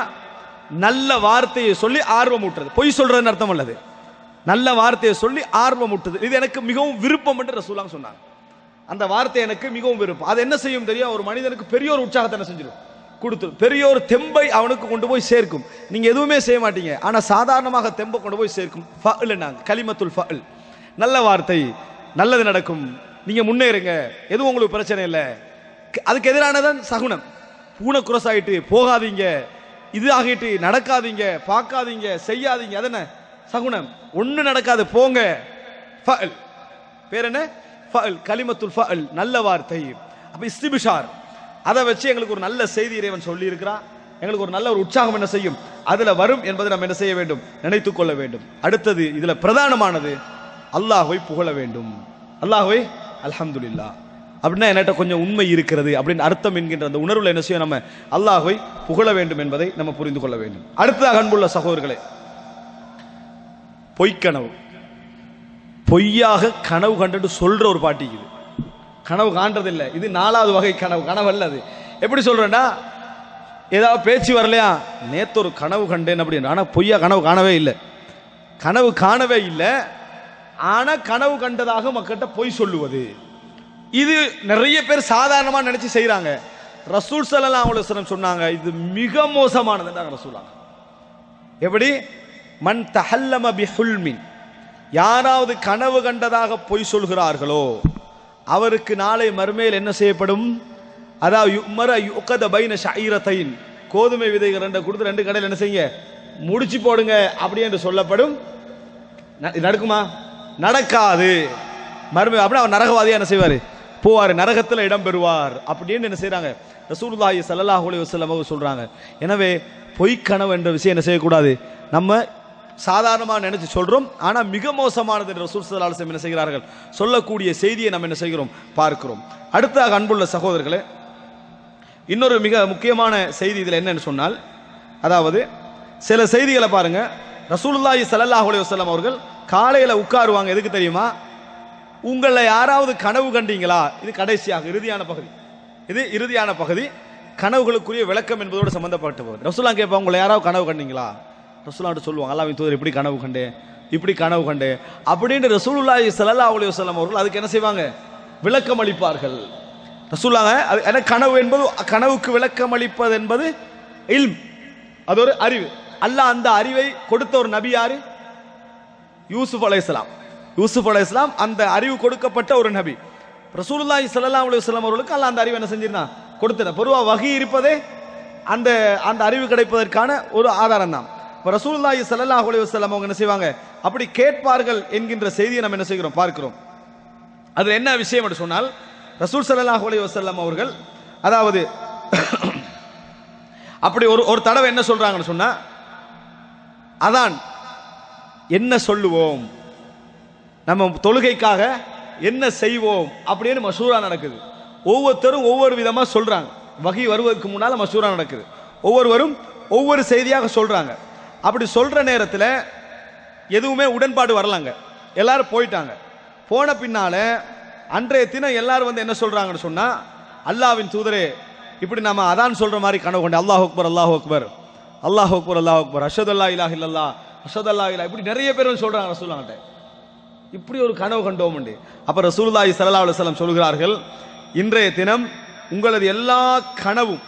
நல்ல வார்த்தையை சொல்லி ஆர்வம் ஊட்டுறது பொய் சொல்றதுன்னு அர்த்தம் அல்லது நல்ல வார்த்தையை சொல்லி ஆர்வம் ஊட்டுது இது எனக்கு மிகவும் விருப்பம் என்று ரசூலாங்க சொன்னாங்க அந்த வார்த்தை எனக்கு மிகவும் விருப்பம் அது என்ன செய்யும் தெரியும் ஒரு மனிதனுக்கு பெரிய ஒரு உற்சாகத்தை என்ன செஞ்சிடும் கொடுத்துரும் பெரிய ஒரு தெம்பை அவனுக்கு கொண்டு போய் சேர்க்கும் நீங்க எதுவுமே செய்ய மாட்டீங்க ஆனா சாதாரணமாக தெம்பை கொண்டு போய் சேர்க்கும் ஃபஅல் நாங்க கலிமத்துல் ஃபஅல் நல்ல வார்த்தை நல்லது நடக்கும் நீங்க முன்னேறுங்க எதுவும் உங்களுக்கு பிரச்சனை இல்லை க- அதுக்கு எதிரானதான் சகுனம் பூனை குரஸ் ஆயிட்டு போகாதீங்க இது ஆகிட்டு நடக்காதீங்க பார்க்காதீங்க செய்யாதீங்க அது என்ன சகுனம் ஒண்ணு நடக்காது போங்க ஃபஅல் பேர் என்ன ஃபஅல் கலிமத்துல் ஃபஅல் நல்ல வார்த்தை அப்ப இஸ்திபிஷார் அதை வச்சு எங்களுக்கு ஒரு நல்ல செய்தி இறைவன் சொல்லி இருக்கிறான் எங்களுக்கு ஒரு நல்ல ஒரு உற்சாகம் என்ன செய்யும் அதுல வரும் என்பதை நம்ம என்ன செய்ய வேண்டும் நினைத்துக் கொள்ள வேண்டும் அடுத்தது இதுல பிரதானமானது அல்லாஹ்வை புகழ வேண்டும் அல்லாஹ்வை அல்ஹம்துலில்லாஹ் அப்படின்னா என்கிட்ட கொஞ்சம் உண்மை இருக்கிறது அப்படின்னு அர்த்தம் என்கின்ற அந்த உணர்வுல என்ன செய்யும் நம்ம அல்லாஹ்வை புகழ வேண்டும் என்பதை நம்ம புரிந்து கொள்ள வேண்டும் அடுத்ததாக அன்புள்ள சகோதரர்களே பொய்க்கனவு பொய்யாக கனவு கண்டுட்டு சொல்ற ஒரு பாட்டி இது கனவு காண்றது இல்ல இது நாலாவது வகை கனவு கனவு அல்ல அது எப்படி சொல்றேன்டா ஏதாவது பேச்சு வரலையா நேத்து ஒரு கனவு கண்டேன் அப்படின்னு ஆனா பொய்யா கனவு காணவே இல்லை கனவு காணவே இல்லை ஆனா கனவு கண்டதாக மக்கள்கிட்ட பொய் சொல்லுவது இது நிறைய பேர் சாதாரணமா நினைச்சு செய்றாங்க ரசூல் ஸல்லல்லாஹு அலைஹி வஸல்லம் சொன்னாங்க இது மிக மோசமானதுன்றாங்க ரசூலாங்க எப்படி மன் தஹல்லம பிஹுல்மின் யாராவது கனவு கண்டதாக பொய் சொல்கிறார்களோ அவருக்கு நாளை மறுமையில் என்ன செய்யப்படும் அதாவது யுமர யுகத பைன ஷைரத்தைன் கோதுமை விதைகள் ரெண்டு கொடுத்து ரெண்டு கடையில் என்ன செய்யுங்க முடிச்சு போடுங்க அப்படி என்று சொல்லப்படும் ந- இது நடக்குமா நடக்காது மறுமை அப்படி அவர் நரகவாதியா என்ன செய்வார் போவார் நரகத்தில் இடம் பெறுவார் அப்படின்னு என்ன செய்றாங்க ரசூலுல்லாஹி ஸல்லல்லாஹு அலைஹி வஸல்லம் அவங்க சொல்றாங்க எனவே பொய்க்கனவு என்ற விஷயம் என்ன செய்யக்கூடாது நம்ம சாதாரணமாக நினைச்சு சொல்றோம் ஆனா மிக மோசமானது என்று ரசூல் ஸல்லல்லாஹு அலைஹி வஸல்லம் என்ன செய்கிறார்கள் சொல்லக்கூடிய செய்தியை நம்ம என்ன செய்கிறோம் பார்க்கிறோம் அடுத்த அன்புள்ள சகோதரர்களே இன்னொரு மிக முக்கியமான செய்தி இதில் என்னன்னு சொன்னால் அதாவது சில செய்திகளை பாருங்க ரசூலுல்லாஹி ஸல்லல்லாஹு அலைஹி வஸல்லம் அவர்கள் காலையில உட்காருவாங்க எதுக்கு தெரியுமா உங்களை யாராவது கனவு கண்டீங்களா இது கடைசியாக இறுதியான பகுதி இது இறுதியான பகுதி கனவுகளுக்குரிய விளக்கம் என்பதோடு சம்பந்தப்பட்ட பகுதி ரசூலா கேட்பாங்க உங்களை யாராவது கனவு கண்டீங்களா ரசூலான்ட்டு சொல்லுவாங்க அல்லாஹ்வின் தூதர் இப்படி கனவு கண்டேன் இப்படி கனவு கண்டேன் அப்படின்னு ரசூலுல்லாஹி ஸல்லல்லாஹு அலைஹி வஸல்லம் அவர்கள் அதுக்கு என்ன செய்வாங்க விளக்கம் அளிப்பார்கள் ரசூலாங்க அது என்ன கனவு என்பது கனவுக்கு விளக்கம் அளிப்பது என்பது இல்ம் அது ஒரு அறிவு அல்லாஹ் அந்த அறிவை கொடுத்த ஒரு நபி யாரு யூசுப் அலைஹிஸ்ஸலாம் யூசுப் அலை இஸ்லாம் அந்த அறிவு கொடுக்கப்பட்ட ஒரு நபி ரசூலுல்லாஹி ஸல்லல்லாஹு அலைஹி வஸல்லம் அவர்களுக்கு அல்லாஹ் அந்த அறிவு என்ன செஞ்சிருந்தான் கொடுத்துட்டான் பொதுவாக வகி இருப்பதே அந்த அந்த அறிவு கிடைப்பதற்கான ஒரு ஆதாரம் தான் இப்போ ரசூலுல்லாஹி ஸல்லல்லாஹு அலைஹி வஸல்லம் அவங்க என்ன செய்வாங்க அப்படி கேட்பார்கள் என்கின்ற செய்தியை நம்ம என்ன செய்கிறோம் பார்க்கிறோம் அது என்ன விஷயம் என்று சொன்னால் ரசூல் ஸல்லல்லாஹு அலைஹி வஸல்லம் அவர்கள் அதாவது அப்படி ஒரு ஒரு தடவை என்ன சொல்றாங்கன்னு சொன்னா அதான் என்ன சொல்லுவோம் நம்ம தொழுகைக்காக என்ன செய்வோம் அப்படின்னு மசூரா நடக்குது ஒவ்வொருத்தரும் ஒவ்வொரு விதமா சொல்றாங்க வகை வருவதற்கு முன்னால மசூரா நடக்குது ஒவ்வொருவரும் ஒவ்வொரு செய்தியாக சொல்றாங்க அப்படி சொல்ற நேரத்தில் எதுவுமே உடன்பாடு வரலாங்க எல்லாரும் போயிட்டாங்க போன பின்னால அன்றைய தினம் எல்லாரும் வந்து என்ன சொல்றாங்கன்னு சொன்னா அல்லாவின் தூதரே இப்படி நம்ம அதான் சொல்ற மாதிரி கனவு கொண்டு அல்லாஹ் அக்பர் அல்லாஹ் அக்பர் அல்லாஹ் அக்பர் அல்லாஹ் அக்பர் அஷத் அல்லா இலாஹ் இல்லல்லா அஷத் அல்லா இலா இப்படி நிறைய பேர் வந்து சொல்றாங்க ரசூல்லாங்கிட்ட இப்படி ஒரு கனவு கண்டோம் உண்டு அப்ப ரசூலுல்லாஹி ஸல்லல்லாஹு அலைஹி வஸல்லம் சொல்கிறார்கள் இன்றைய தினம் உங்களது எல்லா கனவும்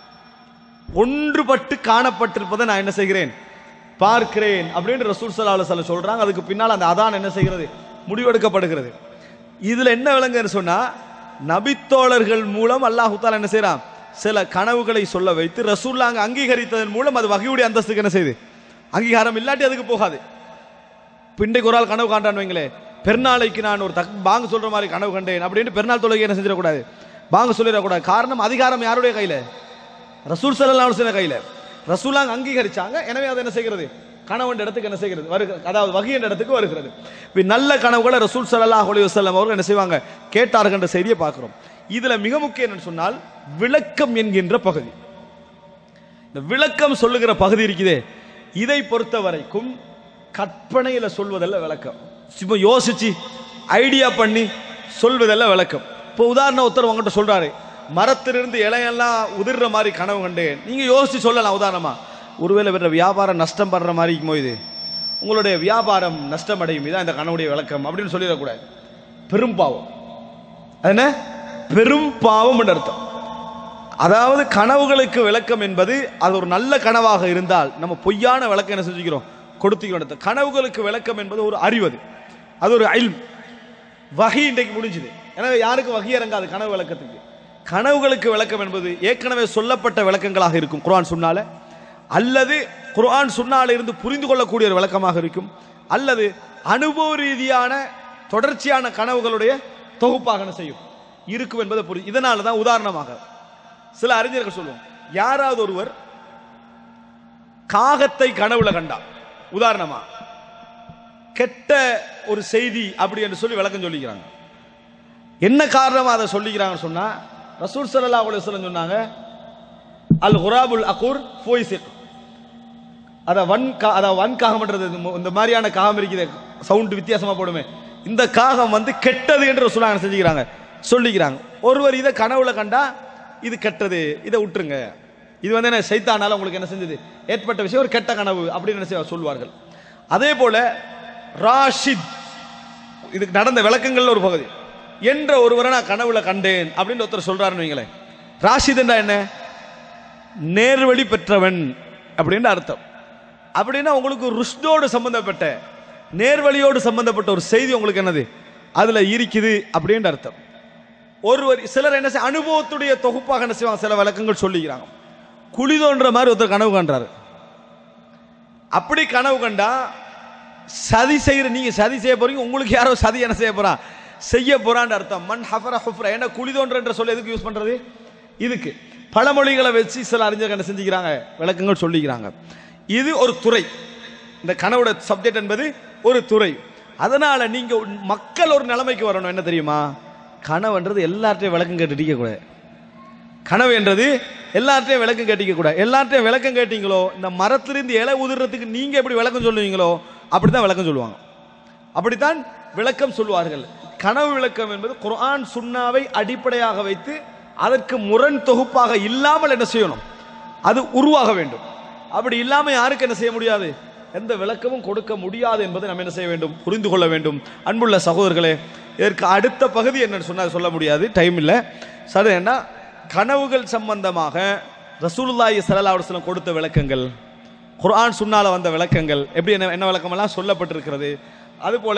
ஒன்றுபட்டு காணப்பட்டிருப்பதை நான் என்ன செய்கிறேன் பார்க்கிறேன் அப்படின்னு ரசூல் ஸல்லல்லாஹு அலைஹி வஸல்லம் சொல்றாங்க அதுக்கு பின்னால் அந்த அதான் என்ன செய்கிறது முடிவெடுக்கப்படுகிறது இதுல என்ன விளங்குன்னு சொன்னா நபித்தோழர்கள் மூலம் அல்லாஹு தாலா என்ன செய்றான் சில கனவுகளை சொல்ல வைத்து ரசூல்லாங்க அங்கீகரித்ததன் மூலம் அது வகையுடைய அந்தஸ்துக்கு என்ன செய்யுது அங்கீகாரம் இல்லாட்டி அதுக்கு போகாது பிண்டைக்கு ஒரு ஆள் கனவு காண்டான்னு வைங்களே பெருநாளைக்கு நான் ஒரு தக் பாங்கு சொல்ற மாதிரி கனவு கண்டேன் அப்படின்ட்டு பெருநாள் தொழுகை என்ன செஞ்சிடக்கூடாது பாங்கு சொல்லிடக்கூடாது காரணம் அதிகாரம் யாருடைய கையில ரசூல் சல்லல்லாஹு அலைஹி வஸல்லம் கையில ரசூலாங்க அங்கீகரிச்சாங்க எனவே அதை என்ன செய்கிறது கனவுன்ற இடத்துக்கு என்ன செய்கிறது வருகிறது அதாவது வகை என்ற இடத்துக்கு வருகிறது இப்ப நல்ல கனவுகளை ரசூல் ஸல்லல்லாஹு அலைஹி வஸல்லம் அவர்கள் என்ன செய்வாங்க கேட்டார்கள் என்ற செய்தியை பார்க்கிறோம் இதுல மிக முக்கியம் என்னன்னு சொன்னால் விளக்கம் என்கின்ற பகுதி இந்த விளக்கம் சொல்லுகிற பகுதி இருக்குதே இதை பொறுத்த வரைக்கும் கற்பனையில சொல்வதல்ல விளக்கம் சும்மா யோசிச்சு ஐடியா பண்ணி சொல்வதல்ல விளக்கம் இப்போ உதாரணம் ஒருத்தர் உங்ககிட்ட சொல்றாரு மரத்திலிருந்து இலையெல்லாம் உதிர்ற மாதிரி கனவு கண்டேன் நீங்க யோசிச்சு சொல்லலாம் உதாரணமா ஒருவேளை வேற வியாபாரம் நஷ்டம் படுற மாதிரி இருக்குமோ இது உங்களுடைய வியாபாரம் நஷ்டம் அடையும் இதான் இந்த கனவுடைய விளக்கம் அப்படின்னு சொல்லிடக்கூடாது பெரும் பாவம் அது என்ன பெரும் பாவம் என்று அர்த்தம் அதாவது கனவுகளுக்கு விளக்கம் என்பது அது ஒரு நல்ல கனவாக இருந்தால் நம்ம பொய்யான விளக்கம் என்ன செஞ்சுக்கிறோம் கொடுத்துக்கிறோம் கனவுகளுக்கு விளக்கம் என்பது ஒரு அறிவது அது ஒரு அயில் வகை இன்றைக்கு முடிஞ்சுது எனவே யாருக்கும் வகை இறங்காது கனவு விளக்கத்துக்கு கனவுகளுக்கு விளக்கம் என்பது ஏற்கனவே சொல்லப்பட்ட விளக்கங்களாக இருக்கும் குர்ஆன் சொன்னால அல்லது குர்ஆன் சுன்னால இருந்து புரிந்து கொள்ளக்கூடிய ஒரு விளக்கமாக இருக்கும் அல்லது அனுபவ ரீதியான தொடர்ச்சியான கனவுகளுடைய தொகுப்பாக என்ன செய்யும் இருக்கும் என்பதை புரி இதனால தான் உதாரணமாக சில அறிஞர்கள் சொல்லுவோம் யாராவது ஒருவர் காகத்தை கனவுல கண்டா உதாரணமா கெட்ட ஒரு செய்தி அப்படி என்று சொல்லி விளக்கம் சொல்லிக்கிறாங்க என்ன காரணமா அதை சொல்லிக்கிறாங்கன்னு சொன்னா ரசூல் ஸல்லல்லாஹு அலைஹி வஸல்லம் சொன்னாங்க அல் குராபுல் அகூர் ஃபோய்சிக் அத வன் கா அத வன் காகம்ன்றது இந்த மு- இந்த மாதிரியான காகம் இருக்குது சவுண்ட் வித்தியாசமா போடுமே இந்த காகம் வந்து கெட்டது என்று சொன்னாங்க செஞ்சுக்கிறாங்க சொல்லிக்கிறாங்க ஒருவர் இதை கனவுல கண்டா இது கெட்டது இதை விட்டுருங்க இது வந்து என்ன சைத்தானால உங்களுக்கு என்ன செஞ்சது ஏற்பட்ட விஷயம் ஒரு கெட்ட கனவு அப்படின்னு என்ன செய்வா- சொல்வார்கள் அதே போல ராஷித் இதுக்கு நடந்த விளக்கங்கள்ல ஒரு பகுதி என்ற ஒருவரை நான் கனவுல கண்டேன் அப்படின்னு ஒருத்தர் சொல்றாருன்னு வைங்களேன் ராஷித் என்றா என்ன நேர்வழி பெற்றவன் அப்படின்னு அர்த்தம் அப்படின்னா உங்களுக்கு ருஷ்டோடு சம்பந்தப்பட்ட நேர்வழியோடு சம்பந்தப்பட்ட ஒரு செய்தி உங்களுக்கு என்னது அதுல இருக்குது அப்படின்னு அர்த்தம் ஒருவர் சிலர் என்ன செய்ய அனுபவத்துடைய தொகுப்பாக என்ன செய்வாங்க சில விளக்கங்கள் சொல்லிக்கிறாங்க குழி தோன்ற மாதிரி ஒருத்தர் கனவு காண்றாரு அப்படி கனவு கண்டா சதி செய்யற நீங்க சதி செய்ய போறீங்க உங்களுக்கு யாரோ சதி என்ன செய்ய போறா செய்ய போறான்னு அர்த்தம் மண் ஹஃபர ஹுஃப்ரா ஏன்னா குழி தோன்றன்ற சொல்ல எதுக்கு யூஸ் பண்றது இதுக்கு பழமொழிகளை வச்சு சில அறிஞர்கள் என்ன செஞ்சுக்கிறாங்க விளக்கங்கள் சொல்லிக்கிறாங்க இது ஒரு துறை இந்த கனவோட சப்ஜெக்ட் என்பது ஒரு துறை அதனால நீங்க உன் மக்கள் ஒரு நிலைமைக்கு வரணும் என்ன தெரியுமா கனவுன்றது எல்லார்ட்டையும் விளக்கம் கேட்டு கூடாது கனவு என்றது எல்லார்ட்டையும் விளக்கம் கேட்டிக்க கூடாது எல்லார்ட்டையும் விளக்கம் கேட்டீங்களோ இந்த மரத்திலிருந்து இலை உதிர்றதுக்கு நீங்க எப்படி விளக்கம் சொல்லுவீங்களோ அப்படித்தான் விளக்கம் சொல்லுவாங்க அப்படித்தான் விளக்கம் சொல்வார்கள் கனவு விளக்கம் என்பது குர்ஆன் சுன்னாவை அடிப்படையாக வைத்து அதற்கு முரண் தொகுப்பாக இல்லாமல் என்ன செய்யணும் அது உருவாக வேண்டும் அப்படி இல்லாம யாருக்கு என்ன செய்ய முடியாது எந்த விளக்கமும் கொடுக்க முடியாது என்பதை நம்ம என்ன செய்ய வேண்டும் புரிந்து கொள்ள வேண்டும் அன்புள்ள சகோதரர்களே இதற்கு அடுத்த பகுதி என்னன்னு சொன்னா சொல்ல முடியாது டைம் இல்லை சரி என்ன கனவுகள் சம்பந்தமாக ரசூலுல்லாஹி ஸல்லல்லாஹு அலைஹி வஸல்லம் கொடுத்த விளக்கங்கள் குர்ஆன் சுன்னால வந்த விளக்கங்கள் எப்படி என்ன என்ன விளக்கமெல்லாம் சொல்லப்பட்டிருக்கிறது அதுபோல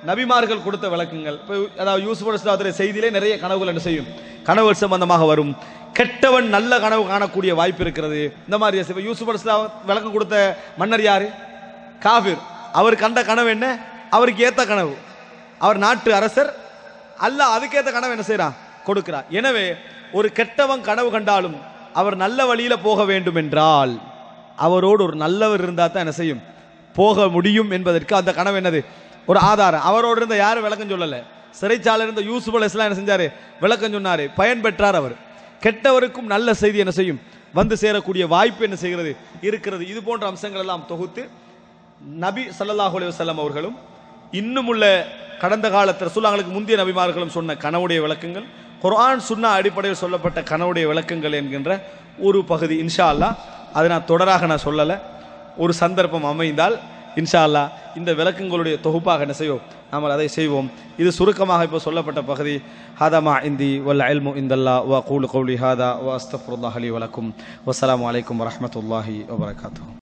நபிமார்கள் கொடுத்த விளக்கங்கள் இப்போ அதாவது யூசுப் அலிஸ்லாத்துடைய செய்தியிலே நிறைய கனவுகள் என்ன செய்யும் கனவுகள் சம்பந்தமாக வரும் கெட்டவன் நல்ல கனவு காணக்கூடிய வாய்ப்பு இருக்கிறது இந்த மாதிரி இப்போ யூசுப் அலிஸ்லாம் விளக்கம் கொடுத்த மன்னர் யாரு காபிர் அவர் கண்ட கனவு என்ன அவருக்கு ஏத்த கனவு அவர் நாட்டு அரசர் அல்லாஹ் அதுக்கேத்த கனவு என்ன செய்றான் கொடுக்கிறார் எனவே ஒரு கெட்டவன் கனவு கண்டாலும் அவர் நல்ல வழியில போக வேண்டும் என்றால் அவரோடு ஒரு நல்லவர் இருந்தா தான் என்ன செய்யும் போக முடியும் என்பதற்கு அந்த கனவு என்னது ஒரு ஆதாரம் அவரோடு இருந்த யாரும் விளக்கம் சொல்லல சிறைச்சாலை இருந்த யூசுப் அலைஹிஸ்ஸலாம் என்ன செஞ்சாரு விளக்கம் சொன்னாரு பயன் பெற்றார் அவர் கெட்டவருக்கும் நல்ல செய்தி என்ன செய்யும் வந்து சேரக்கூடிய வாய்ப்பு என்ன செய்கிறது இருக்கிறது இது போன்ற அம்சங்கள் எல்லாம் தொகுத்து நபி ஸல்லல்லாஹு அலைஹி வஸல்லம் அவர்களும் இன்னும் உள்ள கடந்த காலத்தில் ரசூலுல்லாஹ்களுக்கு முந்தைய நபிமார்களும் சொன்ன கனவுடைய விளக்கங்கள் குர்ஆன் சுன்னா அடிப்படையில் சொல்லப்பட்ட கனவுடைய விளக்கங்கள் என்கின்ற ஒரு பகுதி இன்ஷா அல்லாஹ் அதை நான் தொடராக நான் சொல்லலை ஒரு சந்தர்ப்பம் அமைந்தால் இன்ஷா அல்லாஹ் இந்த விளக்கங்களுடைய தொகுப்பாக என்ன செய்வோம் நாம் அதை செய்வோம் இது சுருக்கமாக இப்போ சொல்லப்பட்ட பகுதி ஹாதமா இந்தி வல்ல இல்மு இந்தல்லா வ கூலு கௌலி ஹாதா வ அஸ்தஃபுல்லாஹ் அலி வலக்கும் வஸ்ஸலாமு அலைக்கும் வரஹ்மத்துல்லாஹி வபரகாத்துஹு